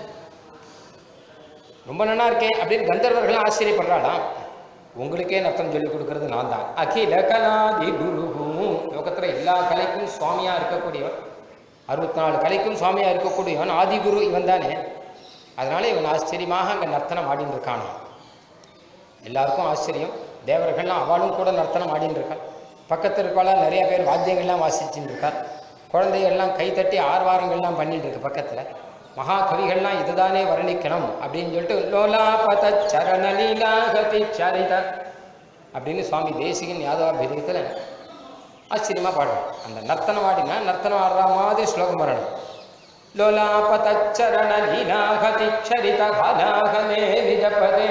S1: ரொம்ப நல்லா இருக்கே அப்படின்னு கந்தர்வர்கள் ஆச்சரியப்படுறாளாம் உங்களுக்கே நர்த்தனம் சொல்லி கொடுக்கறது நான் தான் அகில கலாதி குரு லோகத்தில் எல்லா கலைக்கும் சுவாமியா இருக்கக்கூடியவன் அறுபத்தி நாலு கலைக்கும் சுவாமியா இருக்கக்கூடியவன் ஆதிகுரு இவன் தானே அதனால இவன் ஆச்சரியமாக அங்கே நர்த்தனம் ஆடின்னு இருக்கானா எல்லாருக்கும் ஆச்சரியம் தேவர்கள்லாம் அவளும் கூட நர்த்தனம் ஆடின்னு இருக்கா பக்கத்தில் இருக்கவளாம் நிறைய பேர் வாத்தியங்கள்லாம் வாசிச்சுட்டு இருக்கா குழந்தைகள்லாம் கைத்தட்டி ஆர்வாரங்கள்லாம் பண்ணிட்டு இருக்கு பக்கத்தில் மகாகவிகள்லாம் இதுதானே வர்ணிக்கணும் அப்படின்னு சொல்லிட்டு லோலாபத சரண லீலாகதி சரித அப்படின்னு சுவாமி தேசிகன் யாதவாபிரியத்தில் ஆச்சரியமாக பாடுறோம் அந்த நர்த்தனம் ஆடினா நர்த்தனம் ஆடுற மாதிரி ஸ்லோகம் வரணும் லோலாபத சரண லீலாகதி சரித காலாகமே நிஜபதே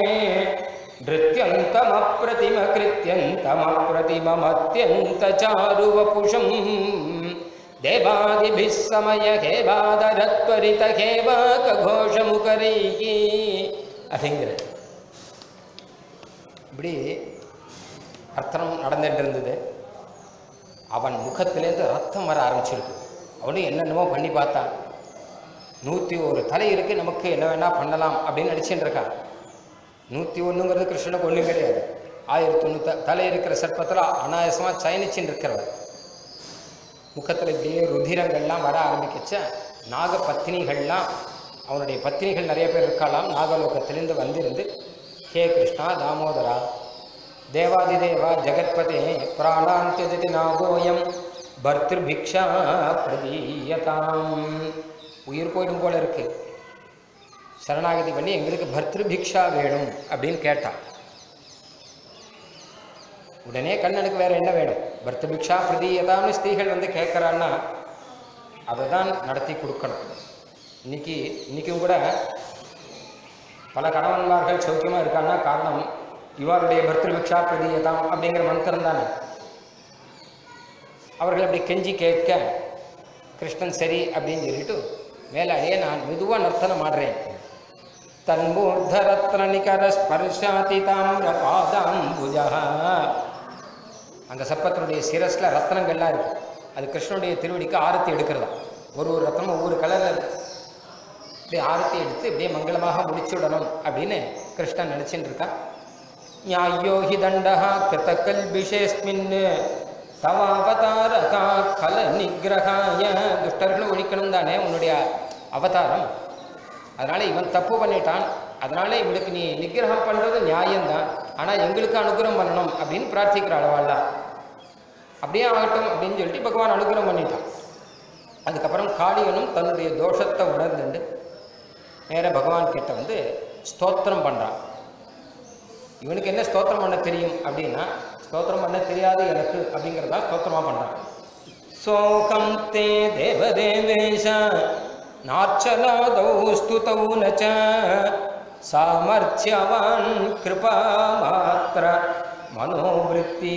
S1: नृत्यन्तमप्रतिमकृत्यन्तमप्रतिममत्यन्तचारुवपुषम् देवादिभिः समयहेवादरत्वरितहेवाकघोषमुकरैः அப்படிங்கிறது இப்படி அர்த்தனம் நடந்துட்டு இருந்தது அவன் முகத்திலேருந்து ரத்தம் வர ஆரம்பிச்சிருக்கு அவனும் என்னென்னமோ பண்ணி பார்த்தான் நூற்றி ஒரு தலை இருக்கு நமக்கு என்ன வேணா பண்ணலாம் அப்படின்னு நினச்சிட்டு இருக்கான் நூற்றி ஒன்றுங்கிறது கிருஷ்ணனுக்கு ஒன்றும் கிடையாது ஆயிரத்தி தொண்ணூத்த தலை இருக்கிற சர்ப்பத்தில் அனாயசமாக சயனிச்சின்னு இருக்கிறவர் முகத்தில் இப்படியே ருதிரங்கள்லாம் வர ஆரம்பிக்கச்ச நாக பத்தினிகள்லாம் அவனுடைய பத்தினிகள் நிறைய பேர் இருக்கலாம் நாகலோகத்திலிருந்து வந்திருந்து ஹே கிருஷ்ணா தாமோதரா தேவாதிதேவா ஜெகத்பதே பிராணாந்தியதி நாகோயம் பர்திருபிக்ஷா பிரதீயதாம் உயிர் போயிடும் போல இருக்கு சரணாகதி பண்ணி எங்களுக்கு பர்திரு பிக்ஷா வேணும் அப்படின்னு கேட்டான் உடனே கண்ணனுக்கு வேற என்ன வேணும் பர்த்த பிக்ஷா பிரதீயதான்னு ஸ்திரீகள் வந்து கேட்குறான்னா அதை தான் நடத்தி கொடுக்கணும் இன்னைக்கு இன்னைக்கும் கூட பல கணவன்மார்கள் சௌக்கியமாக இருக்காங்கன்னா காரணம் இவருடைய பர்திரு பிக்ஷா பிரதீயதாம் அப்படிங்கிற மந்திரம் தானே அவர்கள் அப்படி கெஞ்சி கேட்க கிருஷ்ணன் சரி அப்படின்னு சொல்லிட்டு மேலாடியே நான் மெதுவாக நர்த்தனம் ஆடுறேன் தன்மூர்தரத்னநிகரஸ்பர்ஷாதி தாமிர பாதாம்புஜா அந்த சர்ப்பத்தினுடைய சிரஸில் ரத்னங்கள்லாம் இருக்கு அது கிருஷ்ணனுடைய திருவடிக்கு ஆரத்தி எடுக்கிறதா ஒரு ஒரு ரத்னம் ஒவ்வொரு கலரில் இருக்கு இப்படி ஆரத்தி எடுத்து இப்படியே மங்களமாக முடிச்சு விடணும் அப்படின்னு கிருஷ்ணன் நினச்சிட்டு இருக்கான் ஞாயோ ஹி தண்டா கிருத கல்பிஷேஸ்மின் தவாவதாரகா கல நிகிரகாய துஷ்டர்களை ஒழிக்கணும் தானே உன்னுடைய அவதாரம் அதனால இவன் தப்பு பண்ணிட்டான் அதனால இவனுக்கு நீ நிகிரகம் பண்றது நியாயம்தான் ஆனால் எங்களுக்கு அனுகிரகம் பண்ணணும் அப்படின்னு பிரார்த்திக்கிற அளவாள்லாம் அப்படியே ஆகட்டும் அப்படின்னு சொல்லிட்டு பகவான் அனுகிரகம் பண்ணிட்டான் அதுக்கப்புறம் காளியனும் தன்னுடைய தோஷத்தை உணர்ந்துண்டு நேராக பகவான் கிட்ட வந்து ஸ்தோத்திரம் பண்ணுறான் இவனுக்கு என்ன ஸ்தோத்திரம் பண்ண தெரியும் அப்படின்னா ஸ்தோத்திரம் பண்ண தெரியாது எனக்கு அப்படிங்கிறதா ஸ்தோத்திரமாக பண்ணுறான் சோகம் தே தேவதேவேஷ நார்ச்சலாதௌ ஸ்துதௌ நச்ச சாமர்த்தியவான் கிருபா மாத்திர மனோவிருத்தி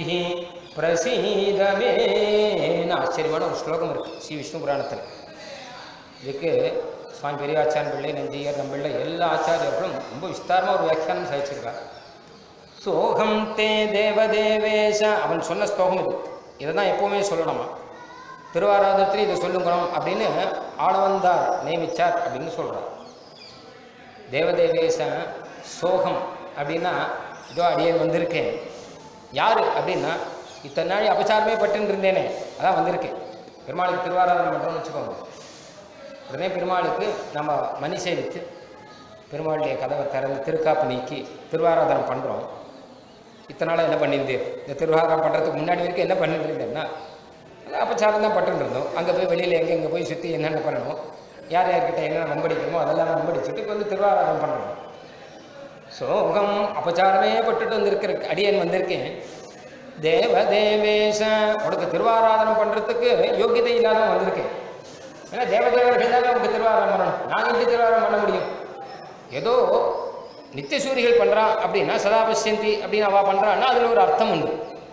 S1: பிரசீதமேன்னு ஆச்சரியமான ஒரு ஸ்லோகம் இருக்கு ஸ்ரீ விஷ்ணு புராணத்தில் இதுக்கு சுவாமி பெரியாச்சான் பிள்ளை நஞ்சியர் நம்பிள்ளை எல்லா ஆச்சாரியர்களும் ரொம்ப விஸ்தாரமாக ஒரு வியாக்கியானம் சாதிச்சிருக்காங்க சோகம் தே தேவதேவேஷ அவன் சொன்ன ஸ்லோகம் இது இதை தான் எப்போவுமே சொல்லணுமா திருவாராதத்தில் இதை சொல்லுங்கணும் அப்படின்னு ஆளவந்தார் நியமிச்சார் அப்படின்னு சொல்கிறார் தேவதேவேச சோகம் அப்படின்னா இதோ அடியேன் வந்திருக்கேன் யார் அப்படின்னா இத்தனை நாள் அபச்சாரமே பட்டுன்னு இருந்தேனே அதான் வந்திருக்கேன் பெருமாளுக்கு திருவாராதனம் பண்ணுறோம்னு வச்சுக்கோங்க உடனே பெருமாளுக்கு நம்ம மணி சேவித்து பெருமாளுடைய கதவை திறந்து திருக்காப்பு நீக்கி திருவாராதனம் பண்ணுறோம் இத்தனை நாளாக என்ன பண்ணியிருந்தேன் இந்த திருவாராதனம் பண்ணுறதுக்கு முன்னாடி வரைக்கும் என்ன பண்ணிட்டு இருந்தேன்னா அதான் அபச்சாரம் தான் பட்டுன்னு இருந்தோம் அங்கே போய் வெளியில் எங்கே எங்கே போய் சுற்றி என்னென்ன பண்ணணும் யார் யார்கிட்ட என்னென்ன நம்படிக்கணுமோ அதெல்லாம் நம்படிச்சுட்டு இப்போ வந்து திருவாராதனம் பண்ணுறோம் சோகம் அபச்சாரமே பட்டுட்டு வந்திருக்கிற அடியன் வந்திருக்கேன் தேவ தேவேஷ உனக்கு திருவாராதனம் பண்ணுறதுக்கு யோக்கியதை இல்லாதவன் வந்திருக்கேன் ஏன்னா தேவதேவர்கள் தான் உனக்கு திருவாராதனம் பண்ணணும் நான் எப்படி திருவாராதனம் பண்ண முடியும் ஏதோ நித்தியசூரிகள் பண்ணுறான் அப்படின்னா சதாபஷ்யந்தி அப்படின்னு அவள் பண்ணுறான்னா அதில் ஒரு அர்த்தம் உண்டு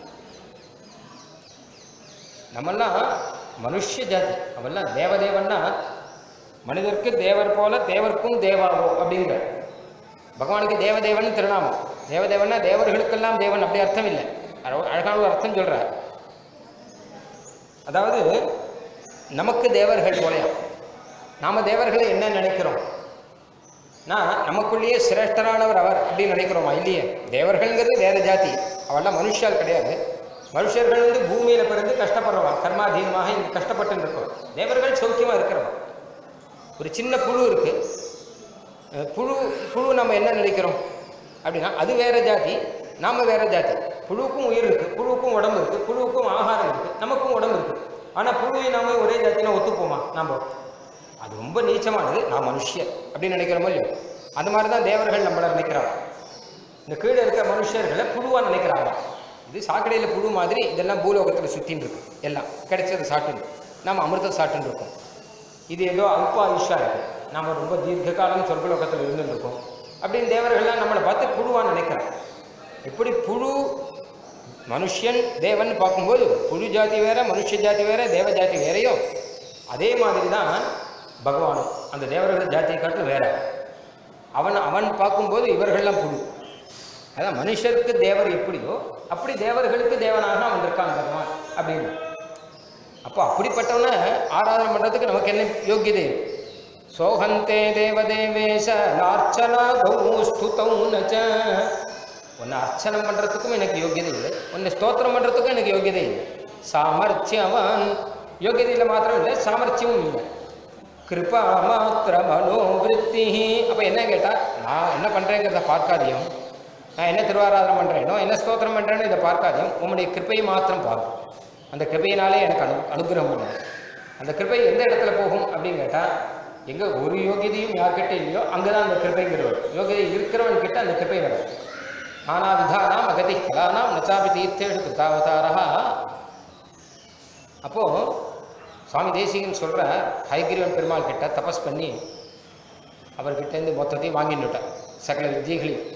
S1: நம்மெல்லாம் மனுஷ்ய ஜாதி அவெல்லாம் தேவதேவன்னா மனிதருக்கு தேவர் போல தேவர்க்கும் தேவாவோ அப்படிங்கிற பகவானுக்கு தேவதேவன் திருநாமம் தேவதேவன்னா தேவர்களுக்கெல்லாம் தேவன் அப்படி அர்த்தம் இல்லை அழ- அழகான ஒரு அர்த்தம் சொல்கிறார் அதாவது நமக்கு தேவர்கள் போலையா நாம தேவர்களை என்ன நினைக்கிறோம் நான் நமக்குள்ளேயே சிரேஷ்டரானவர் அவர் அப்படின்னு நினைக்கிறோமா இல்லையே தேவர்கள்ங்கிறது வேற ஜாதி அவெல்லாம் மனுஷால் கிடையாது மனுஷர்கள் வந்து பூமியில பிறந்து கஷ்டப்படுறவா கர்மாதீனமாக இங்க கஷ்டப்பட்டு இருக்கோம் தேவர்கள் சௌக்கியமா இருக்கிறவா ஒரு சின்ன புழு இருக்கு அஹ் புழு புழு நம்ம என்ன நினைக்கிறோம் அப்படின்னா அது வேற ஜாதி நாம வேற ஜாதி புழுவுக்கும் உயிர் இருக்கு புழுவுக்கும் உடம்பு இருக்கு புழுவுக்கும் ஆகாரம் இருக்கு நமக்கும் உடம்பு இருக்கு ஆனா புழுவை நாம ஒரே ஜாத்தினா ஒத்துப்போமா நாம அது ரொம்ப நீச்சமானது நான் மனுஷன் அப்படின்னு நினைக்கிறோமோ இல்லையோ அந்த மாதிரி தான் தேவர்கள் நம்மளை நினைக்கிறாங்க இந்த கீழே இருக்கிற மனுஷர்களை புழுவா நினைக்கிறாங்க இது சாக்கடையில் புழு மாதிரி இதெல்லாம் பூலோகத்தில் சுத்தின்னு இருக்கு எல்லாம் கிடைச்சது சாப்பிட்டு நாம் அமிர்தம் சாப்பிட்டுன்னு இருக்கோம் இது ஏதோ அல்ப ஆயுஷா இருக்கு நாம ரொம்ப தீர்க்க காலம் சொர்க்கலோகத்தில் இருந்துட்டு இருக்கோம் அப்படின்னு தேவர்கள்லாம் நம்மளை பார்த்து புழுவா நினைக்கிறாங்க எப்படி புழு மனுஷன் தேவன் பார்க்கும்போது புழு ஜாதி வேற மனுஷ ஜாதி வேற தேவ ஜாதி வேறையோ அதே மாதிரி தான் பகவானும் அந்த தேவர்கள் ஜாதியை காட்டிலும் வேற அவன் அவன் பார்க்கும்போது இவர்கள்லாம் புழு அதான் மனுஷருக்கு தேவர் எப்படியோ அப்படி தேவர்களுக்கு தேவனாக அவன் இருக்கான் பகவான் அப்படின்னு அப்போ அப்படிப்பட்டவனை ஆராதனை பண்ணுறதுக்கு நமக்கு என்ன யோக்கியதை இருக்கு சோகந்தே தேவதேவேஷ நார்ச்சனா கௌ ஸ்துதௌ நச்ச உன்னை அர்ச்சனம் பண்ணுறதுக்கும் எனக்கு யோக்கியதை இல்லை உன்னை ஸ்தோத்திரம் பண்ணுறதுக்கும் எனக்கு யோக்கியதை இல்லை சாமர்த்தியவான் யோகியதையில் மாத்திரம் இல்லை சாமர்த்தியமும் இல்லை கிருபா மாத்திர மனோவிருத்தி அப்போ என்ன கேட்டால் நான் என்ன பண்ணுறேங்கிறத பார்க்காதையும் நான் என்ன திருவாராதனை பண்ணுறேனோ என்ன ஸ்தோத்திரம் பண்ணுறேனோ இதை பார்க்காதையும் உம்முடைய கிருப்பையை மாத்திரம் பாரும் அந்த கிருபையினாலே எனக்கு அனு அனுகிரகம் பண்ணும் அந்த கிருபை எந்த இடத்துல போகும் அப்படின்னு கேட்டால் எங்கே ஒரு யோகியதையும் யார்கிட்ட இல்லையோ அங்கே தான் அந்த கிருபைங்கிறவர் யோகிதை இருக்கிறவன் கிட்ட அந்த கிருபை வரும் நானா விதானாம் அகதி கலானாம் நச்சாபி தீர்த்தேடு கிருத்தாவதாரா அப்போது சுவாமி தேசிகன் சொல்கிற ஹைகிரீவன் பெருமாள் கிட்ட தபஸ் பண்ணி அவர்கிட்டேருந்து மொத்தத்தையும் வாங்கிட்டுட்டார் சகல வித்தியைகளையும்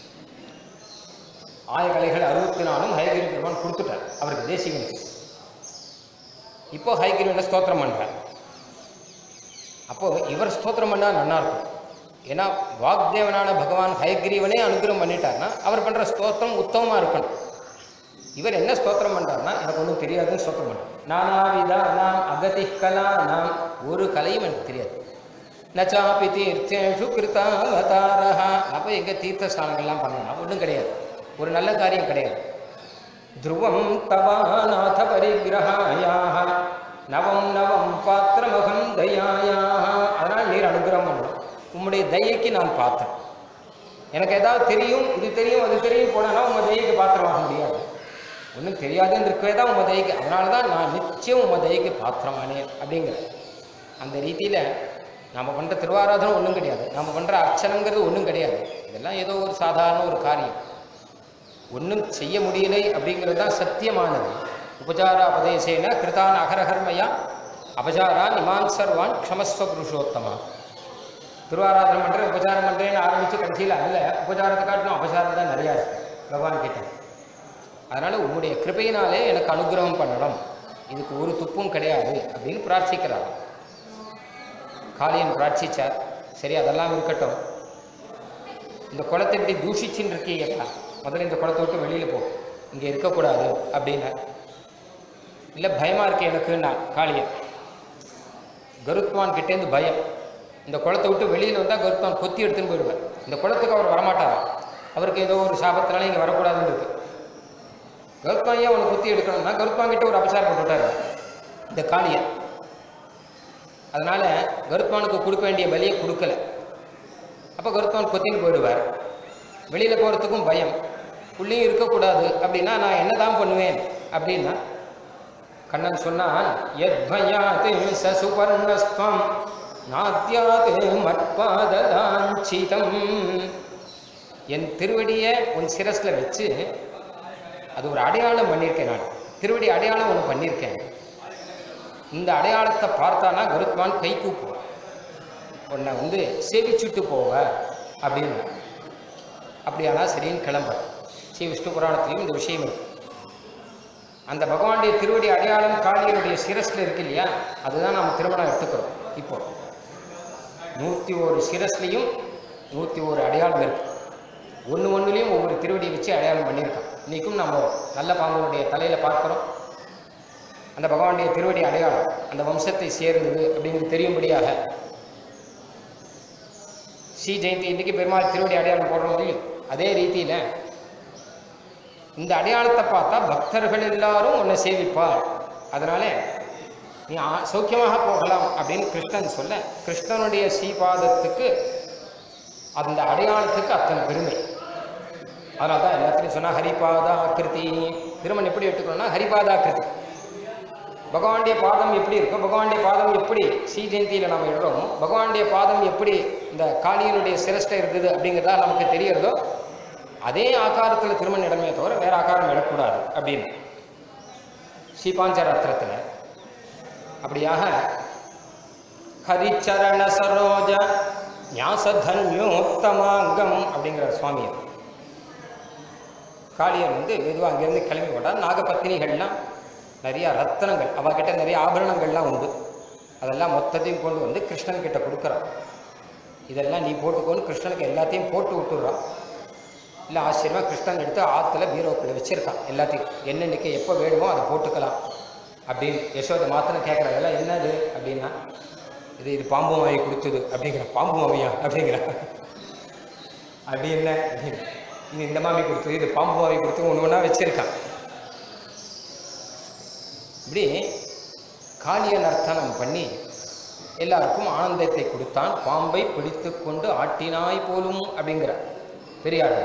S1: ஆயகலைகள் அறுபத்தி நாலும் ஹைகிரீவன் பெருமாள் கொடுத்துட்டார் அவருக்கு தேசிகனுக்கு இப்போ ஹைகிரீவனை ஸ்தோத்திரம் பண்ணுறார் அப்போது இவர் ஸ்தோத்திரம் பண்ணால் நல்லா இருக்கும் ஏன்னா வாக்தேவனான பகவான் ஹயக்ரீவனே அனுகிரகம் பண்ணிட்டார்னா அவர் பண்ணுற ஸ்தோத்திரம் உத்தமமாக இருக்கணும் இவர் என்ன ஸ்தோத்திரம் பண்ணுறாருன்னா எனக்கு ஒன்றும் தெரியாதுன்னு ஸ்தோத்திரம் பண்ணுறார் நானாவிதா நாம் அகதி கலா நாம் ஒரு கலையும் எனக்கு தெரியாது நச்சாபி தீர்த்தேஷு கிருத்தாவதாரா அப்போ எங்கே தீர்த்த ஸ்நானங்கள்லாம் பண்ணலாம் ஒன்றும் கிடையாது ஒரு நல்ல காரியம் கிடையாது ध्रुवं तवानाथ परिग्रहायाः நவம் நவம் பாத்திரமகம் தயாயாக அதனால் நீர் அனுகிரகம் பண்ணணும் உம்முடைய தயைக்கு நான் பாத்திரம் எனக்கு ஏதாவது தெரியும் இது தெரியும் அது தெரியும் போனா உங்கள் தயைக்கு பாத்திரமாக முடியாது ஒன்றும் தெரியாதுன்னு இருக்கவே தான் உம தயக்கு அதனால தான் நான் நிச்சயம் உம தயக்கு பாத்திரமானேன் அப்படிங்கிற அந்த ரீதியில் நாம் பண்ணுற திருவாராதனை ஒன்றும் கிடையாது நாம் பண்ணுற அர்ச்சனைங்கிறது ஒன்றும் கிடையாது இதெல்லாம் ஏதோ ஒரு சாதாரண ஒரு காரியம் ஒன்றும் செய்ய முடியலை அப்படிங்கிறது தான் சத்தியமானது உபச்சார உபதேசேன கிருதான் அகரஹர்மயா அபசாரான் இமான் சர்வான் க்ஷமஸ்வ புருஷோத்தமா திருவாராதனை பண்ணுறேன் உபச்சாரம் பண்ணுறேன்னு ஆரம்பித்து கடைசியில் அதில் உபச்சாரத்தை காட்டிலும் அபசாரம் தான் நிறையா இருக்கு பகவான் கிட்ட அதனால் உம்முடைய கிருபையினாலே எனக்கு அனுகிரகம் பண்ணணும் இதுக்கு ஒரு துப்பும் கிடையாது அப்படின்னு பிரார்த்திக்கிறார் காளியன் பிரார்த்திச்சார் சரி அதெல்லாம் இருக்கட்டும் இந்த குளத்தை இப்படி தூஷிச்சுன்னு இருக்கீங்கப்பா முதல்ல இந்த குளத்தை விட்டு வெளியில் போ இங்கே இருக்கக்கூடாது அப்படின்னு இல்லை பயமாக இருக்கு எனக்குன்னா காளியன் கருத்வான் கிட்டேருந்து பயம் இந்த குளத்தை விட்டு வெளியில் வந்தால் கருத்வான் கொத்தி எடுத்துன்னு போயிடுவார் இந்த குளத்துக்கு அவர் வரமாட்டார் அவருக்கு ஏதோ ஒரு சாபத்தினால இங்கே வரக்கூடாதுன்னு இருக்கு கருத்வான் ஏன் அவனை கொத்தி எடுக்கணும்னா கருத்வான் கிட்ட ஒரு அபசாரம் போட்டுவிட்டார் இந்த காளியன் அதனால கருத்வானுக்கு கொடுக்க வேண்டிய பலியை கொடுக்கல அப்போ கருத்வான் கொத்தின்னு போயிடுவார் வெளியில் போகிறதுக்கும் பயம் உள்ளேயும் இருக்கக்கூடாது அப்படின்னா நான் என்ன தான் பண்ணுவேன் அப்படின்னா கண்ணன் சொன்னான் யத்பயாத் சசுபர்ணஸ்துவம் நாத்யாத் மற்பாதலாஞ்சிதம் என் திருவடியை உன் சிரஸில் வச்சு அது ஒரு அடையாளம் பண்ணியிருக்கேன் நான் திருவடி அடையாளம் ஒன்று பண்ணியிருக்கேன் இந்த அடையாளத்தை பார்த்தானா கருத்வான் கை கூப்புவான் உன்னை வந்து சேவிச்சுட்டு போவ அப்படின்னு அப்படியானா சரின்னு கிளம்ப ஸ்ரீ விஷ்ணு புராணத்திலையும் இந்த விஷயம் இருக்கு அந்த பகவானுடைய திருவடி அடையாளம் காளியனுடைய சிரஸில் இருக்கு இல்லையா அதுதான் நாம் திருமணம் எடுத்துக்கிறோம் இப்போ நூற்றி ஒரு சிரஸ்லையும் நூற்றி ஒரு அடையாளம் இருக்கு ஒன்று ஒன்றுலையும் ஒவ்வொரு திருவடியை வச்சு அடையாளம் பண்ணியிருக்கான் இன்றைக்கும் நம்ம நல்ல பாம்பனுடைய தலையில் பார்க்குறோம் அந்த பகவானுடைய திருவடி அடையாளம் அந்த வம்சத்தை சேர்ந்தது அப்படிங்கிறது தெரியும்படியாக ஸ்ரீ ஜெயந்தி இன்னைக்கு பெருமாள் திருவடி அடையாளம் போடுறோம் இல்லையோ அதே ரீதியில் இந்த அடையாளத்தை பார்த்தா பக்தர்கள் எல்லாரும் உன்னை சேவிப்பார் அதனால நீ ஆ- சௌக்கியமாக போகலாம் அப்படின்னு கிருஷ்ணன் சொல்ல கிருஷ்ணனுடைய ஸ்ரீபாதத்துக்கு அந்த அடையாளத்துக்கு அத்தனை பெருமை அதனால தான் எல்லாத்துலையும் சொன்னா ஹரிபாதா கிருதி திருமணம் எப்படி எடுத்துக்கணும்னா ஹரிபாதா கிருதி பகவானுடைய பாதம் எப்படி இருக்கோ பகவானுடைய பாதம் எப்படி ஸ்ரீ ஜெயந்தியில் நம்ம எழுறோமோ பகவானுடைய பாதம் எப்படி இந்த காளியனுடைய சிரஷ்ட இருக்குது அப்படிங்கிறதா நமக்கு தெரியறதோ அதே ஆகாரத்தில் திருமணம் இடமே தவிர வேற ஆகாரம் இடக்கூடாது அப்படின்னு ஸ்ரீபாஞ்சரத்னத்தில் அப்படியாக ஹரிச்சரண சரோஜ ஞாசதன்யோத்தமாங்கம் அப்படிங்கிற சுவாமியை காளியர் வந்து மெதுவாக அங்கேருந்து கிளம்பி போட்டார் நாகபத்தினிகள்லாம் நிறையா ரத்தனங்கள் அவகிட்ட நிறைய ஆபரணங்கள்லாம் உண்டு அதெல்லாம் மொத்தத்தையும் கொண்டு வந்து கிருஷ்ணன் கிட்ட கொடுக்குறான் இதெல்லாம் நீ போட்டுக்கோன்னு கிருஷ்ணனுக்கு எல்லாத்தையும் போட்டு விட்டுறான் இல்லை ஆச்சரியமாக கிருஷ்ணன் எடுத்து ஆற்றுல பீரோக்குள்ள வச்சிருக்கான் எல்லாத்தையும் என்னென்னைக்கு எப்போ வேணுமோ அதை போட்டுக்கலாம் அப்படின்னு யசோதை மாத்திரம் கேட்குறாங்க எல்லாம் என்னது அப்படின்னா இது இது பாம்பு மாவி கொடுத்தது அப்படிங்கிற பாம்பு மாவியா அப்படிங்கிற அப்படி என்ன அப்படின்னு இது இந்த மாமி கொடுத்தது இது பாம்பு மாவி கொடுத்து ஒன்று ஒன்றா வச்சிருக்கான் இப்படி காளிய நர்த்தனம் பண்ணி எல்லாருக்கும் ஆனந்தத்தை கொடுத்தான் பாம்பை பிடித்து கொண்டு ஆட்டினாய் போலும் அப்படிங்கிற பெரியாள்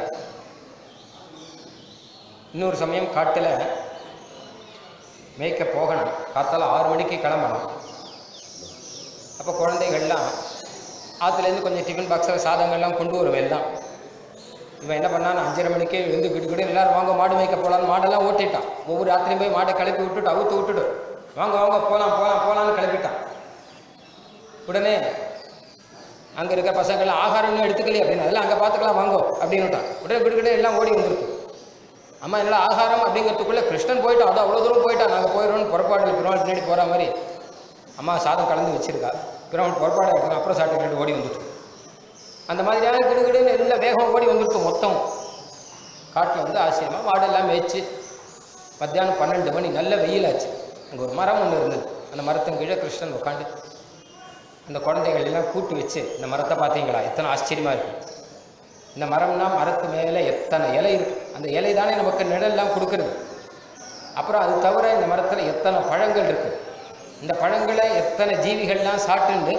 S1: இன்னொரு சமயம் காட்டில் மேய்க்க போகணும் காத்தால ஆறு மணிக்கு கிளம்பணும் அப்போ குழந்தைகள்லாம் ஆற்றுலேருந்து கொஞ்சம் டிஃபன் பாக்ஸில் சாதங்கள்லாம் கொண்டு வரும் எல்லாம் இவன் என்ன பண்ணான் அஞ்சரை மணிக்கே எழுந்து கிட்டு எல்லாரும் வாங்க மாடு மேய்க்க போகலான்னு மாடெல்லாம் ஓட்டிட்டான் ஒவ்வொரு ராத்திரியும் போய் மாடை கிளப்பி விட்டுட்டு அவுத்து விட்டுட்டு வாங்க வாங்க போகலாம் போகலாம் போகலான்னு கிளப்பிட்டான் உடனே அங்கே இருக்க பசங்கள்லாம் ஆகாரம் இன்னும் எடுத்துக்கலையே அப்படின்னு அதெல்லாம் அங்கே பார்த்துக்கலாம் வாங்கோ அப்படின்னுட்டான் உடனே கிடுக்கிட்டே எல்லாம் ஓடி வந்திருக்கு அம்மா என்னடா ஆகாரம் அப்படிங்கிறதுக்குள்ளே கிருஷ்ணன் போயிட்டான் அதான் அவ்வளோ தூரம் போயிட்டான் நாங்கள் போயிடுறோம்னு புறப்பாடு பிறவாள் பின்னாடி போகிற மாதிரி அம்மா சாதம் கலந்து வச்சிருக்கா பிறவாள் புறப்பாடு இருக்கிற அப்புறம் சாப்பிட்டு ஓடி வந்துட்டு அந்த மாதிரியான கிடுகிடுன்னு எல்லாம் வேகம் ஓடி வந்துட்டு மொத்தம் காட்டில் வந்து ஆச்சரியமாக மாடெல்லாம் மேய்ச்சி மத்தியானம் பன்னெண்டு மணி நல்ல வெயிலாச்சு அங்கே ஒரு மரம் ஒன்று இருந்தது அந்த மரத்தின் கீழே கிருஷ்ணன் உட்காந்து அந்த குழந்தைகள் எல்லாம் கூட்டி வச்சு இந்த மரத்தை பார்த்தீங்களா எத்தனை ஆச்சரியமாக இருக்கு இந்த மரம்னா மரத்து மேலே எத்தனை இலை இருக்கு அந்த இலை தானே நமக்கு நிழல்லாம் கொடுக்கறது அப்புறம் அது தவிர இந்த மரத்தில் எத்தனை பழங்கள் இருக்கு இந்த பழங்களை எத்தனை ஜீவிகள்லாம் சாப்பிட்டுண்டு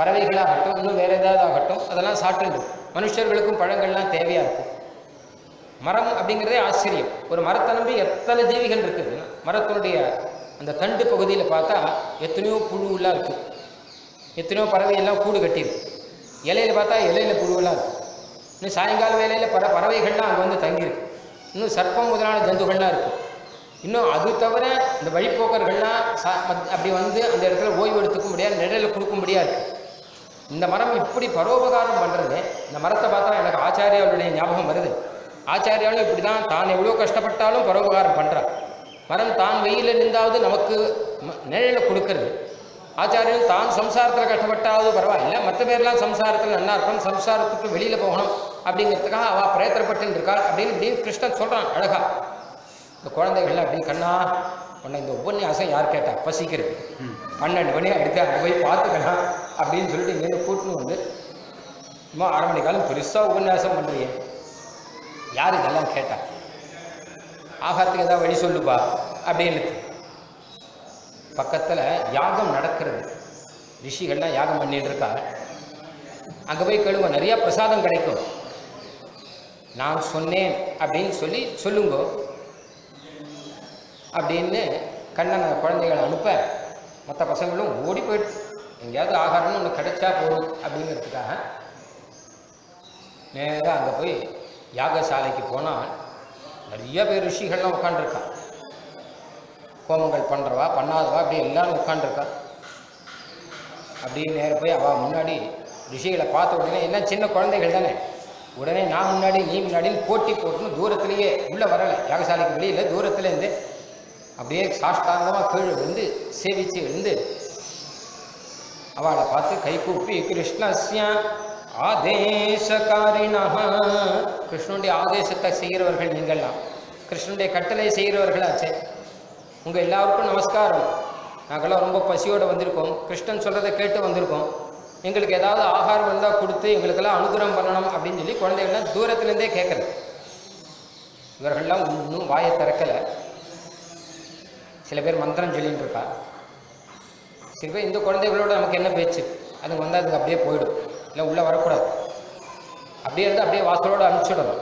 S1: பறவைகளாகட்டும் இன்னும் வேற ஏதாவது ஆகட்டும் அதெல்லாம் சாப்பிட்டுண்டு மனுஷர்களுக்கும் பழங்கள்லாம் தேவையாக இருக்கும் மரம் அப்படிங்கிறதே ஆச்சரியம் ஒரு மரத்தை நம்பி எத்தனை ஜீவிகள் இருக்குதுன்னா மரத்தினுடைய அந்த தண்டு பகுதியில் பார்த்தா எத்தனையோ புழுவெல்லாம் இருக்குது எத்தனையோ பறவையெல்லாம் கூடு கட்டியிருக்கு இலையில பார்த்தா இலையில புழுவெல்லாம் இருக்குது இன்னும் சாயங்கால வேலையில் பற பறவைகள்லாம் அங்கே வந்து தங்கியிருக்கு இன்னும் சர்ப்பம் முதலான ஜந்துகள்லாம் இருக்குது இன்னும் அது தவிர இந்த வழிப்போக்கர்கள்லாம் சா மத்- அப்படி வந்து அந்த இடத்துல ஓய்வு எடுத்துக்க முடியாது நிழல கொடுக்கும்படியா இருக்குது இந்த மரம் இப்படி பரோபகாரம் பண்ணுறது இந்த மரத்தை பார்த்தா எனக்கு ஆச்சாரியாவுடைய ஞாபகம் வருது ஆச்சாரியாலும் இப்படி தான் தான் எவ்வளோ கஷ்டப்பட்டாலும் பரோபகாரம் பண்ணுறான் மரம் தான் வெயிலில் நின்றாவது நமக்கு ம- நிழலை கொடுக்கறது ஆச்சாரியன் தான் சம்சாரத்தில் கஷ்டப்பட்டாவது பரவாயில்ல மற்ற பேர்லாம் சம்சாரத்தில் நல்லா இருக்கணும் சம்சாரத்துக்கு வெளியில் போகணும் அப்படிங்கிறதுக்காக அவள் பிரயத்தனப்பட்டு இருக்காள் அப்படின்னு இப்படின்னு கிருஷ்ணன் சொல்கிறான் அழகா இந்த குழந்தைகள்லாம் அப்படி கண்ணா உன்னை இந்த உபன்யாசம் யார் கேட்டா பசிக்கிறது பன்னெண்டு மணி ஆகிடுது அங்கே போய் பார்த்துக்கலாம் அப்படின்னு சொல்லிட்டு இங்கேருந்து கூட்டின்னு வந்து சும்மா அரை மணி காலம் பெருசாக உபன்யாசம் பண்ணுறியே யார் இதெல்லாம் கேட்டா ஆகாரத்துக்கு ஏதாவது வழி சொல்லுப்பா அப்படின்னு பக்கத்தில் யாகம் நடக்கிறது ரிஷிகள்லாம் யாகம் பண்ணிட்டு இருக்கா அங்கே போய் கேளுங்க நிறைய பிரசாதம் கிடைக்கும் நான் சொன்னேன் அப்படின்னு சொல்லி சொல்லுங்கோ அப்படின்னு கண்ணனை குழந்தைகளை அனுப்ப மற்ற பசங்களும் ஓடி போயிட்டு எங்கேயாவது ஆகாரம்னு ஒன்று கிடைச்சா போதும் அப்படிங்கிறதுக்காக நேராக அங்கே போய் யாகசாலைக்கு போனால் நிறைய பேர் ரிஷிகள்லாம் உட்காண்டிருக்கா ஹோமங்கள் பண்ணுறவா பண்ணாதவா அப்படி எல்லாரும் உட்காண்டிருக்கா அப்படியே நேர போய் அவள் முன்னாடி ரிஷிகளை பார்த்த உடனே எல்லாம் சின்ன குழந்தைகள் தானே உடனே நான் முன்னாடி நீ முன்னாடின்னு போட்டி போட்டுன்னு தூரத்திலேயே உள்ளே வரலை யாகசாலைக்கு வெளியில் தூரத்துலேருந்து அப்படியே சாஷ்டாங்கமாக கீழே விழுந்து சேவிச்சு எழுந்து அவளை பார்த்து கை கூப்பி கிருஷ்ணஸ்ய ஆதேசகாரிணா கிருஷ்ணனுடைய ஆதேசத்தை செய்கிறவர்கள் நீங்கள்லாம் கிருஷ்ணனுடைய கட்டளை செய்கிறவர்களாச்சே உங்கள் எல்லாருக்கும் நமஸ்காரம் நாங்கள்லாம் ரொம்ப பசியோடு வந்திருக்கோம் கிருஷ்ணன் சொல்கிறத கேட்டு வந்திருக்கோம் எங்களுக்கு ஏதாவது ஆகாரம் இருந்தால் கொடுத்து எங்களுக்கெல்லாம் அனுகிரகம் பண்ணணும் அப்படின்னு சொல்லி குழந்தைகள்லாம் தூரத்துலேருந்தே கேட்குறது இவர்கள்லாம் இன்னும் வாயை திறக்கலை சில பேர் மந்திரம் சொல்லிட்டு இருக்கா சில பேர் இந்த குழந்தைகளோட நமக்கு என்ன பேச்சு அதுங்க வந்தால் அதுக்கு அப்படியே போயிடும் இல்லை உள்ளே வரக்கூடாது அப்படியே இருந்து அப்படியே வாசலோட அனுப்பிச்சிடணும்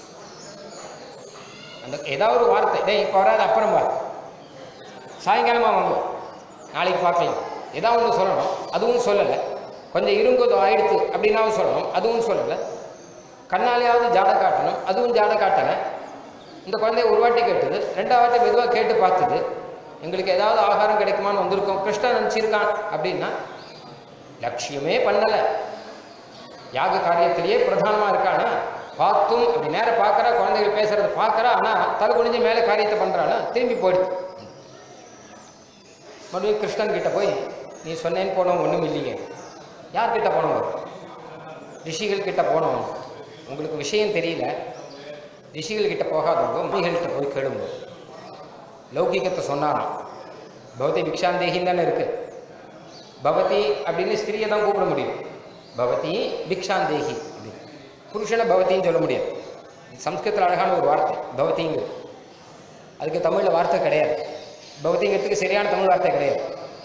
S1: அந்த ஏதாவது ஒரு வார்த்தை டேய் இப்போ வராது அப்புறம் வா சாயங்காலமாக வாங்க நாளைக்கு பார்க்கலாம் ஏதாவது ஒன்று சொல்லணும் அதுவும் சொல்லலை கொஞ்சம் இருங்கோதோ ஆயிடுத்து அப்படின்னாவும் சொல்லணும் அதுவும் சொல்லலை கண்ணாலேயாவது ஜாடை காட்டணும் அதுவும் ஜாடை காட்டலை இந்த குழந்தைய ஒரு வாட்டி கேட்டது ரெண்டாவது வாட்டி மெதுவாக கேட்டு பார்த்தது எங்களுக்கு ஏதாவது ஆகாரம் கிடைக்குமான்னு வந்திருக்கோம் கிருஷ்ணன் நினச்சிருக்கான் அப்படின்னா லட்சியமே பண்ணலை யாக காரியத்திலேயே பிரதானமாக இருக்கானா பார்த்தும் அப்படி நேரம் பார்க்குறா குழந்தைகள் பேசுறத பார்க்குறா ஆனால் தலை குனிஞ்சு மேலே காரியத்தை பண்ணுறானா திரும்பி போயிடுது மறுபடியும் கிருஷ்ணன் கிட்ட போய் நீ சொன்னேன்னு போனவங்க ஒன்றும் இல்லையே யார்கிட்ட போனவங்க ரிஷிகள் கிட்ட போனவங்க உங்களுக்கு விஷயம் தெரியல ரிஷிகள் கிட்ட போகாதவங்க முனிகள்கிட்ட போய் கேளுங்க லௌகிகத்தை சொன்னாராம் பவதி பிக்ஷாந்தேகின்னு தானே இருக்கு பவதி அப்படின்னு ஸ்திரியை தான் கூப்பிட முடியும் பவதி பிக்ஷாந்தேகி அப்படி புருஷனை பவதின்னு சொல்ல முடியாது சம்ஸ்கிருதத்தில் அழகான ஒரு வார்த்தை பவதிங்கிறது அதுக்கு தமிழில் வார்த்தை கிடையாது பவதிங்கிறதுக்கு சரியான தமிழ் வார்த்தை கிடையாது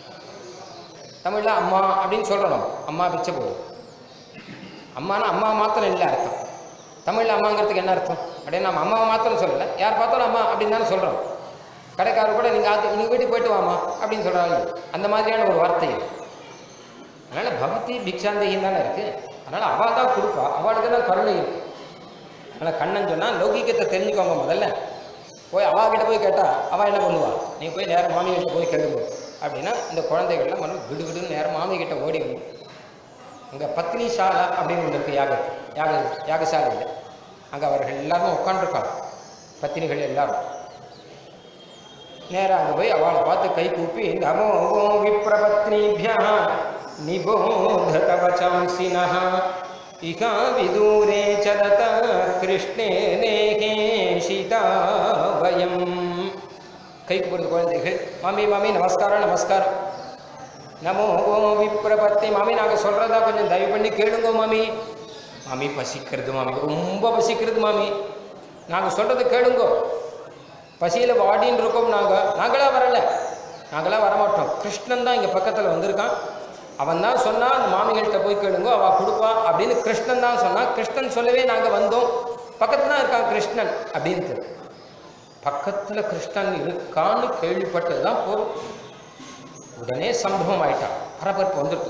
S1: தமிழில் அம்மா அப்படின்னு சொல்கிறோம் நம்ம அம்மா பிச்சை போதும் அம்மானா அம்மா மாத்திரம் இல்லை அர்த்தம் தமிழில் அம்மாங்கிறதுக்கு என்ன அர்த்தம் அப்படின்னு நம்ம அம்மாவை மாத்திரம் சொல்லலை யார் பார்த்தாலும் அம்மா அப்படின்னு தானே சொல்கிறோம் கடைக்காரர் கூட நீங்கள் ஆத்து நீங்கள் வீட்டுக்கு போயிட்டு வாமா அப்படின்னு சொல்கிறாங்க அந்த மாதிரியான ஒரு வார்த்தை இது அதனால் பகவதி பிக்ஷாந்தேகின்னு தானே இருக்குது அதனால் அவள் தான் கொடுப்பா அவளுக்கு தான் கருணை இருக்குது அதனால் கண்ணன் சொன்னால் லௌகிக்கத்தை தெரிஞ்சுக்கோங்க முதல்ல போய் அவாகிட்ட போய் கேட்டால் அவள் என்ன பண்ணுவா நீ போய் நேரம் மாமி கிட்ட போய் கேளுங்க அப்படின்னா இந்த குழந்தைகள்லாம் மறுபடியும் கிடு கிடுன்னு நேரம் மாமி கிட்ட ஓடி வந்து அங்கே பத்னி சாலா அப்படின்னு ஒன்று இருக்குது யாக யாக யாகசாலையில் அங்கே அவர்கள் எல்லாரும் உட்காந்துருக்காங்க பத்தினிகள் எல்லாரும் நேராக அங்கே போய் அவளை பார்த்து கை கூப்பி நமோ விப்ரபத்னிபியா நிபோததவச்சாம்சினா இகா விதூரே சரத கிருஷ்ணே நேகே சீதா வயம் கை கூப்பிடுறது குழந்தைகள் மாமி மாமி நமஸ்காரம் நமஸ்காரம் நமோ ஓ விப்ரபத்தி மாமி நாங்கள் சொல்கிறதா கொஞ்சம் தயவு பண்ணி கேளுங்க மாமி மாமி பசிக்கிறது மாமி ரொம்ப பசிக்கிறது மாமி நாங்கள் சொல்கிறது கேளுங்கோ பசியில் வாடின்னு இருக்கோம் நாங்கள் நாங்களா வரல நாங்களா வரமாட்டோம் கிருஷ்ணன் தான் இங்கே பக்கத்தில் வந்திருக்கான் அவன் தான் சொன்னான் அந்த மாமிகள்கிட்ட போய் கேளுங்க அவள் கொடுப்பா அப்படின்னு கிருஷ்ணன் தான் சொன்னான் கிருஷ்ணன் சொல்லவே நாங்கள் வந்தோம் பக்கத்துல தான் இருக்கான் கிருஷ்ணன் அப்படின்னு தெரியும். பக்கத்துல கிருஷ்ணன் இருக்கான்னு கேள்விப்பட்டது தான் போதும் உடனே சம்பவம் ஆயிட்டான் பரபரப்பு வந்துடுது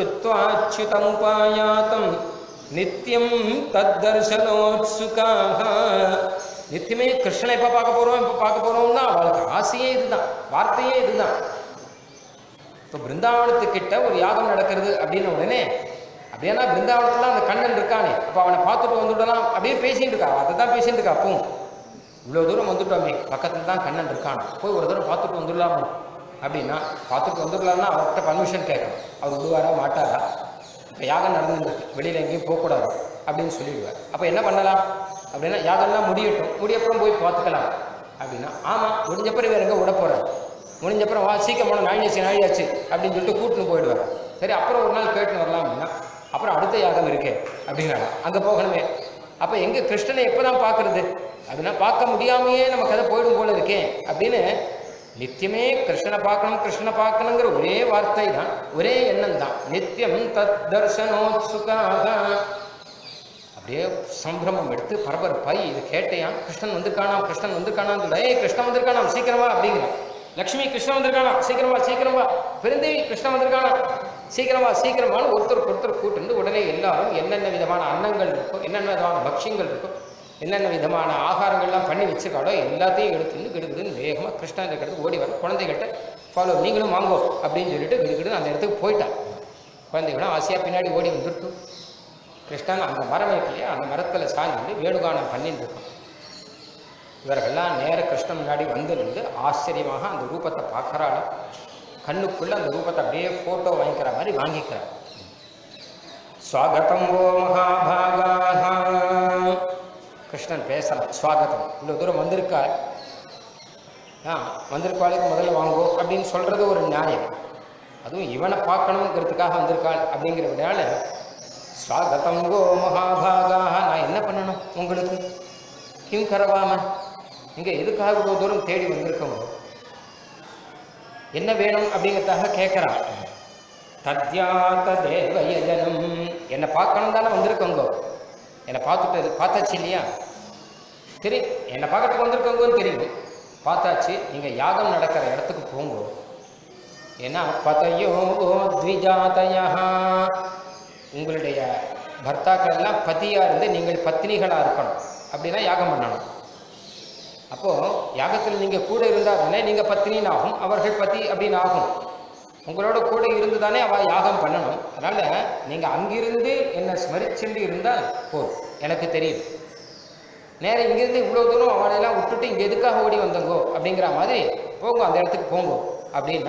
S1: ஸ்ருத்வாச்சுதமுபாயாத்தம் நித்தியம் தத்தர்சனோத்சுகாக நித்தியமே கிருஷ்ணனை எப்போ பார்க்க போறோம் இப்போ பார்க்க போறோம்னா அவளுக்கு ஆசையே இதுதான் வார்த்தையே இதுதான் இப்போ பிருந்தாவனத்துக்கிட்ட ஒரு யாகம் நடக்கிறது அப்படின்னு உடனே அப்படின்னா பிருந்தாவனத்துல அந்த கண்ணன் இருக்கானே அப்போ அவனை பார்த்துட்டு வந்துடலாம் அப்படியே பேசிட்டு இருக்கா அதை தான் பேசிட்டு இருக்கா அப்பவும் இவ்வளோ தூரம் வந்துட்டோமே பக்கத்தில் தான் கண்ணன் இருக்கான் போய் ஒரு தூரம் பார்த்துட்டு வந்துடலாமோ அப்படின்னா பார்த்துட்டு வந்துடலாம்னா அவர்கிட்ட பர்மிஷன் கேட்கணும் அவர் விடுவாரா மாட்டாரா இப்போ யாகம் நடந்துருக்கு வெளியில் எங்கேயும் போகக்கூடாது அப்படின்னு சொல்லிடுவார் அப்போ என்ன பண்ணலாம் அப்படின்னா யாகம்லாம் முடியட்டும் முடியப்புறம் போய் பார்த்துக்கலாம் அப்படின்னா ஆமாம் முடிஞ்சப்பறம் வேறு எங்கே விட போகிறார் முடிஞ்சப்பறம் வா சீக்கிரம் போன நாழியாச்சு நாழியாச்சு அப்படின்னு சொல்லிட்டு கூட்டின்னு போயிடுவார் சரி அப்புறம் ஒரு நாள் கேட்டுன்னு வரலாம் அப்படின்னா அப்புறம் அடுத்த யாகம் இருக்கே அப்படின்னாங்க அங்கே போகணுமே அப்போ எங்கே கிருஷ்ணனை எப்போ தான் பார்க்கறது அப்படின்னா பார்க்க முடியாமையே நம்ம கதை போயிடும் போல இருக்கே அப்படின்னு நித்தியமே கிருஷ்ணனை பார்க்கணும் கிருஷ்ணனை பார்க்கணுங்கிற ஒரே வார்த்தை தான் ஒரே எண்ணம் தான் நித்தியம் தத் தர்சனோத்சுகாக அப்படியே சம்பிரமம் எடுத்து பரபரப்பாய் இது கேட்டையான் கிருஷ்ணன் வந்திருக்கானாம் கிருஷ்ணன் வந்திருக்கானான்னு சொல்ல ஏய் கிருஷ்ணன் வந்திருக்கானாம் சீக்கிரமா அப்படிங்கிற லக்ஷ்மி கிருஷ்ணன் வந்திருக்கானாம் சீக்கிரமா சீக்கிரமா பெருந்தேவி கிருஷ்ணன் வந்திருக்கானாம் சீக்கிரமா சீக்கிரமான ஒருத்தருக்கு ஒருத்தர் கூட்டு உடனே எல்லாரும் என்னென்ன விதமான அன்னங்கள் இருக்கோ என்னென்ன விதமான பக்ஷங்கள் இருக்கோ என்னென்ன விதமான ஆகாரங்கள்லாம் பண்ணி வச்சிருக்காளோ எல்லாத்தையும் எடுத்துட்டு கிடுகிடுன்னு வேகமாக கிருஷ்ணன் இருக்கிறது ஓடி வர குழந்தைகிட்ட ஃபாலோ நீங்களும் வாங்கோ அப்படின்னு சொல்லிட்டு கிடுகிடுன்னு அந்த இடத்துக்கு போயிட்டான் குழந்தைகளும் ஆசையாக பின்னாடி ஓடி வந்துருட்டு கிருஷ்ணன் அந்த மரம் இருக்கு இல்லையா அந்த மரத்தில் சாஞ்சிட்டு வேணுகானம் பண்ணிட்டு இருக்கான் இவர்கள்லாம் நேர கிருஷ்ணன் முன்னாடி வந்து நின்று ஆச்சரியமாக அந்த ரூபத்தை பார்க்கறாள் கண்ணுக்குள்ள அந்த ரூபத்தை அப்படியே ஃபோட்டோ வாங்கிக்கிற மாதிரி வாங்கிக்கிறார் ஸ்வாகதம் ஓ மகாபாகாக கிருஷ்ணன் பேசுகிறான் ஸ்வாகதம் இவ்வளோ தூரம் வந்திருக்காள் ஆ வந்திருக்காளுக்கு முதல்ல வாங்கோ அப்படின்னு சொல்கிறது ஒரு நியாயம் அதுவும் இவனை பார்க்கணுங்கிறதுக்காக வந்திருக்காள் அப்படிங்கிறதுனால ஸ்வாகதம் கோ மகாபாகாக நான் என்ன பண்ணணும் உங்களுக்கு கிம் கரவாம இங்கே எதுக்காக இவ்வளோ தூரம் தேடி வந்திருக்கோங்க என்ன வேணும் அப்படிங்கிறதாக கேட்குறான் தத்யாத்த தேவயஜனம் என்னை பார்க்கணும் தானே வந்திருக்கோங்க என்னை பார்த்துட்டு பார்த்தாச்சு இல்லையா தெரியும் என்னை பார்க்கறதுக்கு வந்திருக்கோங்கன்னு தெரியும் பார்த்தாச்சு நீங்கள் யாகம் நடக்கிற இடத்துக்கு போங்க ஏன்னா பதையோ த்விஜாதயா உங்களுடைய பர்த்தாக்கள் எல்லாம் பதியாக இருந்து நீங்கள் பத்தினிகளாக இருக்கணும் அப்படின்னா யாகம் பண்ணணும் அப்போது யாகத்தில் நீங்கள் கூட இருந்தால் தானே நீங்கள் பத்தினின்னு ஆகும் அவர்கள் பத்தி அப்படின்னு ஆகும் உங்களோட கூட இருந்து தானே அவள் யாகம் பண்ணணும் அதனால் நீங்கள் அங்கிருந்து என்னை ஸ்மரிச்சுண்டு இருந்தால் போதும் எனக்கு தெரியும் நேரம் இங்கிருந்து இவ்வளோ தூரம் அவனையெல்லாம் விட்டுட்டு இங்கே எதுக்காக ஓடி வந்தங்கோ அப்படிங்கிற மாதிரி போங்க அந்த இடத்துக்கு போங்கோ அப்படின்னா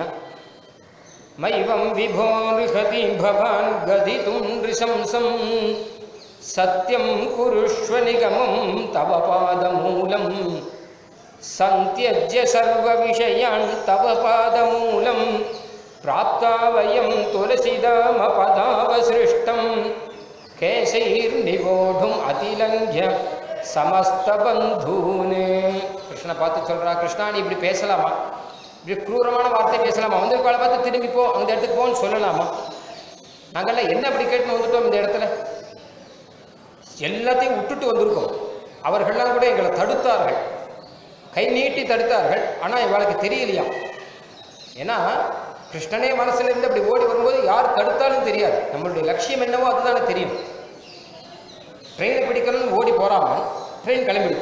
S1: மைவம் விபோ ரிஹதி பவான் கதிதும் ரிசம்சம் சத்யம் குருஷ்வ நிகமம் தவ பாதமூலம் சந்தியஜ்ய சர்வ விஷயான் தவ பாதமூலம் பிராப்தா வயம் துளசிதாம பதாவசிருஷ்டம் கேசைர்நிவோடும் அதிலங்கிய சமஸ்த பந்தூனே கிருஷ்ணனை பார்த்து சொல்றா கிருஷ்ணா நீ இப்படி பேசலாமா இப்படி குரூரமான வார்த்தை பேசலாமா வந்திருக்காளை பார்த்து திரும்பி போ அந்த இடத்துக்கு போன்னு சொல்லலாமா நாங்கள்லாம் என்ன அப்படி கேட்டுன்னு வந்துட்டோம் இந்த இடத்துல எல்லாத்தையும் விட்டுட்டு வந்திருக்கோம் அவர்கள்லாம் கூட எங்களை தடுத்தார்கள் கை நீட்டி தடுத்தார்கள் ஆனால் இவளுக்கு தெரியலையா ஏன்னா கிருஷ்ணனே மனசுல இருந்து அப்படி ஓடி வரும்போது யார் தடுத்தாலும் தெரியாது நம்மளுடைய லட்சியம் என்னவோ அதுதானே தெரியும் ட்ரெயினை பிடிக்கணும்னு ஓடி போறாமல் ட்ரெயின் கிளம்பிடுது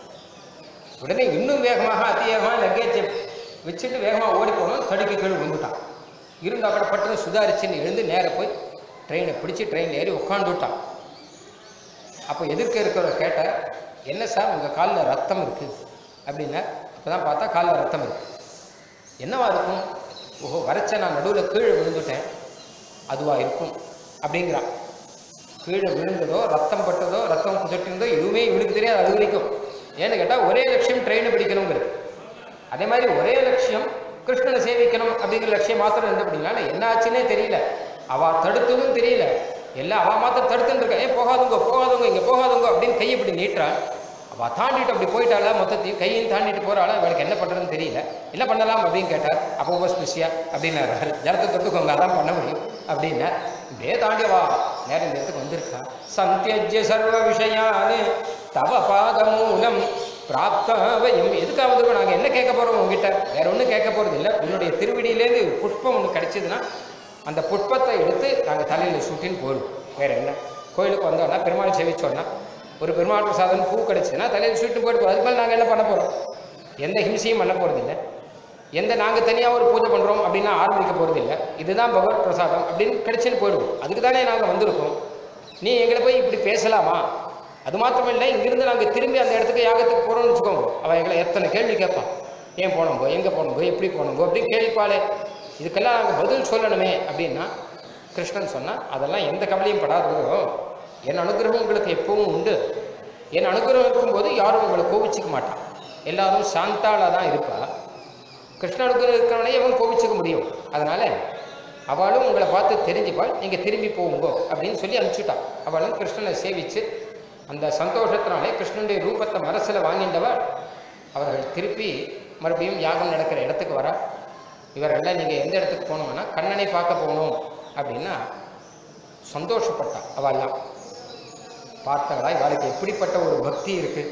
S1: உடனே இன்னும் வேகமாக அதிவேகமாக லக்கேஜை வச்சுட்டு வேகமாக ஓடி போனோம் தடுக்கி கீழே விழுந்துட்டான் இருந்தா கூட பட்டுன்னு சுதாரிச்சுன்னு எழுந்து நேராக போய் ட்ரெயினை பிடிச்சி ட்ரெயின் ஏறி உட்காந்து விட்டான் அப்போ எதிர்க்க இருக்கிறவர் கேட்டார் என்ன சார் உங்கள் காலில் ரத்தம் இருக்குது அப்படின்னா அப்போ தான் பார்த்தா காலில் ரத்தம் இருக்கு என்னவா இருக்கும் ஓஹோ வரைச்ச நான் நடுவில் கீழே விழுந்துட்டேன் அதுவா இருக்கும் அப்படிங்கிறான் கீழே விழுந்ததோ ரத்தம் பட்டதோ ரத்தம் குதட்டிருந்தோ எதுவுமே இவனுக்கு தெரியாது அது வரைக்கும் ஏன்னு கேட்டால் ஒரே லட்சியம் ட்ரெயினை பிடிக்கணுங்கிறது அதே மாதிரி ஒரே லட்சியம் கிருஷ்ணனை சேவிக்கணும் அப்படிங்கிற லட்சியம் மாத்திரம் இருந்து அப்படின்னா என்ன ஆச்சுன்னே தெரியல அவ தடுத்ததும் தெரியல எல்லாம் அவ மாத்திரம் தடுத்துன்னு இருக்கா ஏ போகாதுங்க போகாதுங்க இங்கே போகாதுங்க அப்படின்னு கையை இப்படி நீட்டுறான் அவ தாண்டிட்டு அப்படி போயிட்டாளா மொத்தத்தையும் கையும் தாண்டிட்டு போறாளா இவளுக்கு என்ன பண்றதுன்னு தெரியல என்ன பண்ணலாம் அப்படின்னு கேட்டார் அப்போ உபஸ்பிருஷ்யா அப்படின்னாரு ஜலத்தை தொட்டுக்கோங்க அதான் பண்ண முடியும் அப்படின்னா இப்படியே தாண்டி வா நேரம் இந்த இடத்துக்கு வந்திருக்கா சந்தியஜ்ய சர்வ விஷயானு தவ பாதமூலம் பிராப்தாவயம் எதுக்காவது நாங்கள் என்ன கேட்க போகிறோம் உங்ககிட்ட வேற ஒன்றும் கேட்க போகிறது இல்லை உன்னுடைய திருவடியிலேருந்து புஷ்பம் ஒன்று கிடைச்சதுன்னா அந்த புஷ்பத்தை எடுத்து நாங்கள் தலையில் சுட்டின்னு போயிடுவோம் வேற என்ன கோயிலுக்கு வந்தோம்னா பெருமாள் சேவிச்சோன்னா ஒரு பெருமாள் பிரசாதம் பூ கிடைச்சதுன்னா தலையில் சுட்டு போயிட்டு போகும். அதுக்கு மேலே நாங்கள் என்ன பண்ண போகிறோம் எந்த ஹிம்சையும் பண்ண போகிறது இல்லை எந்த நாங்கள் தனியாக ஒரு பூஜை பண்ணுறோம் அப்படின்னா ஆரம்பிக்க போகிறது இல்லை இதுதான் பகவத் பிரசாதம் அப்படின்னு கிடைச்சுன்னு போயிடுவோம் அதுக்கு தானே நாங்கள் வந்திருக்கோம் நீ எங்களை போய் இப்படி பேசலாமா அது மாத்திரமில்லை இங்கிருந்து நாங்கள் திரும்பி அந்த இடத்துக்கு யாகத்துக்கு போகிறோம்னு வச்சுக்கோங்க அவன் எங்களை எத்தனை கேள்வி கேட்பான் ஏன் போனோங்கோ எங்கே போனோங்கோ எப்படி போனோங்கோ அப்படின்னு கேள்விப்பாளே இதுக்கெல்லாம் நாங்கள் பதில் சொல்லணுமே அப்படின்னா கிருஷ்ணன் சொன்னால் அதெல்லாம் எந்த கவலையும் படாதோ என் அனுகிரகம் உங்களுக்கு எப்பவும் உண்டு என் அனுகிரகம் இருக்கும்போது யாரும் உங்களை கோபிச்சிக்க மாட்டான் எல்லாரும் சாந்தாளாக தான் இருப்பா கிருஷ்ண அனுகிரகம் இருக்கிறவனே எவன் கோபிச்சுக்க முடியும் அதனால அவளும் உங்களை பார்த்து தெரிஞ்சுப்பாள் நீங்கள் திரும்பி போகுங்கோ அப்படின்னு சொல்லி அனுப்பிச்சுட்டான் அவளும் கிருஷ்ணனை சேவிச்சு அந்த சந்தோஷத்தினாலே கிருஷ்ணனுடைய ரூபத்தை மனசில் வாங்கிண்டவர் அவர்கள் திருப்பி மறுபடியும் யாகம் நடக்கிற இடத்துக்கு வரா இவர்கள்லாம் நீங்கள் எந்த இடத்துக்கு போகணும்னா கண்ணனை பார்க்க போகணும் அப்படின்னா சந்தோஷப்பட்டா அவெல்லாம் பார்த்தவளா இவளுக்கு எப்படிப்பட்ட ஒரு பக்தி இருக்கு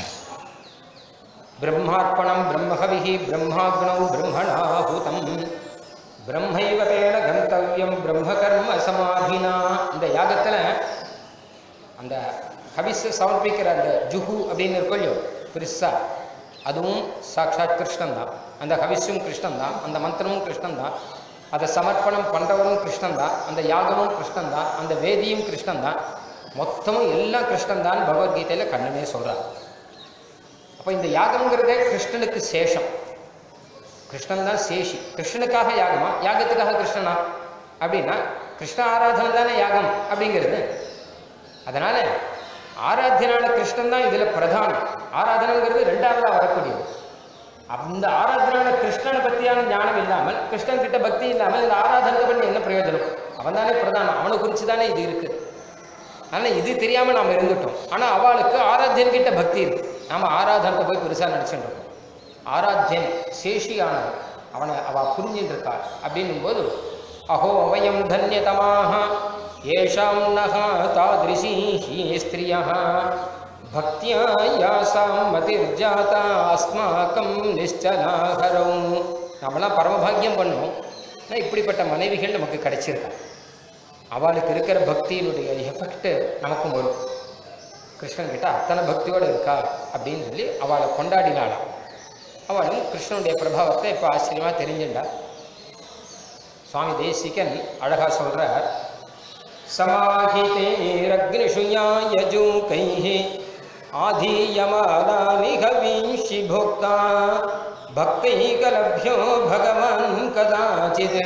S1: பிரம்மார்ப்பணம் பிரம்மஹவிஹி பிரம்மாக்னௌ பிரம்மணாஹூதம் பிரம்மைவ தேன கந்தவியம் பிரம்மகர்ம சமாதினா இந்த யாகத்தில் அந்த ஹவிஸை சமர்ப்பிக்கிற அந்த ஜுஹு அப்படின்னு இருக்கும் இல்லையோ பெருசா அதுவும் சாட்சாத் கிருஷ்ணன் தான் அந்த ஹவிஸும் கிருஷ்ணன் தான் அந்த மந்திரமும் கிருஷ்ணன் தான் அதை சமர்ப்பணம் பண்ணுறவரும் கிருஷ்ணன் தான் அந்த யாகமும் கிருஷ்ணன் தான் அந்த வேதியும் கிருஷ்ணன் தான் மொத்தமும் எல்லாம் கிருஷ்ணன் தான் பகவத்கீதையில் கண்ணனே சொல்கிறார் அப்போ இந்த யாகம்ங்கிறதே கிருஷ்ணனுக்கு சேஷம் கிருஷ்ணன் தான் சேஷி கிருஷ்ணனுக்காக யாகமா யாகத்துக்காக கிருஷ்ணனா அப்படின்னா கிருஷ்ண ஆராதனை தானே யாகம் அப்படிங்கிறது அதனால ஆராத்தியனான கிருஷ்ணன் தான் இதில் பிரதானம் ஆராதனைங்கிறது ரெண்டாவதாக வரக்கூடியது அந்த ஆராதனான கிருஷ்ணனை பற்றியான ஞானம் இல்லாமல் கிருஷ்ணன் கிட்ட பக்தி இல்லாமல் இந்த ஆராதனை பண்ணி என்ன பிரயோஜனம் அவன் தானே பிரதானம் அவனை குறித்து தானே இது இருக்குது ஆனால் இது தெரியாமல் நாம் இருந்துட்டோம் ஆனால் அவளுக்கு ஆராத்தியன் கிட்ட பக்தி இருக்கு நாம் ஆராதனத்தை போய் பெருசாக நடிச்சுட்டு இருக்கோம் ஆராத்தியன் சேஷியானவன் அவனை அவள் புரிஞ்சுட்டு இருக்காள் அப்படின்னும் போது அஹோ வயம் தன்யதமாக ஏஷாம் நகா தாதிருஷீ ஸ்திரியா பக்தியா யாசாம் மதிர்ஜாதா அஸ்மாக்கம் நிச்சலாகரம் நம்மளாம் பரமபாக்கியம் பண்ணோம் ஆனால் இப்படிப்பட்ட மனைவிகள் நமக்கு கிடைச்சிருக்கா அவளுக்கு இருக்கிற பக்தியினுடைய எஃபெக்ட் நமக்கும் வரும் கிருஷ்ணன் கிட்ட அத்தனை பக்தியோடு இருக்கா அப்படின்னு சொல்லி அவளை கொண்டாடினாளாம் அவளும் கிருஷ்ணனுடைய பிரபாவத்தை இப்போ ஆச்சரியமாக தெரிஞ்சுண்டா சுவாமி தேசிகன் அழகா சொல்றார் சமாஹிதேரக்னிஷு யஜூகைः ஆதீயமானானி ஹவீஷி போக்தா பக்தைகலப்யோ பகவான் கதாச்சித்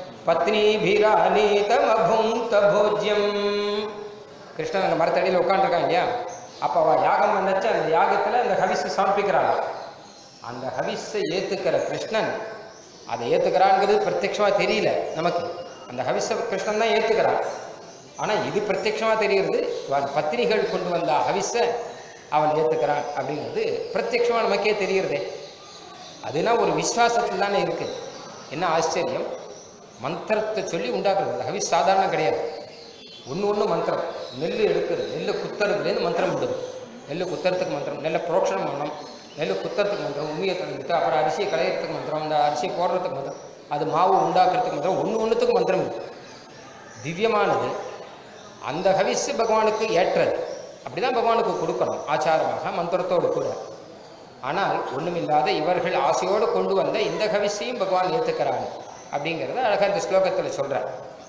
S1: பத்னிபிரானீதமபுங்க போஜ்யம் கிருஷ்ணன் அந்த மரத்தடியில் உட்காந்துருக்கான் இல்லையா அப்போ அவள் யாகம் பண்ணச்சு அந்த யாகத்தில் அந்த ஹவிஸை சமர்ப்பிக்கிறாள் அந்த ஹவிஸை ஏற்றுக்கிற கிருஷ்ணன் அதை ஏற்றுக்கிறான்ங்கிறது பிரத்யட்சமாக தெரியல நமக்கு அந்த ஹவிஸை கிருஷ்ணன் தான் ஏற்றுக்கிறான் ஆனால் இது பிரத்யட்சமாக தெரிகிறது அவன் பத்திரிகள் கொண்டு வந்த ஹவிஸை அவன் ஏற்றுக்கிறான் அப்படிங்கிறது பிரத்யட்சமாக நமக்கே தெரிகிறதே அதுனா ஒரு விசுவாசத்தில் தானே இருக்குது என்ன ஆச்சரியம் மந்திரத்தை சொல்லி உண்டாக்குறது ஹவிஸ் சாதாரணம் கிடையாது ஒன்று ஒன்று மந்திரம் நெல் எடுக்கிறது நெல் குத்துறதுலேருந்து மந்திரம் விடுது நெல் குத்துறதுக்கு மந்திரம் நெல்லை புரோக்ஷனம் பண்ணணும் நெல் குத்துறதுக்கு மந்திரம் உண்மையை தந்துட்டு அப்புறம் அரிசியை களையிறதுக்கு மந்திரம் அந்த அரிசியை போடுறதுக்கு மந்திரம் அது மாவு உண்டாக்குறதுக்கு மந்திரம் ஒன்று ஒன்றுத்துக்கு மந்திரம் இருக்கு திவ்யமானது அந்த ஹவிஸ் பகவானுக்கு ஏற்றது அப்படிதான் பகவானுக்கு கொடுக்கணும் ஆச்சாரமாக மந்திரத்தோடு கூட ஆனால் ஒண்ணுமில்லாத இவர்கள் ஆசையோடு கொண்டு வந்த இந்த ஹவிஸையும் பகவான் ஏற்றுக்கிறான் அப்படிங்கிறத அழகாக இந்த ஸ்லோகத்தில் சொல்கிறார்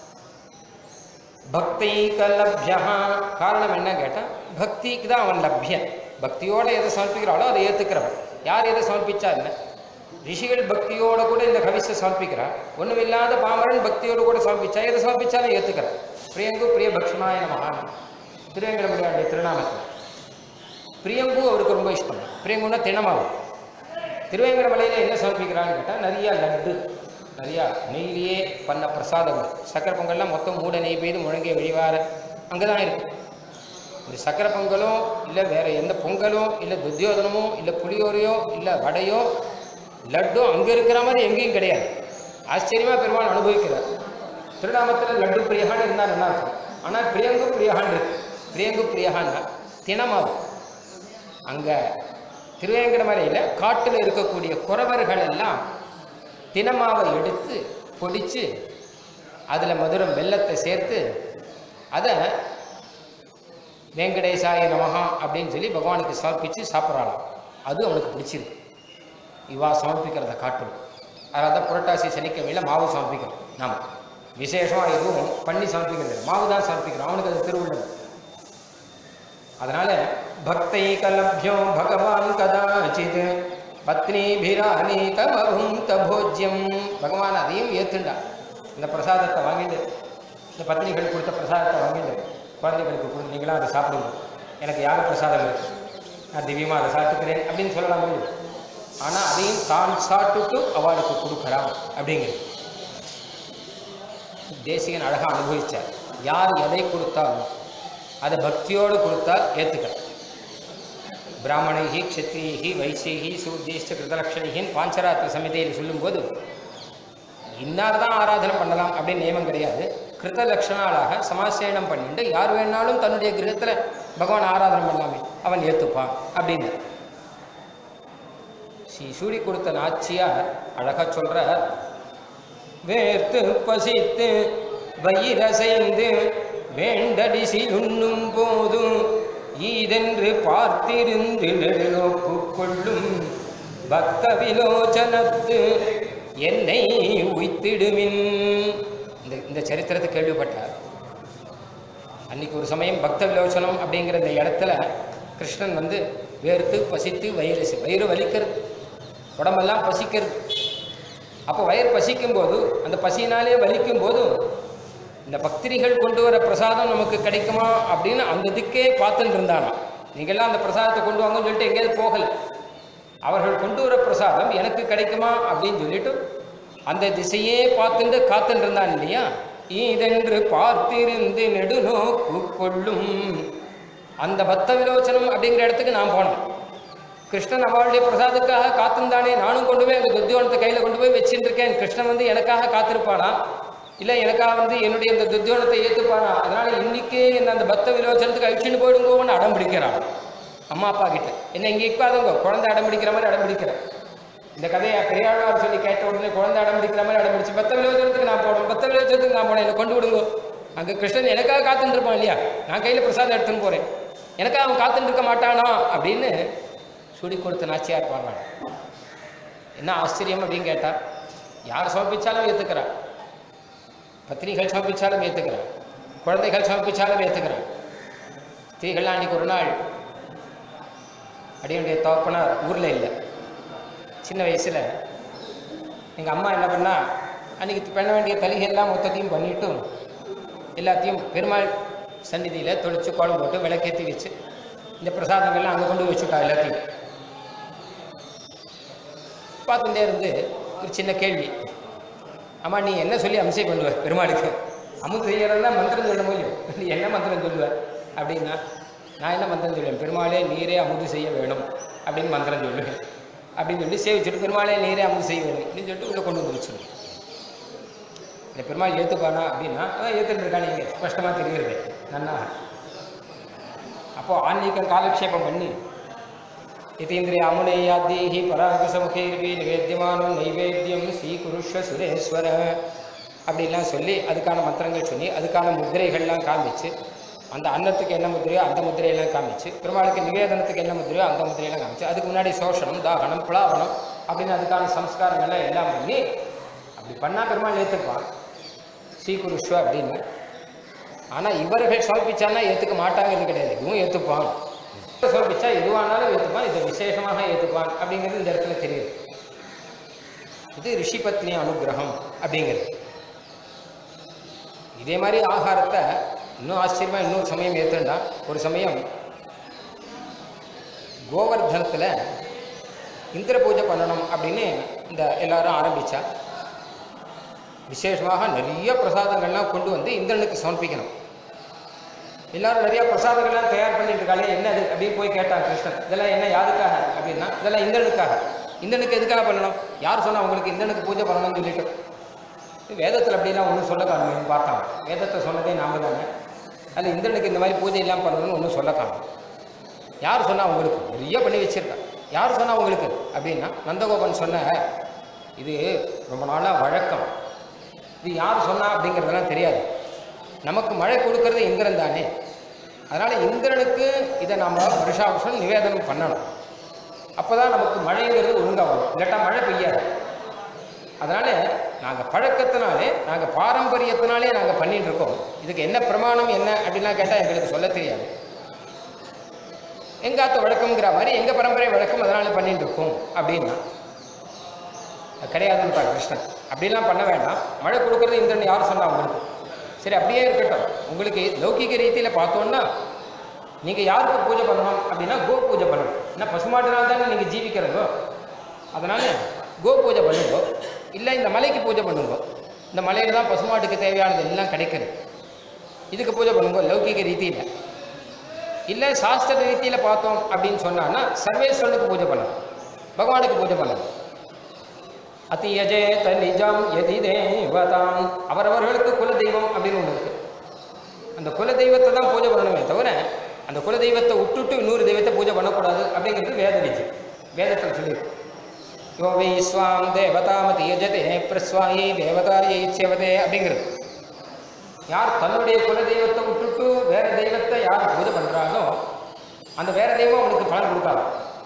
S1: பக்தைக லப்யா காரணம் என்ன கேட்டால் பக்திக்கு தான் அவன் லப்யன் பக்தியோட எதை சமர்ப்பிக்கிறாளோ அதை ஏற்றுக்கிறவன் யார் எதை சமர்ப்பிச்சா என்ன ரிஷிகள் பக்தியோட கூட இந்த கவிசை சமர்ப்பிக்கிறா ஒண்ணுமில்லாத பாமரன் பக்தியோடு கூட சமர்ப்பிச்சா எதை சமர்ப்பிச்சாலும் ஏற்றுக்கிறான் பிரியங்கு பிரிய பக்ஷமாய மகான் திருவேங்கடமுடியாண்டிய திருநாமத்தில் பிரியங்கு அவருக்கு ரொம்ப இஷ்டம் பிரியங்குன்னா தினமாவும் திருவேங்கடமலையில் என்ன சமர்ப்பிக்கிறான்னு கேட்டால் நிறைய லட்டு நிறையா நெய்லியே பண்ண பிரசாதங்கள் சக்கரை பொங்கல்லாம் மொத்தம் மூட நெய் பெய்து முழங்கிய வழிவார அங்கே தான் இருக்கு ஒரு சக்கரை பொங்கலோ இல்லை வேற எந்த பொங்கலோ இல்லை துத்தியோதனமோ இல்லை புளியோரையோ இல்லை வடையோ லட்டோ அங்கே இருக்கிற மாதிரி எங்கேயும் கிடையாது ஆச்சரியமாக பெருமாள் அனுபவிக்கிறார் திருநாமத்தில் லட்டு பிரியகான்னு இருந்தால் நல்லா இருக்கும் ஆனால் பிரியங்கு பிரியகான் இருக்கு பிரியங்கு பிரியகான்னா தினமாவு அங்கே திருவேங்கடமலையில் காட்டில் இருக்கக்கூடிய குறவர்கள் எல்லாம் தினமாவை எடுத்து பொடிச்சு அதில் மதுரம் வெல்லத்தை சேர்த்து அதை வெங்கடேசாய நமகா அப்படின்னு சொல்லி பகவானுக்கு சமர்ப்பித்து சாப்பிட்றாளாம் அது அவனுக்கு பிடிச்சிருக்கு இவா சமர்ப்பிக்கிறத காட்டும் அதனால தான் புரட்டாசி சனிக்கிழமையில் மாவு சமர்ப்பிக்கிறோம் நாம் விசேஷமாக எதுவும் பண்ணி சமர்ப்பிக்கிறது இல்லை. மாவு தான் சமர்ப்பிக்கிறோம் அவனுக்கு அது திருவுள்ளது அதனால பக்தை கலபியோ பகவான் கதாச்சித் பத்னிபிரானீதமபும் தபோஜ்யம் பகவான் அதையும் ஏத்துண்டான் இந்த பிரசாதத்தை வாங்கிட்டு இந்த பத்னிகள் கொடுத்த பிரசாதத்தை வாங்கிட்டு குழந்தைகளுக்கு கொடுத்து நீங்களாம் அதை சாப்பிடுங்க எனக்கு யாக பிரசாதம் இருக்கு நான் திவ்யமாக அதை சாப்பிட்டுக்கிறேன் அப்படின்னு சொல்லலாம் முடியும் ஆனால் அதையும் தான் சாப்பிட்டுட்டு அவளுக்கு கொடுக்கலாம் அப்படிங்கிறது தேசிகன் அழகாக அனுபவிச்சார் யார் எதை கொடுத்தாலும் அதை பக்தியோடு கொடுத்தால் ஏற்றுக்க பிராமணைகி க்ஷத்ரியகி வைசியகி சூர்ஜேஷ்ட கிருதலட்சணிகின்னு பாஞ்சராத்திர சமிதையில் சொல்லும்போது இன்னார் தான் ஆராதனை பண்ணலாம் அப்படின்னு நியமம் கிடையாது கிருத லட்சணாளாக சமாசேனம் பண்ணிட்டு யார் வேணாலும் தன்னுடைய கிரகத்தில் பகவான் ஆராதனை பண்ணலாமே அவன் ஏற்றுப்பான் அப்படின்னு ஸ்ரீ சூடி கொடுத்த நாச்சியார் அழகா சொல்றார் வேர்த்து பசித்து வயிறசைந்து வேண்டடிசி உண்ணும் போதும் ஈதென்று பார்த்திருந்து நெருநோக்கு கொள்ளும் பக்த விலோச்சனத்து என்னை உய்த்திடுமின் இந்த இந்த சரித்திரத்தை கேள்விப்பட்டார் அன்னைக்கு ஒரு சமயம் பக்த விலோச்சனம் அப்படிங்கிற இந்த இடத்துல கிருஷ்ணன் வந்து வேர்த்து பசித்து வயிறு வயிறு வலிக்கிறது உடம்பெல்லாம் பசிக்கிறது அப்போ வயிறு பசிக்கும் போது அந்த பசியினாலே வலிக்கும் போது இந்த பக்திரிகள் கொண்டு வர பிரசாதம் நமக்கு கிடைக்குமா அப்படின்னு அந்த திக்கே பார்த்துட்டு இருந்தானாம் நீங்கள்லாம் அந்த பிரசாதத்தை கொண்டு வாங்கன்னு சொல்லிட்டு எங்கேயாவது போகலை அவர்கள் கொண்டு வர பிரசாதம் எனக்கு கிடைக்குமா அப்படின்னு சொல்லிட்டு அந்த திசையே பார்த்துட்டு காத்துட்டு இருந்தான் இல்லையா ஈதென்று பார்த்திருந்து நெடுநோக்கு கொள்ளும் அந்த பக்த விலோச்சனம் அப்படிங்கிற இடத்துக்கு நான் போனோம் கிருஷ்ணன் அவளுடைய பிரசாதுக்காக காத்திருந்தானே நானும் கொண்டு போய் அந்த துத்தியோனத்தை கையில் கொண்டு போய் வச்சுட்டு இருக்கேன் கிருஷ்ணன் வந்து எனக்காக காத்திருப்பானா இல்லை எனக்காக வந்து என்னுடைய அந்த துத்தியோனத்தை ஏற்றுப்பானா அதனால இன்னைக்கே என்ன அந்த பக்த விலோச்சனத்துக்கு அழிச்சுன்னு போயிடுங்கோன்னு அடம் பிடிக்கிறான் அம்மா அப்பா கிட்ட என்ன இங்கே இக்காதவங்க குழந்தை அடம் பிடிக்கிற மாதிரி அடம் பிடிக்கிறேன் இந்த கதையை பெரியாழ்வார் சொல்லி கேட்ட உடனே குழந்தை அடம் பிடிக்கிற மாதிரி அடம் பிடிச்சு பத்த விலோச்சனத்துக்கு நான் போனோம் பத்த விலோச்சனத்துக்கு நான் போனேன் என்னை கொண்டு விடுங்க அங்கே கிருஷ்ணன் எனக்காக காத்துட்டு இருப்பான் இல்லையா நான் கையில் பிரசாதம் எடுத்துன்னு போகிறேன் எனக்காக அவன் காத்துட்டு இருக்க மாட்டானா அப்படின்னு சுடி கொடுத்த நாச்சியார் பாடுறாங்க என்ன ஆச்சரியம் அப்படின்னு கேட்டா யார் சமர்ப்பிச்சாலும் ஏற்றுக்கிறா பத்னிகள் சமர்ப்பிச்சாலும் ஏற்றுக்கிறா குழந்தைகள் சமர்ப்பிச்சாலும் ஏற்றுக்கிறா ஸ்திரீகள்லாம் அன்னைக்கு ஒரு நாள் அடியுடைய தகப்பனார் ஊரில் இல்லை சின்ன வயசில் எங்கள் அம்மா என்ன பண்ணா அன்றைக்கி பண்ண வேண்டிய தலிகை எல்லாம் மொத்தத்தையும் பண்ணிட்டு எல்லாத்தையும் பெருமாள் சந்நிதியில் தொளிச்சு குழம்பு போட்டு விளக்கேற்றி வச்சு இந்த பிரசாதங்கள்லாம் அங்கே கொண்டு போய் வச்சுட்டா எல்லாத்தையும் பார்த்துட்டே இருந்து ஒரு சின்ன கேள்வி அம்மா நீ என்ன சொல்லி அம்சை பண்ணுவ பெருமாளுக்கு அமுது செய்யறதுனா மந்திரம் சொல்ல முடியும் நீ என்ன மந்திரம் சொல்லுவ அப்படின்னா நான் என்ன மந்திரம் சொல்லுவேன் பெருமாளே நீரே அமுது செய்ய வேணும் அப்படின்னு மந்திரம் சொல்லுவேன் அப்படின்னு சொல்லி சேவிச்சுட்டு பெருமாளே நீரே அமுது செய்ய வேணும் அப்படின்னு சொல்லிட்டு உள்ள கொண்டு வந்து வச்சிருவேன் இந்த பெருமாள் ஏற்றுப்பானா அப்படின்னா அதான் ஏற்றுட்டு இருக்கா நீங்கள் ஸ்பஷ்டமாக தெரிகிறது நன்னா அப்போது ஆன்மீகம் காலக்ஷேபம் பண்ணி இத்தீந்திரிய அமுனேயாத்தீஹி பராகசமுகேர்வி நிவேத்தியமானம் நைவேத்தியம் ஸ்ரீகுருஷ்வ சுரேஸ்வர அப்படிலாம் சொல்லி அதுக்கான மந்திரங்கள் சொல்லி அதுக்கான முத்திரைகள்லாம் காமிச்சு அந்த அன்னத்துக்கு என்ன முத்திரையோ அந்த முத்திரையெல்லாம் காமிச்சு பெருமாளுக்கு நிவேதனத்துக்கு என்ன முத்திரையோ அந்த முத்திரையெல்லாம் காமிச்சு அதுக்கு முன்னாடி சோஷனம் தாகனம் புலாவனம் அப்படின்னு அதுக்கான சம்ஸ்காரங்கள்லாம் எல்லாம் பண்ணி அப்படி பண்ணால் பெருமாள் ஏற்றுப்பான் ஸ்ரீகுருஷ்வ அப்படின்னு ஆனால் இவர்கள் சமர்ப்பிச்சான்னா ஏற்றுக்க மாட்டாங்கிறது கிடையாது இதுவும் ஏற்றுப்பான் சமர்ப்பிச்சா எதுவானாலும் ஏற்றுப்பான் இதை விசேஷமாக ஏற்றுப்பான் அப்படிங்கிறது இந்த இடத்துல தெரியுது இது ரிஷிபத்னி அனுகிரகம் அப்படிங்கிறது இதே மாதிரி ஆகாரத்தை இன்னும் ஆச்சரியமா இன்னொரு சமயம் ஏற்றுண்டா ஒரு சமயம் கோவர்தனத்தில் இந்திர பூஜை பண்ணணும் அப்படின்னு இந்த எல்லாரும் ஆரம்பிச்சா விசேஷமாக நிறைய பிரசாதங்கள்லாம் கொண்டு வந்து இந்திரனுக்கு சமர்ப்பிக்கணும் எல்லாரும் நிறைய பிரசாதங்கள்லாம் தயார் பண்ணிட்டு இருக்காளே என்ன அது அப்படின்னு போய் கேட்டான் கிருஷ்ணன் இதெல்லாம் என்ன யாருக்காக அப்படின்னா இதெல்லாம் இந்திரனுக்காக இந்திரனுக்கு எதுக்காக பண்ணணும் யார் சொன்னா உங்களுக்கு இந்திரனுக்கு பூஜை பண்ணணும்னு சொல்லிட்டு வேதத்தில் அப்படிலாம் ஒன்றும் சொல்ல காணுமே பார்த்தான் வேதத்தை சொன்னதே நாம தானே அதில் இந்திரனுக்கு இந்த மாதிரி பூஜை எல்லாம் பண்ணணும்னு ஒன்றும் சொல்ல காணும் யார் சொன்னா உங்களுக்கு நிறைய பண்ணி வச்சிருக்கா யார் சொன்னா உங்களுக்கு அப்படின்னா நந்தகோபன் சொன்ன இது ரொம்ப நாளாக வழக்கம் இது யார் சொன்னா அப்படிங்கிறதெல்லாம் தெரியாது நமக்கு மழை கொடுக்கறது இந்திரன் தானே அதனால் இந்திரனுக்கு இதை நாம் வருஷா வருஷம் நிவேதனம் பண்ணணும் அப்போ தான் நமக்கு மழைங்கிறது ஒழுங்காக வரும் இல்லாட்டா மழை பெய்யாது அதனால் நாங்கள் பழக்கத்தினாலே நாங்கள் பாரம்பரியத்தினாலே நாங்கள் பண்ணிட்டு இருக்கோம் இதுக்கு என்ன பிரமாணம் என்ன அப்படின்லாம் கேட்டால் எங்களுக்கு சொல்ல தெரியாது எங்காத்த வழக்கம்ங்கிற மாதிரி எங்கள் பரம்பரை வழக்கம் அதனால் பண்ணிட்டு இருக்கோம் அப்படின்னா அது கிடையாதுன்றார் கிருஷ்ணன் அப்படிலாம் பண்ண வேண்டாம் மழை கொடுக்கறது இந்திரன் யார் சொன்னா உங்களுக்கு சரி அப்படியே இருக்கட்டும் உங்களுக்கு லௌகிக ரீதியில் பார்த்தோன்னா நீங்கள் யாருக்கு பூஜை பண்ணணும் அப்படின்னா கோ பூஜை பண்ணணும் ஏன்னா பசுமாட்டினால் தானே நீங்கள் ஜீவிக்கிறதோ அதனால் கோ பூஜை பண்ணுங்க இல்லை இந்த மலைக்கு பூஜை பண்ணுங்க இந்த மலையில் தான் பசுமாட்டுக்கு தேவையானது எல்லாம் கிடைக்கிறது இதுக்கு பூஜை பண்ணுங்க லௌகிக ரீதியில் இல்லை சாஸ்திர ரீதியில் பார்த்தோம் அப்படின்னு சொன்னான்னா சர்வேஸ்வரனுக்கு பூஜை பண்ணணும் பகவானுக்கு பூஜை பண்ணணும் அத்தியஜேத நிஜம் எதி தேவதாம் அவரவர்களுக்கு குல தெய்வம் அப்படின்னு ஒன்று இருக்கு அந்த குல தெய்வத்தை தான் பூஜை பண்ணணுமே தவிர அந்த குல தெய்வத்தை விட்டுட்டு இன்னொரு தெய்வத்தை பூஜை பண்ணக்கூடாது அப்படிங்கிறது வேத விதி வேதத்தில் சொல்லியிருக்கு யோ வை ஸ்வாம் தேவதாமதி யஜதே பிரஸ்வாயி தேவதாயை சேவதே அப்படிங்கிறது யார் தன்னுடைய குல தெய்வத்தை விட்டுட்டு வேற தெய்வத்தை யார் பூஜை பண்ணுறாங்களோ அந்த வேற தெய்வம் அவனுக்கு பலன் கொடுக்காது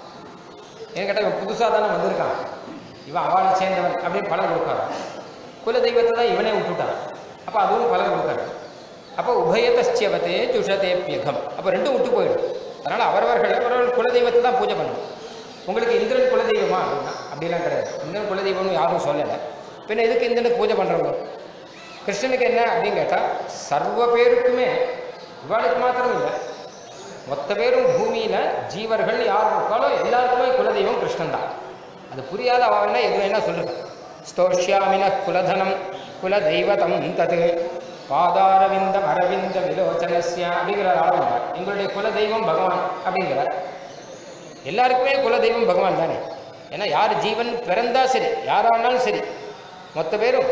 S1: ஏன்னு கேட்டால் இவன் புதுசாக தானே வந்திருக்கான் இவன் அவளை சேர்ந்தவன் அப்படின்னு பலன் கொடுக்காது குல தெய்வத்தை தான் இவனே விட்டுட்டான் அப்போ அதுவும் பலன் கொடுக்காது அப்போ உபயதஸ்யவத்தே துஷதேப்பியகம் அப்போ ரெண்டும் விட்டு போயிடும் அதனால் அவரவர்கள் அவரவர்கள் குலதெய்வத்தை தான் பூஜை பண்ணணும் உங்களுக்கு இந்திரன் குலதெய்வமா அப்படின்னா அப்படிலாம் கிடையாது இந்திரன் குலதெய்வம்னு யாரும் சொல்லலை பின்ன எதுக்கு இந்திரனுக்கு பூஜை பண்ணுறவங்க கிருஷ்ணனுக்கு என்ன அப்படின்னு கேட்டால் சர்வ பேருக்குமே இவாளுக்கு மாத்திரம் இல்லை மொத்த பேரும் பூமியில் ஜீவர்கள் யார் இருக்காலோ எல்லாருக்குமே குலதெய்வம் கிருஷ்ணன் தான் அது புரியாத அவன் எது வேணா சொல்லுங்க ஸ்தோஷ்யாமின குலதனம் குலதெய்வதம் தது பாதாரவிந்தம் அரவிந்த விலோச்சனஸ்யா அப்படிங்கிற ஆரம்பிங்க எங்களுடைய குலதெய்வம் பகவான் அப்படிங்கிறார் எல்லாருக்குமே குலதெய்வம் பகவான் தானே ஏன்னா யார் ஜீவன் பிறந்தா சரி யாரானாலும் சரி மொத்த பேரும்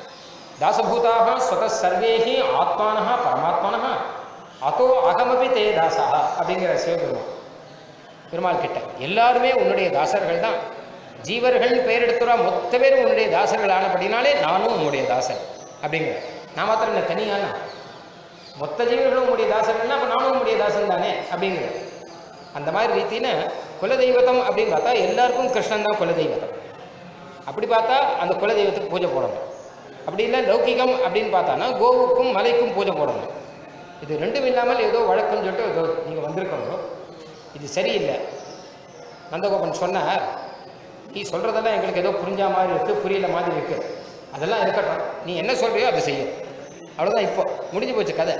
S1: தாசபூதாக ஸ்வத சர்வேஹி ஆத்மானஹா பரமாத்மனஹா அதோ அகமபி தே தாசா அப்படிங்கிற சிவபெருமான் பெருமாள் கிட்ட எல்லாருமே உன்னுடைய தாசர்கள் தான் ஜீவர்கள் பெயர் எடுத்துறா மொத்த பேரும் உன்னுடைய தாசர்கள் ஆனபடினாலே நானும் உன்னுடைய தாசன் அப்படிங்கிற நான் மாத்திரம் என்ன தனியானா மொத்த ஜீவர்களும் உன்னுடைய தாசர்கள்னா அப்போ நானும் உன்னுடைய தாசன் தானே அப்படிங்கிற அந்த மாதிரி ரீதியில குலதெய்வத்தம் அப்படின்னு பார்த்தா எல்லாருக்கும் கிருஷ்ணன் தான் குலதெய்வத்தம் அப்படி பார்த்தா அந்த குலதெய்வத்துக்கு பூஜை போடணும் அப்படி இல்லை லௌகிகம் அப்படின்னு பார்த்தானா கோவுக்கும் மலைக்கும் பூஜை போடணும் இது ரெண்டும் இல்லாமல் ஏதோ வழக்கம்னு சொல்லிட்டு ஏதோ நீங்கள் வந்திருக்கோங்க இது சரியில்லை நந்தகோபன் சொன்னார் நீ சொல்கிறதெல்லாம் எங்களுக்கு ஏதோ புரிஞ்ச மாதிரி இருக்குது புரியல மாதிரி இருக்குது அதெல்லாம் இருக்கட்டும் நீ என்ன சொல்றியோ அதை செய்யும் அவ்வளோதான் இப்போ முடிஞ்சு போச்சு கதை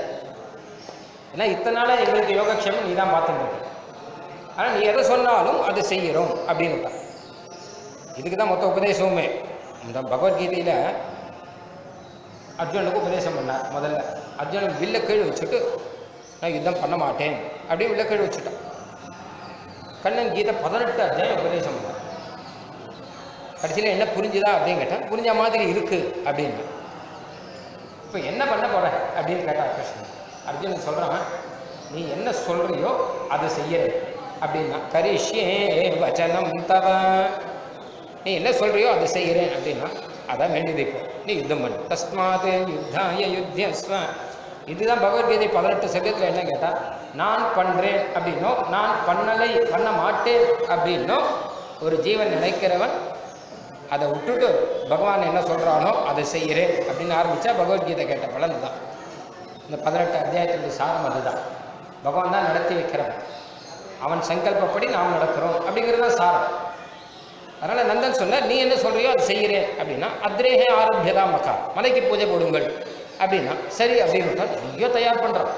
S1: ஏன்னா இத்தனை நாளாக எங்களுக்கு யோகக்ஷேமம் நீ தான் பார்த்துட்டு இருக்க ஆனால் நீ எதை சொன்னாலும் அதை செய்கிறோம் அப்படின்னு இதுக்கு தான் மொத்த உபதேசமுமே இந்த பகவத்கீதையில் அர்ஜுனனுக்கு உபதேசம் பண்ணார் முதல்ல அர்ஜுனன் வில்ல கீழ் வச்சுட்டு நான் யுத்தம் பண்ண மாட்டேன் அப்படியே வில்ல கீழ் வச்சுட்டான் கண்ணன் கீதை பதினெட்டு அத்தியாயம் உபதேசம் பண்ணார் கடைசியில் என்ன புரிஞ்சுதா அப்படின்னு கேட்டேன் புரிஞ்ச மாதிரி இருக்கு அப்படின்னு இப்போ என்ன பண்ண போற அப்படின்னு கேட்டா கிருஷ்ணன் அர்ஜுனன் சொல்கிறான் நீ என்ன சொல்றியோ அதை செய்யறேன் அப்படின்னா கரிஷ்யே வச்சனம் தவ நீ என்ன சொல்றியோ அதை செய்கிறேன் அப்படின்னா அதான் வேண்டியது இப்போ நீ யுத்தம் பண்ணு தஸ்மாத் யுத்தாய யுத்தியஸ்வ இதுதான் பகவத்கீதை பதினெட்டு சங்கத்தில் என்ன கேட்டால் நான் பண்ணுறேன் அப்படின்னோ நான் பண்ணலை பண்ண மாட்டேன் அப்படின்னோ ஒரு ஜீவன் நினைக்கிறவன் அதை விட்டுட்டு பகவான் என்ன சொல்கிறானோ அதை செய்கிறேன் அப்படின்னு ஆரம்பித்தா பகவத்கீதை கேட்ட பலன் தான் இந்த பதினெட்டு அத்தியாயத்தினுடைய சாரம் அதுதான் பகவான் தான் நடத்தி வைக்கிறவன் அவன் சங்கல்பப்படி நாம் நடக்கிறோம் அப்படிங்கிறது தான் சாரம் அதனால் நந்தன் சொன்னார் நீ என்ன சொல்றியோ அதை செய்கிறேன் அப்படின்னா அத்ரேகே ஆரம்பியதா மக்கா மலைக்கு பூஜை போடுங்கள் அப்படின்னா சரி அப்படின்னு ஐயோ தயார் பண்ணுறான்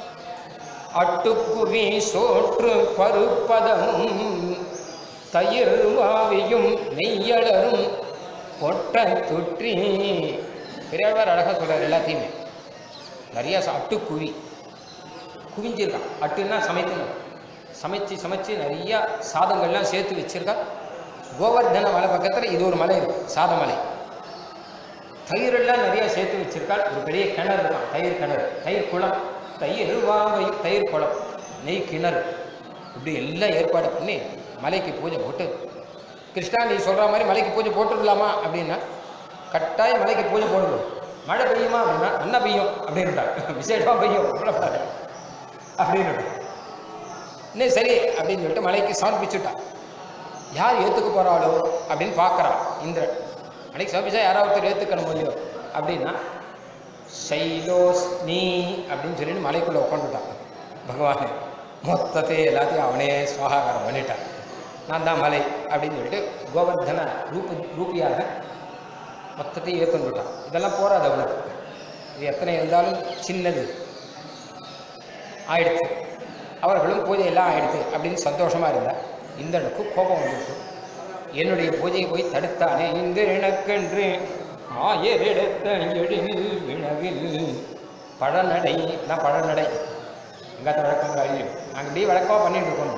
S1: அட்டுக்குவி சோற்று பருப்பதமும் தயிர் வாவியும் நெய்யலரும் பொட்ட துற்றி பெரியாழ்வார் அழகாக சொல்கிறார் எல்லாத்தையுமே நிறையா சா- அட்டுக்குவி குவிஞ்சிருக்கான் அட்டுன்னா சமைக்கணும் சமைச்சு சமைச்சு நிறையா சாதங்கள்லாம் சேர்த்து வச்சிருக்கா கோவர்தன மலை பக்கத்தில் இது ஒரு மலை இருக்கு சாத மலை தயிரெல்லாம் நிறைய சேர்த்து வச்சிருக்காள் ஒரு பெரிய கிணறு இருக்கான் தயிர் கிணறு தயிர் குளம் தயிர் வாவை தயிர் குளம் நெய் கிணறு இப்படி எல்லாம் ஏற்பாடு பண்ணி மலைக்கு பூஜை போட்டு கிருஷ்ணா நீ சொல்கிற மாதிரி மலைக்கு பூஜை போட்டுடலாமா அப்படின்னா கட்டாயம் மலைக்கு பூஜை போடணும் மழை பெய்யுமா அப்படின்னா நல்லா பெய்யும் அப்படின்ட்டார் விசேஷமாக பெய்யும் கவலைப்படாத அப்படின்னு இன்னும் சரி அப்படின்னு சொல்லிட்டு மலைக்கு சமர்ப்பிச்சுட்டான் யார் ஏற்றுக்க போகிறாளோ அப்படின்னு பார்க்குறான் இந்திரன் மலைக்கு சமர்ப்பிச்சா யாராவது ஒருத்தர் ஏற்றுக்கணும் இல்லையோ அப்படின்னா சைலோஸ் நீ அப்படின்னு சொல்லிட்டு மலைக்குள்ளே உட்காந்துட்டான் பகவான் மொத்தத்தை எல்லாத்தையும் அவனே சுவாகாரம் பண்ணிட்டான் நான் தான் மலை அப்படின்னு சொல்லிட்டு கோவர்தன ரூப ரூபியாக மொத்தத்தையும் ஏற்றுட்டான் இதெல்லாம் போராது அவனுக்கு இது எத்தனை இருந்தாலும் சின்னது ஆயிடுச்சு அவர்களும் பூஜை எல்லாம் ஆயிடுச்சு அப்படின்னு சந்தோஷமாக இருந்தார் இந்திரனுக்கு கோபம் வந்துட்டு என்னுடைய பூஜையை போய் தடுத்தானே இந்த எனக்கென்று ஆயரெடுத்த எழில் வினவில் பழநடை நான் பழநடை எங்காத்த வழக்கம் இல்லையோ நாங்கள் இப்படியே வழக்கமாக பண்ணிட்டு இருக்கோம்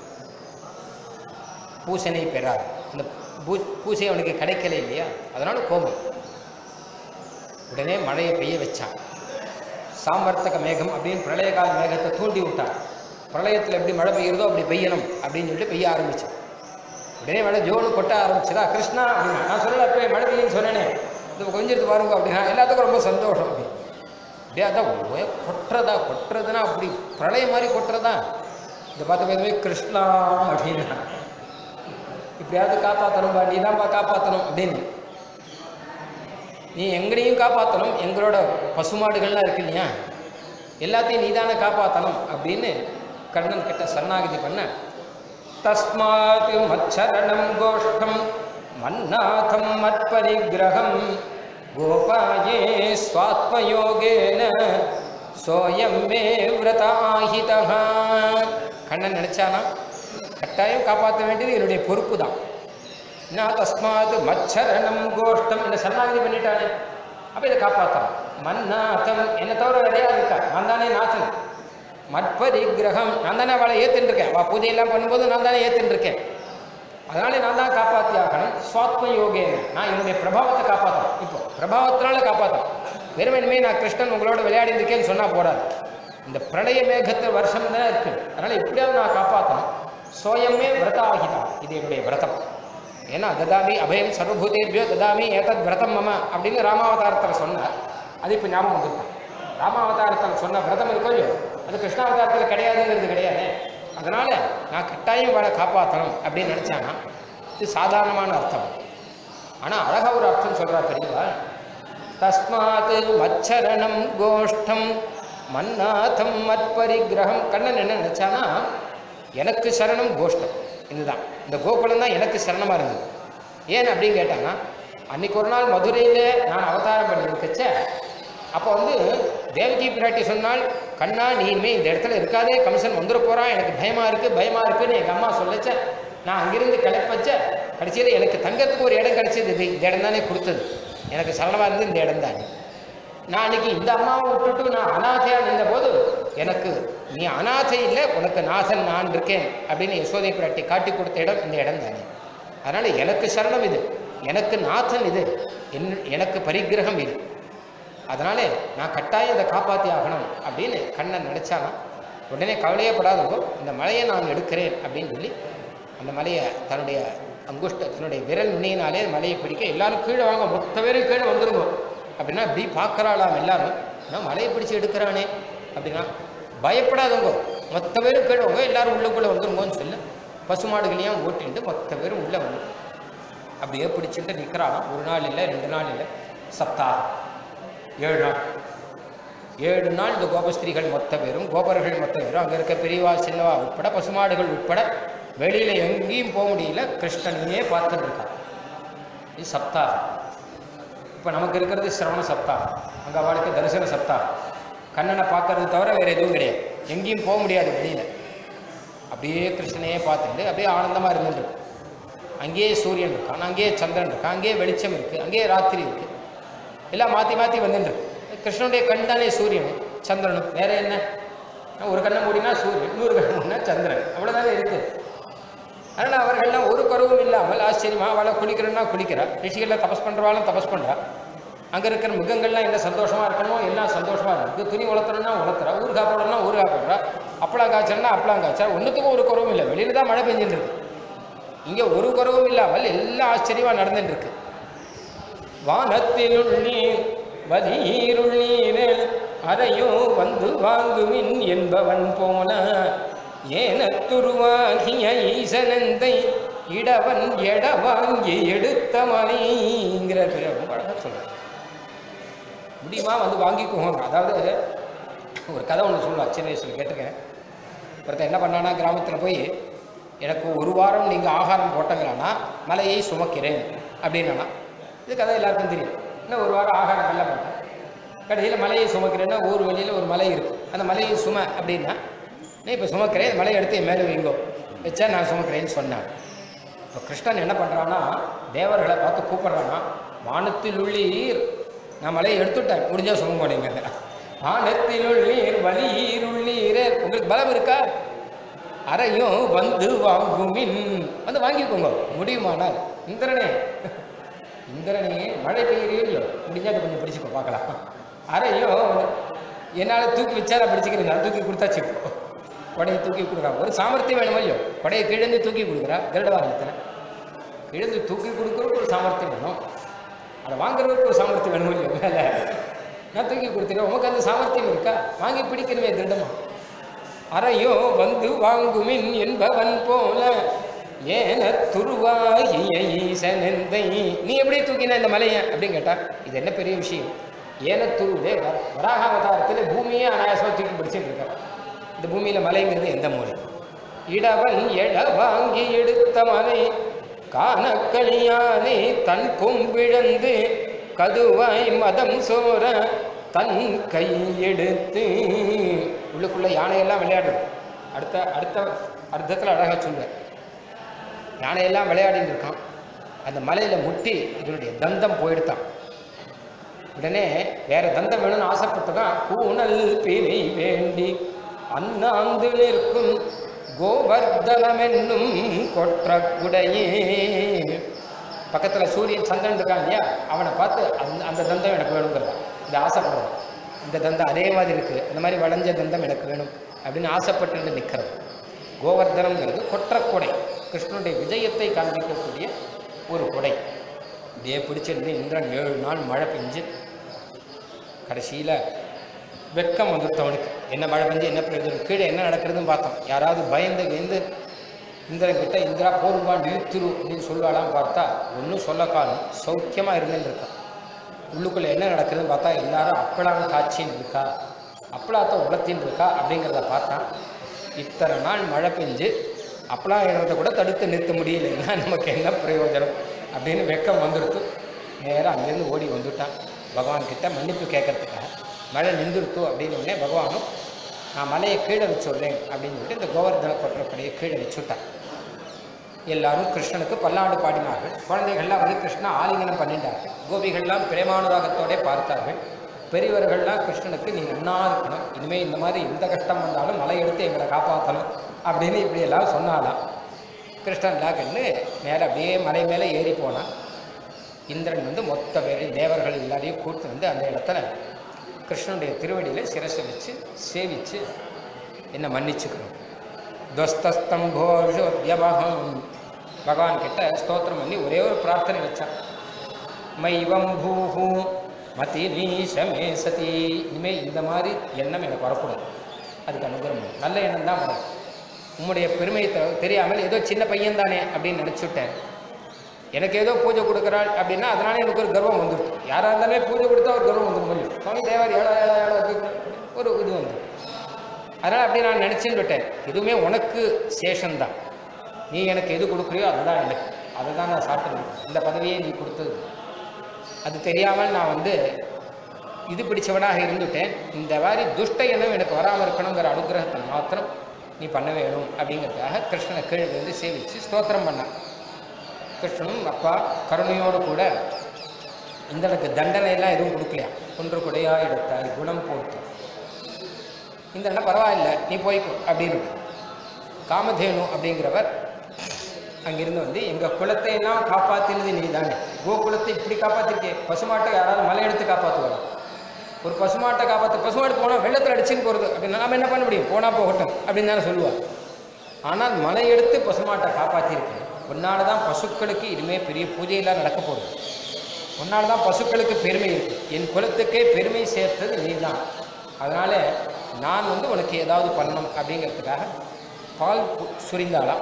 S1: பூசனை பெறார் அந்த பூ பூசை அவனுக்கு கிடைக்கல இல்லையா அதனால கோபம் உடனே மழையை பெய்ய வச்சான் சாமர்த்தக மேகம் அப்படின்னு பிரளயகால மேகத்தை தூண்டி விட்டான் பிரளயத்தில் எப்படி மழை பெய்யுறதோ அப்படி பெய்யணும் அப்படின்னு சொல்லிட்டு பெய்ய ஆரம்பிச்சான் உடனே மழை ஜோனு கொட்ட ஆரம்பிச்சதா கிருஷ்ணா அப்படின்னா நான் சொல்லல அப்போ மழை பெய்யுன்னு சொன்னேனே இது கொஞ்சம் எடுத்து பாருங்க அப்படின்னா எல்லாத்துக்கும் ரொம்ப சந்தோஷம் அப்படி அப்படியே அதான் ஒரே கொட்டுறதா கொட்டுறதுன்னா அப்படி பிரளயம் மாதிரி கொட்டுறதா இந்த பார்த்து போய் கிருஷ்ணா அப்படின்னா இப்படியாவது காப்பாற்றணும்பா நீ தான்ப்பா காப்பாற்றணும் அப்படின்னு நீ எங்களையும் காப்பாற்றணும் எங்களோட பசுமாடுகள்லாம் இருக்கு இல்லையா எல்லாத்தையும் நீதானே காப்பாற்றணும் அப்படின்னு கண்ணன் கிட்ட சரணாகதி பண்ண தஸ்மாத் மச்சரணம் கோஷ்டம் மன்னாதம் மத்பரிகிரகம் கோபாயே ஸ்வாத்மயோகேன சோயம் மே விரதாஹிதா கண்ணன் நினைச்சானா கட்டாயம் காப்பாற்ற வேண்டியது என்னுடைய பொறுப்பு தான் நான் தஸ்மாத் மச்சரணம் கோஷ்டம் என்ன சரணாகதி பண்ணிட்டானே அப்போ இதை காப்பாற்றலாம் மன்னாதம் என்னை தவிர வேற யார் இருக்கா நான் தானே நாதன் மட்பரிகிரகம் நான் தானே அவளை ஏத்துன்னு இருக்கேன் அவள் பூஜையெல்லாம் பண்ணும்போது நான் தானே ஏத்துன்னு இருக்கேன் அதனால நான் தான் காப்பாற்றி ஆகணும் சுவாத்ம யோகேன நான் என்னுடைய பிரபாவத்தை காப்பாற்றணும் இப்போ பிரபாவத்தினால காப்பாற்றணும் வெறுமனுமே நான் கிருஷ்ணன் உங்களோட விளையாடி இருக்கேன்னு சொன்னால் போடாது இந்த பிரளய மேகத்து வருஷம் தானே இருக்கு அதனால எப்படியாவது நான் காப்பாற்றணும் சோயமே விரதாகிதா இது என்னுடைய விரதம் ஏன்னா ததாமி அபயம் சர்வபூதேபியோ ததாமி ஏதத் விரதம் மம அப்படின்னு ராமாவதாரத்தில் சொன்னார் அது இப்போ ஞாபகம் வந்துருக்கும் ராமாவதாரத்தில் சொன்ன விரதம் இருக்கோ இல்லையோ அது கிருஷ்ணாவதாரத்தில் கிடையாதுங்கிறது கிடையாது அதனால நான் கட்டாயம் இவளை காப்பாற்றணும் அப்படின்னு நினச்சானா இது சாதாரணமான அர்த்தம் ஆனால் அழகா ஒரு அர்த்தம் சொல்கிறார் பெரியவா தஸ்மாத் மச்சரணம் கோஷ்டம் மன்னாதம் மத்பரிகிரகம் கண்ணன் என்ன நினைச்சானா எனக்கு சரணம் கோஷ்டம் இதுதான் இந்த கோகுலம் தான் எனக்கு சரணமாக இருந்தது ஏன் அப்படின்னு கேட்டாங்கன்னா அன்னைக்கு ஒரு நாள் மதுரையில் நான் அவதாரம் பண்ணியிருக்கச்ச அப்போ வந்து தேவகி பிராட்டி சொன்னால் கண்ணா நீ இனிமே இந்த இடத்துல இருக்காதே கம்சன் வந்துட போகிறான் எனக்கு பயமாக இருக்குது பயமாக இருக்குன்னு எங்கள் அம்மா சொல்லச்ச நான் அங்கிருந்து கிளப்பச்ச கடைசியில் எனக்கு தங்கத்துக்கு ஒரு இடம் கிடைச்சது இது இந்த இடம் தானே கொடுத்தது எனக்கு சரணமாக இருந்து இந்த இடம் தானே நான் அன்னைக்கு இந்த அம்மாவை விட்டுட்டு நான் அனாதையாக நின்றபோது எனக்கு நீ அனாதை இல்லை உனக்கு நாதன் நான் இருக்கேன் அப்படின்னு யசோதை பிராட்டி காட்டி கொடுத்த இடம் இந்த இடம் தானே அதனால் எனக்கு சரணம் இது எனக்கு நாதன் இது என் எனக்கு பரிகிரகம் இது அதனாலே நான் கட்டாயம் இதை காப்பாற்றி ஆகணும் அப்படின்னு கண்ணன் நினச்சானா உடனே கவலையே படாதவோ இந்த மலையை நான் எடுக்கிறேன் அப்படின்னு சொல்லி அந்த மலையை தன்னுடைய அங்குஷ்ட தன்னுடைய விரல் நுனியினாலே மலையை பிடிக்க எல்லாரும் கீழே வாங்க மொத்த பேரும் கீழே வந்துருங்க அப்படின்னா இப்படி பார்க்கறாளாம் எல்லாரும் நான் மலையை பிடிச்சி எடுக்கிறானே அப்படின்னா பயப்படாதவங்க மொத்த பேரும் கீழே வாங்க எல்லாரும் உள்ளுக்குள்ளே வந்துருங்கன்னு சொல்ல பசுமாடுகளையும் ஓட்டிட்டு மொத்த பேரும் உள்ளே வந்து அப்படியே பிடிச்சிட்டு நிற்கிறாளாம் ஒரு நாள் இல்லை ரெண்டு நாள் இல்லை சப்தாகம் ஏழு நாள் ஏழு நாள் இந்த கோபஸ்திரீகள் மொத்த பேரும் கோபர்கள் மொத்த பேரும் அங்கே இருக்க பெரியவா சின்னவா உட்பட பசுமாடுகள் உட்பட வெளியில் எங்கேயும் போக முடியல கிருஷ்ணனையே பார்த்துட்டு இருக்காங்க இது சப்தாகம் இப்போ நமக்கு இருக்கிறது சிரவண சப்தாகம் அங்கே அவளுக்கு தரிசன சப்தாகம் கண்ணனை பார்க்கறது தவிர வேறு எதுவும் கிடையாது எங்கேயும் போக முடியாது வெளியில் அப்படியே கிருஷ்ணனையே பார்த்துட்டு அப்படியே ஆனந்தமாக இருந்துட்டு இருக்கு. அங்கேயே சூரியன் இருக்கான் அங்கேயே சந்திரன் இருக்கான் அங்கேயே வெளிச்சம் இருக்குது அங்கேயே ராத்திரி இருக்குது எல்லாம் மாற்றி மாற்றி வந்துட்டு இருக்கு கிருஷ்ணனுடைய கண் தானே சூரியன் சந்திரனும் வேற என்ன ஒரு கண்ணை மூடினா சூரியன் இன்னொரு கண்ணை மூடினா சந்திரன் அவ்வளோதானே இருக்கு அதனால் அவர்கள்லாம் ஒரு குறவும் இல்லாமல் ஆச்சரியமா அவளை குளிக்கிறன்னா குளிக்கிறா ரிஷிகளில் தபஸ் பண்ணுறவாளும் தபஸ் பண்ணுறா அங்கே இருக்கிற மிருகங்கள்லாம் என்ன சந்தோஷமாக இருக்கணுமோ எல்லாம் சந்தோஷமாக இருக்கு துணி வளர்த்துறோம்னா வளர்த்துறா ஊறுகாய் போடணும்னா ஊறுகாய் போடுறா அப்பளம் காய்ச்சல்னா அப்பளம் காய்ச்சல் ஒன்றுத்துக்கும் ஒரு குறவும் இல்லை வெளியில தான் மழை பெஞ்சுட்டு இருக்கு இங்கே ஒரு குறவும் இல்லாமல் எல்லாம் ஆச்சரியமாக நடந்துட்டு இருக்கு வானத்திலுள்ளீர் வதீருள்ளீரல் அறையோ வந்து வாங்குமின் என்பவன் போல ஏனத்துருவாகிய ஈசனந்தை இடவன் எட வாங்கி எடுத்த மலைங்கிற பேர் ரொம்ப அழகா சொல்றார் முடியுமா வந்து வாங்கிக்குவோங்க அதாவது ஒரு கதை ஒன்று சொல்லுவா சின்ன வயசில் கேட்டிருக்கேன் ஒருத்தன் என்ன பண்ணானா கிராமத்தில் போய் எனக்கு ஒரு வாரம் நீங்கள் ஆகாரம் போட்டங்களானா மலையை சுமக்கிறேன் அப்படின்னா இது கதை எல்லாருக்கும் தெரியும் இன்னும் ஒரு வாரம் ஆகாரம் வெள்ள போட்டேன் கடைசியில் மலையை சுமக்கிறேன்னா ஊர் வெளியில் ஒரு மலை இருக்குது அந்த மலையை சும அப்படின்னா நீ இப்போ சுமக்கிறேன் இந்த மலையை எடுத்து என் மேலே வைங்கோ வச்சா நான் சுமக்கிறேன்னு சொன்னேன் இப்போ கிருஷ்ணன் என்ன பண்ணுறான்னா தேவர்களை பார்த்து கூப்பிடுறான்னா வானத்தில் உள்ளீர் நான் மலையை எடுத்துட்டேன் முடிஞ்சா சும போனீங்க வானத்தில் உள்ளீர் வலியீர் உள்ளீரே உங்களுக்கு பலம் இருக்கா அறையும் வந்து வாங்குமின் வந்து வாங்கிக்கோங்க முடியுமானால் இந்திரனே இந்திரனே மழை பெய்யுறியோ இல்லையோ முடிஞ்சா இதை கொஞ்சம் பிடிச்சிக்கோ பார்க்கலாம் அறையும் என்னால் தூக்கி வச்சா நான் பிடிச்சிக்கிறேன் நான் தூக்கி கொடுத்தாச்சு இப்போ கொடையை தூக்கி கொடுக்குறான் ஒரு சாமர்த்தியம் வேணுமோ இல்லையோ கொடையை கிழந்து தூக்கி கொடுக்குறா கருட வாகனத்தில் கிழந்து தூக்கி கொடுக்குறதுக்கு ஒரு சாமர்த்தியம் வேணும் அதை வாங்குறதுக்கு ஒரு சாமர்த்தியம் வேணுமோ இல்லையோ வேலை நான் தூக்கி கொடுத்துருவேன் உமக்கு அந்த சாமர்த்தியம் இருக்கா வாங்கி பிடிக்கணுமே திருடமா அறையோ வந்து வாங்குமின் என்பவன் போல ஏன துருவாகிய ஈசனந்தை நீ எப்படி தூக்கின இந்த மலையை அப்படின்னு கேட்டா இது என்ன பெரிய விஷயம் ஏன துருவே வராக அவதாரத்தில் பூமியே அனாயாசமாக தூக்கி பிடிச்சிட்டு இருக்க இந்த பூமியில மலைங்கிறது எந்த மூலை இடவன் எழ வாங்கி எடுத்த மலை காணக்களியானை தன் கொம்பிழந்து கதுவாய் மதம் சோர தன் கை எடுத்து உள்ளுக்குள்ள யானையெல்லாம் விளையாடுது அடுத்த அடுத்த அர்த்தத்தில் அழகாக சொல்லுவேன் யானையெல்லாம் விளையாடின்னு இருக்கான் அந்த மலையில் முட்டி இதனுடைய தந்தம் போயிடுத்தான் உடனே வேற தந்தம் வேணும்னு ஆசைப்பட்டுதான் கூணல் பிறை வேண்டி அண்ணாந்து நிற்கும் கோவர்தனம் என்னும் கொற்ற குடையே பக்கத்தில் சூரியன் சந்திரன் இருக்கான் இல்லையா அவனை பார்த்து அந்த அந்த தந்தம் எனக்கு வேணுங்கிறான் இந்த ஆசைப்படுறான் இந்த தந்தம் அதே மாதிரி இருக்குது இந்த மாதிரி வளைஞ்ச தந்தம் எனக்கு வேணும் அப்படின்னு ஆசைப்பட்டு நிற்கிறது கோவர்தனம்ங்கிறது கொற்ற கொடை கிருஷ்ணனுடைய விஜயத்தை காண்பிக்கக்கூடிய ஒரு கொடை இப்படியே பிடிச்சிருந்து இந்திரன் ஏழு நாள் மழை பெஞ்சு கடைசியில் வெக்கம் வந்துடுத்து அவனுக்கு என்ன மழை பெஞ்சு என்ன பிரயோஜனம் கீழே என்ன நடக்கிறதுன்னு பார்த்தோம் யாராவது பயந்து பயந்து இந்திரன் கிட்ட இந்திரா போரும்பா நிறுத்திரு அப்படின்னு சொல்லுவாளான்னு பார்த்தா ஒன்றும் சொல்ல காணும் சௌக்கியமாக இருந்துன்னு இருக்கான் உள்ளுக்குள்ளே என்ன நடக்குதுன்னு பார்த்தா எல்லாரும் அப்பளாங்க காட்சின்னு இருக்கா அப்பளாத்த உலத்தின்னு இருக்கா அப்படிங்கிறத பார்த்தா இத்தனை நாள் மழை பெஞ்சு அப்பளம் ஏறதை கூட தடுத்து நிறுத்த முடியலைன்னா நமக்கு என்ன பிரயோஜனம் அப்படின்னு வெக்கம் வந்துடுத்து நேராக அங்கேருந்து ஓடி வந்துட்டான் பகவான் கிட்ட மன்னிப்பு கேட்கறதுக்காக மழை நின்றுடுத்து அப்படின்னு உடனே பகவானும் நான் மலையை கீழே வச்சுடுறேன் அப்படின்னு சொல்லிட்டு இந்த கோவர்தன கொற்றப்படையை கீழே வச்சுட்டான் எல்லாரும் கிருஷ்ணனுக்கு பல்லாண்டு பாடினார்கள் குழந்தைகள்லாம் வந்து கிருஷ்ணா ஆலிங்கனம் பண்ணிட்டார்கள் கோபிகள்லாம் பிரேமானுராகத்தோட பார்த்தார்கள் பெரியவர்கள்லாம் கிருஷ்ணனுக்கு நீ நன்னா இருக்கணும் இனிமேல் இந்த மாதிரி எந்த கஷ்டம் வந்தாலும் மலை எடுத்து எங்களை காப்பாற்றணும் அப்படின்னு இப்படி எல்லாம் சொன்னாலாம் கிருஷ்ணன் லாக்கன்னு மேலே அப்படியே மலை மேலே ஏறி போனான் இந்திரன் வந்து மொத்த பேரையும் தேவர்கள் எல்லாரையும் கூட்டு வந்து அந்த இடத்துல கிருஷ்ணனுடைய திருவடியில் சிரசை வச்சு சேவிச்சு என்னை மன்னிச்சுக்கணும் துவஸ்தஸ்தம்போஷோத்யமகம் பகவான் கிட்ட ஸ்தோத்திரம் பண்ணி ஒரே ஒரு பிரார்த்தனை வச்சான் மைவம் பூஹூ மதி நீஷமே சதி இனிமேல் இந்த மாதிரி எண்ணம் எனக்கு வரக்கூடாது அதுக்கு அனுகிரகம் பண்ணு. நல்ல எண்ணம் தான் வரும் உம்முடைய பெருமையை தெ- தெரியாமல் ஏதோ சின்ன பையன் தானே அப்படின்னு நினச்சிவிட்டேன் எனக்கு ஏதோ பூஜை கொடுக்குறாள் அப்படின்னா அதனால எனக்கு ஒரு கர்வம் வந்துடும் யாராக இருந்தாலுமே பூஜை கொடுத்தா ஒரு கர்வம் வந்துடும் முடியும் சுவாமி தேவார் ஏழோ ஏழோ ஏழோ இருக்கு. ஒரு இது வந்துடும் அதனால் அப்படி நான் நினச்சின்னு விட்டேன் இதுவுமே உனக்கு சேஷம்தான் நீ எனக்கு எது கொடுக்குறியோ அதுதான் எனக்கு அதை தான் நான் சாப்பிட்டுருக்கேன் இந்த பதவியை நீ கொடுத்தது அது தெரியாமல் நான் வந்து இது பிடிச்சவனாக இருந்துட்டேன் இந்த மாதிரி துஷ்ட எண்ணம் எனக்கு வராமல் இருக்கணுங்கிற அனுகிரகத்தை மாத்திரம் நீ பண்ண வேணும் அப்படிங்கிறதுக்காக கிருஷ்ணனை கீழே வந்து சேவிச்சு ஸ்தோத்திரம் பண்ணான் கிருஷ்ணனும் அப்பா கருணையோடு கூட இந்தனுக்கு தண்டனை எல்லாம் எதுவும் கொடுக்கலையா ஒன்று குடையா எடுத்தாய் குணம் போட்டு இந்த அண்ணன் பரவாயில்ல நீ போய்க்கோ அப்படின்னு காமதேனு அப்படிங்கிறவர் அங்கிருந்து வந்து எங்கள் குலத்தை எல்லாம் காப்பாற்றினது நீ தானே கோகுலத்தை இப்படி காப்பாற்றிருக்கே பசுமாட்டை யாராவது மலை எடுத்து காப்பாற்றுவாங்க ஒரு பசுமாட்டை காப்பாற்ற பசுமாடு போனால் வெள்ளத்தில் அடிச்சுன்னு போகிறது அப்படின்னு நாம என்ன பண்ண முடியும் போனால் போகட்டும் அப்படின்னு தானே சொல்லுவாள் ஆனால் மலை எடுத்து பசுமாட்டை காப்பாற்றியிருக்கேன் உன்னால தான் பசுக்களுக்கு இனிமேல் பெரிய பூஜையெல்லாம் நடக்க போகுது உன்னால தான் பசுக்களுக்கு பெருமை இருக்கு என் குலத்துக்கே பெருமை சேர்த்தது நீ தான் அதனால நான் வந்து உனக்கு ஏதாவது பண்ணணும் அப்படிங்கிறதுக்காக பால் பு- சுரிந்தாளாம்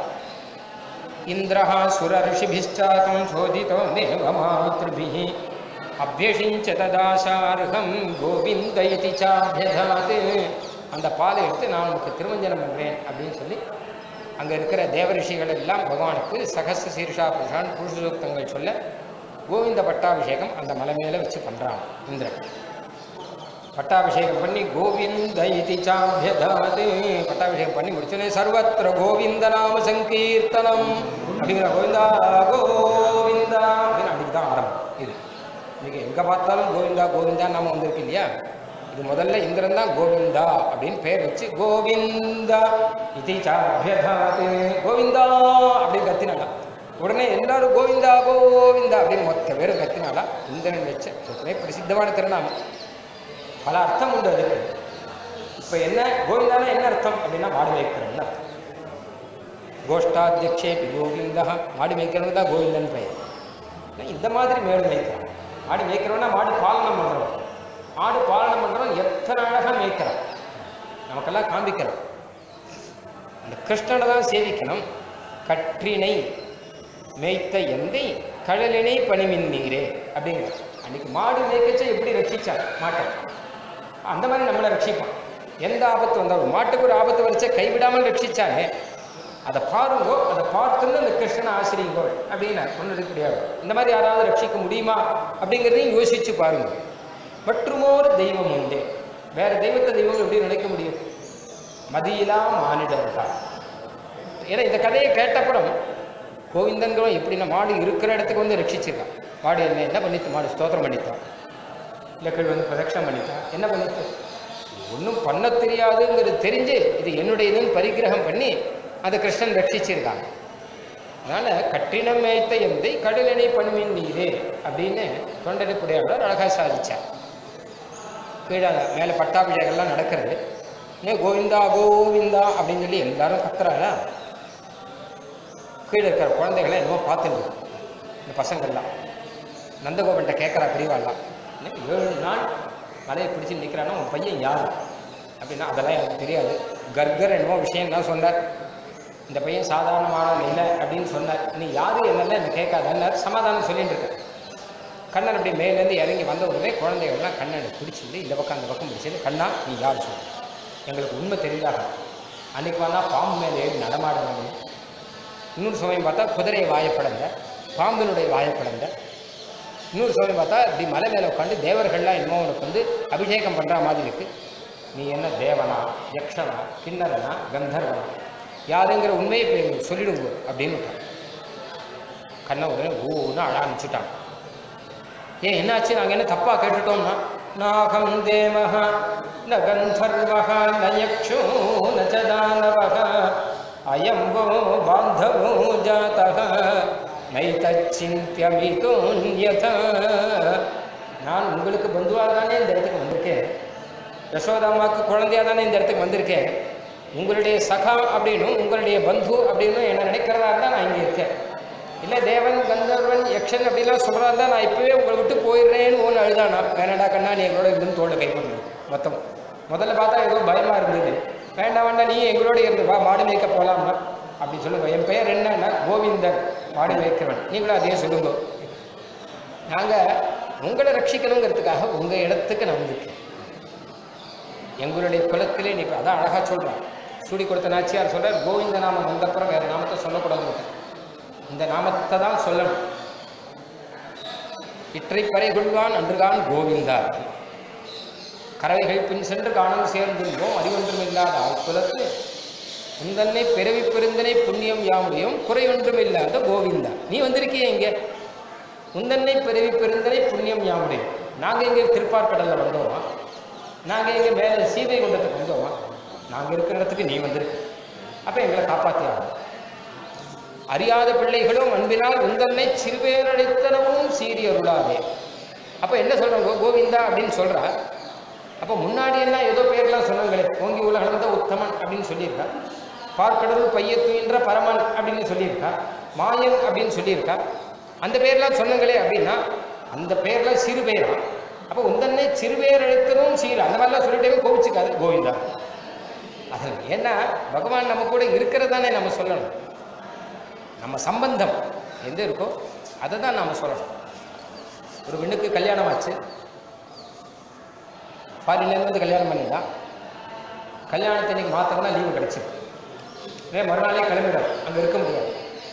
S1: இந்திரஹா சுர ரிஷிபிஷ்டாக்கம் சோதிதோ தேவ மாத்ருபிः அபியஷிஞ்ச ததாசார்ஹம் கோவிந்த இதி சாபியதாத் அந்த பாலை எடுத்து நான் உனக்கு திருமஞ்சனம் பண்ணுறேன் அப்படின்னு சொல்லி அங்கே இருக்கிற தேவ ரிஷிகள் எல்லாம் பகவானுக்கு சகச சீர்ஷா புருஷான் புருஷோக்தங்கள் சொல்ல கோவிந்த பட்டாபிஷேகம் அந்த மலை மேலே வச்சு பண்ணுறான் இந்திரன் பட்டாபிஷேகம் பண்ணி கோவிந்த இதி சாபியதாது பட்டாபிஷேகம் பண்ணி முடிச்சோடனே சர்வத்திர கோவிந்த நாம சங்கீர்த்தனம் அப்படிங்கிற கோவிந்தா கோவிந்தா அப்படின்னு அன்றைக்கி தான் ஆரம்பம் இது இன்னைக்கு எங்கே பார்த்தாலும் கோவிந்தா கோவிந்தா நாம வந்திருக்கு இல்லையா இது முதல்ல இந்திரன் தான் கோவிந்தா அப்படின்னு பேர் வச்சு கோவிந்தா இதி சாபியதாது கோவிந்தா அப்படின்னு கத்தினாடா உடனே எல்லாரும் கோவிந்தா கோவிந்தா அப்படின்னு மொத்த பேரும் கத்தினாடா இந்திரன் வச்ச ஏற்கனவே பிரசித்தமான திருநாமம் பல அர்த்தம் உண்டு அதுக்கு இப்போ என்ன கோவிந்தானா என்ன அர்த்தம் அப்படின்னா மாடு மேய்க்கிறவன் அர்த்தம் கோஷ்டாத்தியக்ஷே கோவிந்தா மாடு மேய்க்கிறவன் தான் கோவிந்தன் பெயர் ஆனா இந்த மாதிரி மேடு மேய்க்கிறான் மாடு மேய்க்கிறவனா மாடு பாலனம் பண்ணுறவன் மாடு பாலனம் பண்ணுறவன் எத்தனை அழகாக மேய்க்கிறான் நமக்கெல்லாம் காண்பிக்கிறான் அந்த கிருஷ்ணனை தான் சேவிக்கணும் கற்றினை மேய்த்த எந்தை கடலினை பணிமின் நீரே அப்படிங்கிற அன்னைக்கு மாடு மேய்க்கச்ச எப்படி ரட்சிச்சார் மாட்டை அந்த மாதிரி நம்மளை ரட்சிப்பான் எந்த ஆபத்து வந்தாலும் மாட்டுக்கு ஒரு ஆபத்து வரைச்ச கைவிடாமல் ரட்சிச்சானே அதை பாருங்கோ அதை பார்த்துன்னு அந்த கிருஷ்ணனை ஆசிரியுங்கோ அப்படின்னு கொண்டிருக்கக்கூடியவர் இந்த மாதிரி யாராவது ரட்சிக்க முடியுமா அப்படிங்கிறதையும் யோசிச்சு பாருங்க மற்றுமோர் தெய்வம் உண்டு வேற தெய்வத்தை தெய்வம் எப்படி நினைக்க முடியும் மதியிலா மானிடர்கள் ஏன்னா இந்த கதையை கேட்டப்புறம் கோவிந்தன்கிறவன் எப்படின்னா மாடு இருக்கிற இடத்துக்கு வந்து ரட்சிச்சிருக்கான் மாடு என்ன என்ன பண்ணிட்டு மாடு ஸ்தோத்திரம் பண்ணித்தான் இல்லை கீழ் வந்து பிரதட்சணம் பண்ணித்தான் என்ன பண்ணிட்டு ஒன்றும் பண்ண தெரியாதுங்கிறது தெரிஞ்சு இது என்னுடையதுன்னு பரிகிரகம் பண்ணி அதை கிருஷ்ணன் ரட்சிச்சிருக்காங்க அதனால் கட்டினம் மேய்த்த எந்தை கடலினை பண்ணுமின் நீரே அப்படின்னு தொண்டனைப்புடையாளர் அழகாக சாதிச்சார் கீழே மேலே பட்டாபிஷேகம்லாம் நடக்கிறது ஏன் கோவிந்தா கோவிந்தா அப்படின்னு சொல்லி எல்லாரும் கத்துறாங்க கீழே இருக்கிற குழந்தைகளை என்னமோ பார்த்துட்டு இருக்கு. இந்த பசங்கள்லாம் நந்தகோபன்ட்ட கேட்குறா பெரியவாள்லாம் என்ன ஏழு நாள் மலையை பிடிச்சி நிற்கிறான்னா உன் பையன் யார் அப்படின்னா அதெல்லாம் எனக்கு தெரியாது கர்கர் என்னமோ விஷயம்லாம் சொன்னார் இந்த பையன் சாதாரணமானவன் இல்லை அப்படின்னு சொன்னார் நீ யாரு என்னெல்லாம் என்ன கேட்காதன்னார் சமாதானம் சொல்லிட்டு இருக்கேன் கண்ணன் அப்படி மேலேருந்து இறங்கி வந்த உடனே குழந்தைகள்லாம் கண்ணனை பிடிச்சிருந்து இந்த பக்கம் அந்த பக்கம் பிடிச்சிருந்து கண்ணா நீ யார் சொல்லு எங்களுக்கு உண்மை தெரிந்தாக அன்னைக்கு வந்தா பாம்பு மேலே ஏறி நடமாடினாங்க இன்னொரு சமயம் பார்த்தா குதிரையை வாயப்படந்த பாம்பினுடைய வாயப்படந்த இன்னொரு சமயம் பார்த்தா இப்படி மலை மேலே உட்காந்து தேவர்கள்லாம் என்னமோ உனக்கு வந்து அபிஷேகம் பண்ணுற மாதிரி இருக்கு நீ என்ன தேவனா யக்ஷனா கிண்ணறனா கந்தர்வனா யாருங்கிற உண்மையை இப்போ எங்களுக்கு சொல்லிடுங்க அப்படின்னு விட்டான் கண்ணை உடனே ஊன்னு அழ ஆரம்பிச்சுட்டான் ஏன் என்னாச்சு நாங்கள் என்ன தப்பாக கேட்டுட்டோம்னா நாகம் தேவஹ ந கந்தர்வஹ ந யக்ஷோ ந ச தானவஹ அயம் வோ பாந்தவோ ஜாதः நைதச்சிந்தியமிதோன்யத நான் உங்களுக்கு பந்துவாக தானே இந்த இடத்துக்கு வந்திருக்கேன் யசோதாமாவுக்கு குழந்தையாக தானே இந்த இடத்துக்கு வந்திருக்கேன் உங்களுடைய சகா அப்படின்னும் உங்களுடைய பந்து அப்படின்னும் என்ன நினைக்கிறதா இருந்தால் நான் இங்கே இருக்கேன் இல்லை தேவன் கந்தர்வன் யக்ஷன் அப்படிலாம் சொல்கிறா இருந்தால் நான் இப்போவே உங்களை விட்டு போயிடுறேன்னு ஒன்று அழுதானா வேணாடா கண்ணா நீ எங்களோட இருந்து தோலை கை பண்ணு மொத்தம் முதல்ல பார்த்தா ஏதோ பயமாக இருந்தது வேண்டாம் வேண்டாம் நீ எங்களோட இருந்து வா மாடு மேய்க்க போகலாம்னா அப்படி சொல்லுங்க என் பெயர் என்னன்னா கோவிந்தன் மாடு மேய்க்கிறவன் நீங்களும் அதையே சொல்லுங்க நாங்கள் உங்களை ரட்சிக்கணுங்கிறதுக்காக உங்கள் இடத்துக்கு நான் வந்திருக்கேன் எங்களுடைய குலத்திலே நீ இப்ப அதான் அழகாக சொல்கிறான் சூடி கொடுத்த நாச்சியார் சொல்கிறார் கோவிந்த நாமம் வந்தப்புறம் வேறு நாமத்தை சொல்லக்கூடாது இந்த நாமத்தை தான் சொல்லணும் இற்றை பறை கொள்வான் அன்றுதான் கோவிந்தா கறவைகள் பின் சென்று காணும் சேர்ந்திருந்தோம் அறிவொன்றும் இல்லாத ஆட்குலத்து உந்தன்னை பிறவி பெருந்தனை புண்ணியம் யாமுடையும் குறையொன்றும் இல்லாத கோவிந்தா நீ வந்திருக்கிய இங்கே உந்தன்னை பிறவி பெருந்தனை புண்ணியம் யாமுடையும் நாங்கள் இங்கே திருப்பார்கடலில் வந்தோமா நாங்கள் இங்கே மேலே சீதை குண்டத்துக்கு வந்தோமா நாங்கள் இருக்கிற இடத்துக்கு நீ வந்திருக்க அப்போ எங்களை காப்பாற்றி ஆகணும் அறியாத பிள்ளைகளும் அன்பினால் உந்தன்னை சிறுபேரடைத்தனமும் சீறி அருளாதே அப்போ என்ன சொல்கிறோம் கோவிந்தா அப்படின்னு சொல்கிறா அப்போ முன்னாடி எல்லாம் ஏதோ பேர்லாம் சொன்னாங்களே ஓங்கி உலகளந்த உத்தமன் அப்படின்னு சொல்லியிருக்கா பார்க்கடவுள் பையத்துயின்ற பரமன் அப்படின்னு சொல்லியிருக்கா மாயன் அப்படின்னு சொல்லியிருக்கா அந்த பேர்லாம் சொன்னங்களே அப்படின்னா அந்த பேர்லாம் சிறு பேரா அப்போ உந்தன்னை சிறுபேர் எழுத்தரும் சீர் அந்த மாதிரிலாம் சொல்லிட்டே கோவிச்சுக்காது கோவிந்தா அது ஏன்னா பகவான் நம்ம கூட இருக்கிறதானே நம்ம சொல்லணும் நம்ம சம்பந்தம் எந்த இருக்கோ அதை தான் நாம் சொல்லணும் ஒரு பெண்ணுக்கு கல்யாணம் ஆச்சு ஃபாரின்லேருந்து வந்து கல்யாணம் பண்ணிட்டான் கல்யாணத்தன்னைக்கு மாத்திரம் தான் லீவு கிடச்சிது இதே மறுநாளே கிளம்பிடும் அங்கே இருக்க முடியாது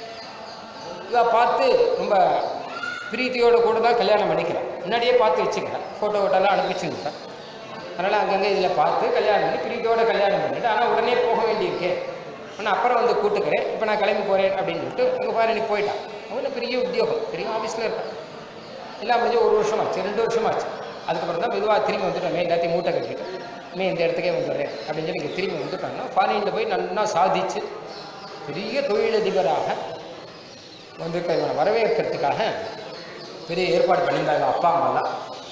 S1: இதை பார்த்து ரொம்ப பிரீத்தியோட கூட தான் கல்யாணம் பண்ணிக்கிறேன் முன்னாடியே பார்த்து வச்சுக்கிறேன் ஃபோட்டோ ஓட்டெல்லாம் அனுப்பிச்சுருக்கேன் அதனால் அங்கங்கே இதில் பார்த்து கல்யாணம் பண்ணி பிரீத்தியோட கல்யாணம் பண்ணிட்டு ஆனால் உடனே போக வேண்டியிருக்கே ஆனால் அப்புறம் வந்து கூட்டுக்கிறேன் இப்போ நான் கிளம்பி போகிறேன் அப்படின்னு சொல்லிட்டு அங்கே ஃபாரினுக்கு போயிட்டான் அவன் பெரிய உத்தியோகம் பெரிய ஆஃபீஸில் இருக்கான் எல்லாம் முடிஞ்சு ஒரு வருஷம் ஆச்சு ரெண்டு வருஷம் ஆச்சு அதுக்கப்புறம் தான் மெதுவாக திரும்பி வந்துட்டோமே எல்லாத்தையும் மூட்டை கட்டிட்டு மே இந்த இடத்துக்கே வந்துடுறேன் அப்படின்னு சொல்லி இங்கே திரும்பி வந்துட்டோம்னா ஃபாரினில் போய் நல்லா சாதிச்சு பெரிய தொழிலதிபராக வந்திருக்க இவனை வரவேற்கிறதுக்காக பெரிய ஏற்பாடு பண்ணியிருந்தாங்க அப்பா அம்மாலாம்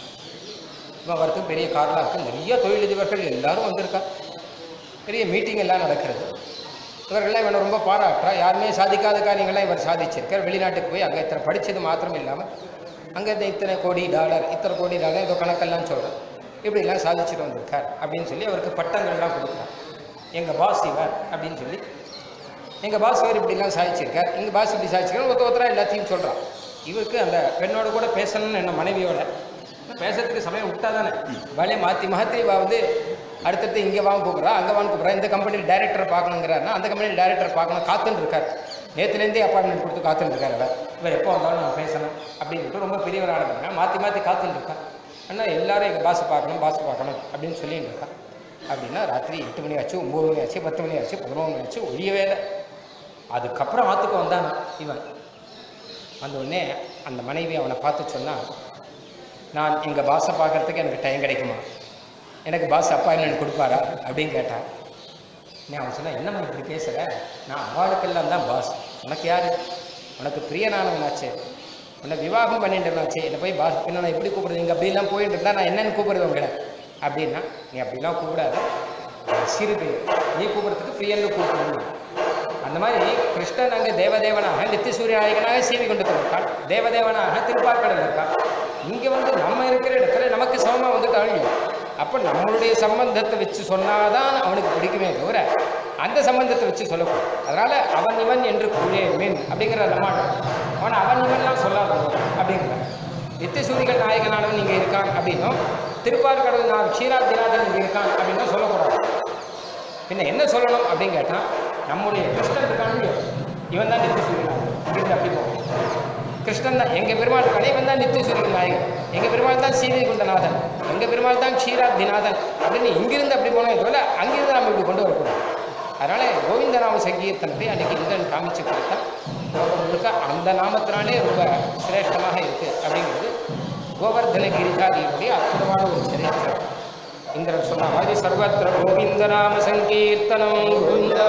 S1: இவன் வரத்துக்கு பெரிய காரணம் இருக்குது நிறைய தொழிலதிபர்கள் எல்லாரும் வந்திருக்கா பெரிய மீட்டிங் எல்லாம் நடக்கிறது இவர்கள்லாம் இவனை ரொம்ப பாராட்டுறா யாருமே சாதிக்காத காரியங்கள்லாம் இவர் சாதிச்சிருக்கார் வெளிநாட்டுக்கு போய் அங்கே இத்தனை படித்தது மாத்திரம் இல்லாமல் அங்கே இந்த இத்தனை கோடி டாலர் இத்தனை கோடி டாலர் ஏதோ கணக்கெல்லாம் சொல்கிறேன் இப்படிலாம் சாதிச்சுட்டு வந்திருக்கார் அப்படின்னு சொல்லி அவருக்கு பட்டங்கள்லாம் கொடுக்குறார் எங்கள் பாஸ் இவர் அப்படின்னு சொல்லி எங்கள் பாஸ் இவர் இப்படிலாம் சாதிச்சிருக்கார் எங்கள் பாஸ் இப்படி சாதிச்சிருக்கார் ஒருத்த ஒருத்தராக எல்லாத்தையும் சொல்கிறான் இவருக்கு அந்த பெண்ணோட கூட பேசணும்னு என்ன மனைவியோட பேசுறதுக்கு சமயம் விட்டா தானே வேலையை மாற்றி மாற்றி இவ வந்து அடுத்தடுத்து இங்கே வாங்க கூப்பிட்றா அங்கே வாங்க கூப்பிட்றா இந்த கம்பெனியில் டைரக்டர் பார்க்கணுங்கிறாருன்னா அந்த கம்பெனியில் டைரக்டர் பார்க்கணும் காத்துன்னு இருக்கார் நேற்றுலேருந்தே அப்பாயின்மெண்ட் கொடுத்து காத்துன்னு இருக்கார் அவர் இவர் எப்போ வந்தாலும் நான் பேசணும் அப்படின்னு சொல்லிட்டு ரொம்ப பெரியவரான இருக்காங்க மாற்றி மாற்றி காத்துன்னு இருக்கா ஆனால் எல்லாரும் எங்கள் பாஸ் பார்க்கணும் பாஸ் பார்க்கணும் அப்படின்னு சொல்லிட்டு இருக்கா அப்படின்னா ராத்திரி எட்டு மணி ஆச்சு ஒம்பது மணி ஆச்சு பத்து மணி ஆச்சு பதினொன்று மணி ஆச்சு ஒழியவே இல்லை அதுக்கப்புறம் ஆற்றுக்கு வந்தானா இவன் வந்த உடனே அந்த மனைவி அவனை பார்த்து சொன்னால் நான் எங்கள் பாஸை பார்க்கறதுக்கு எனக்கு டைம் கிடைக்குமா எனக்கு பாஸ் அப்பாயின்மெண்ட் கொடுப்பாரா அப்படின்னு கேட்டான் நீ அவன் சொன்னா என்னம்மா இப்படி பேசுகிற நான் அவளுக்கெல்லாம் தான் பாஸ் உனக்கு யார் உனக்கு பிரியனானவனாச்சே உன்னை விவாகம் பண்ணிட்டேனாச்சே என்னை போய் பாஸ் என்ன நான் எப்படி கூப்பிடுறது இங்கே அப்படிலாம் போயிட்டு இருந்தா நான் என்னென்னு கூப்பிடுறது உங்களை அப்படின்னா நீ அப்படிலாம் கூப்பிடாத அவன் சிறு பேர் நீ கூப்பிடுறதுக்கு பிரியன்னு கூப்பிடணும் அந்த மாதிரி கிருஷ்ணன் அங்கே தேவதேவனாக நித்திய சூரியநாயகனாக சீவி கொண்டு இருக்கான் தேவதேவனாக திருப்பார்க்கடல் இருக்கான் இங்கே வந்து நம்ம இருக்கிற இடத்துல நமக்கு சமமாக வந்துட்டு அழியும் அப்போ நம்மளுடைய சம்பந்தத்தை வச்சு சொன்னாதான் அவனுக்கு பிடிக்குமே தவிர அந்த சம்பந்தத்தை வச்சு சொல்லக்கூடாது அதனால் அவன் இவன் என்று கூழே மீன் அப்படிங்கிற நம்மாட்டம் அவன் அவன் இவன்லாம் சொல்லாத அப்படிங்கிற நித்திய சூரிகள் நாயகனானவன் இங்கே இருக்கான் அப்படின்னும் திருப்பார்கடல் நான் க்ஷீராப்திநாதன் இங்கே இருக்கான் அப்படின்னும் சொல்லக்கூடாது பின்ன என்ன சொல்லணும் அப்படின்னு கேட்டால் நம்முடைய கிருஷ்ணன் இருக்கானு இவன் தான் நித்திய சூரியன் இங்கிருந்து அப்படி போகும் கிருஷ்ணன் தான் எங்கள் பெருமாள் இருக்கானே இவன் தான் நித்திய சூரியன் நாயகன் எங்கள் பெருமாள் தான் சீதை குண்டநாதன் எங்கள் பெருமாள் தான் க்ஷீராப்திநாதன் அப்படின்னு இங்கிருந்து அப்படி போனோம் இதுவரை அங்கிருந்து நம்ம இப்படி கொண்டு வரக்கூடாது அதனால் கோவிந்தநாம சங்கீர்த்தனத்தை அன்றைக்கி இந்திரன் காமிச்சு கொடுத்தா லோகம் முழுக்க அந்த நாமத்தினாலே ரொம்ப சிரேஷ்டமாக இருக்குது அப்படிங்கிறது கோவர்தன கிரிதாதியினுடைய அற்புதமான ஒரு சரித்திரம் இந்திரன் சொன்ன மாதிரி சர்வத்திர கோவிந்த நாம சங்கீர்த்தனம் கோவிந்தா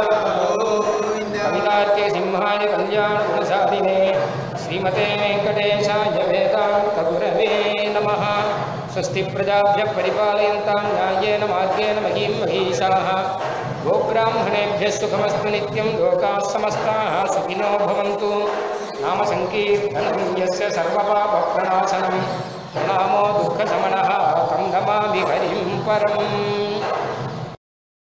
S1: கவிதார்க்கே சிம்ஹாய கல்யாண குணசாலினே ஸ்ரீமதே வெங்கடேஷாய வேதாந்த குரவே நமः स्वस्ति प्रजाभ्यः परिपालयन्तां न्यायेन मार्गेण महीं महीषाः गोब्राह्मणेभ्यः सुखमस्तु नित्यं लोकाः समस्ताः सुखिनो भवन्तु नाम सङ्कीर्तनं यस्य सर्वपापप्रणाशनं प्रणामो दुःखशमनः तं नमामि हरिं परम्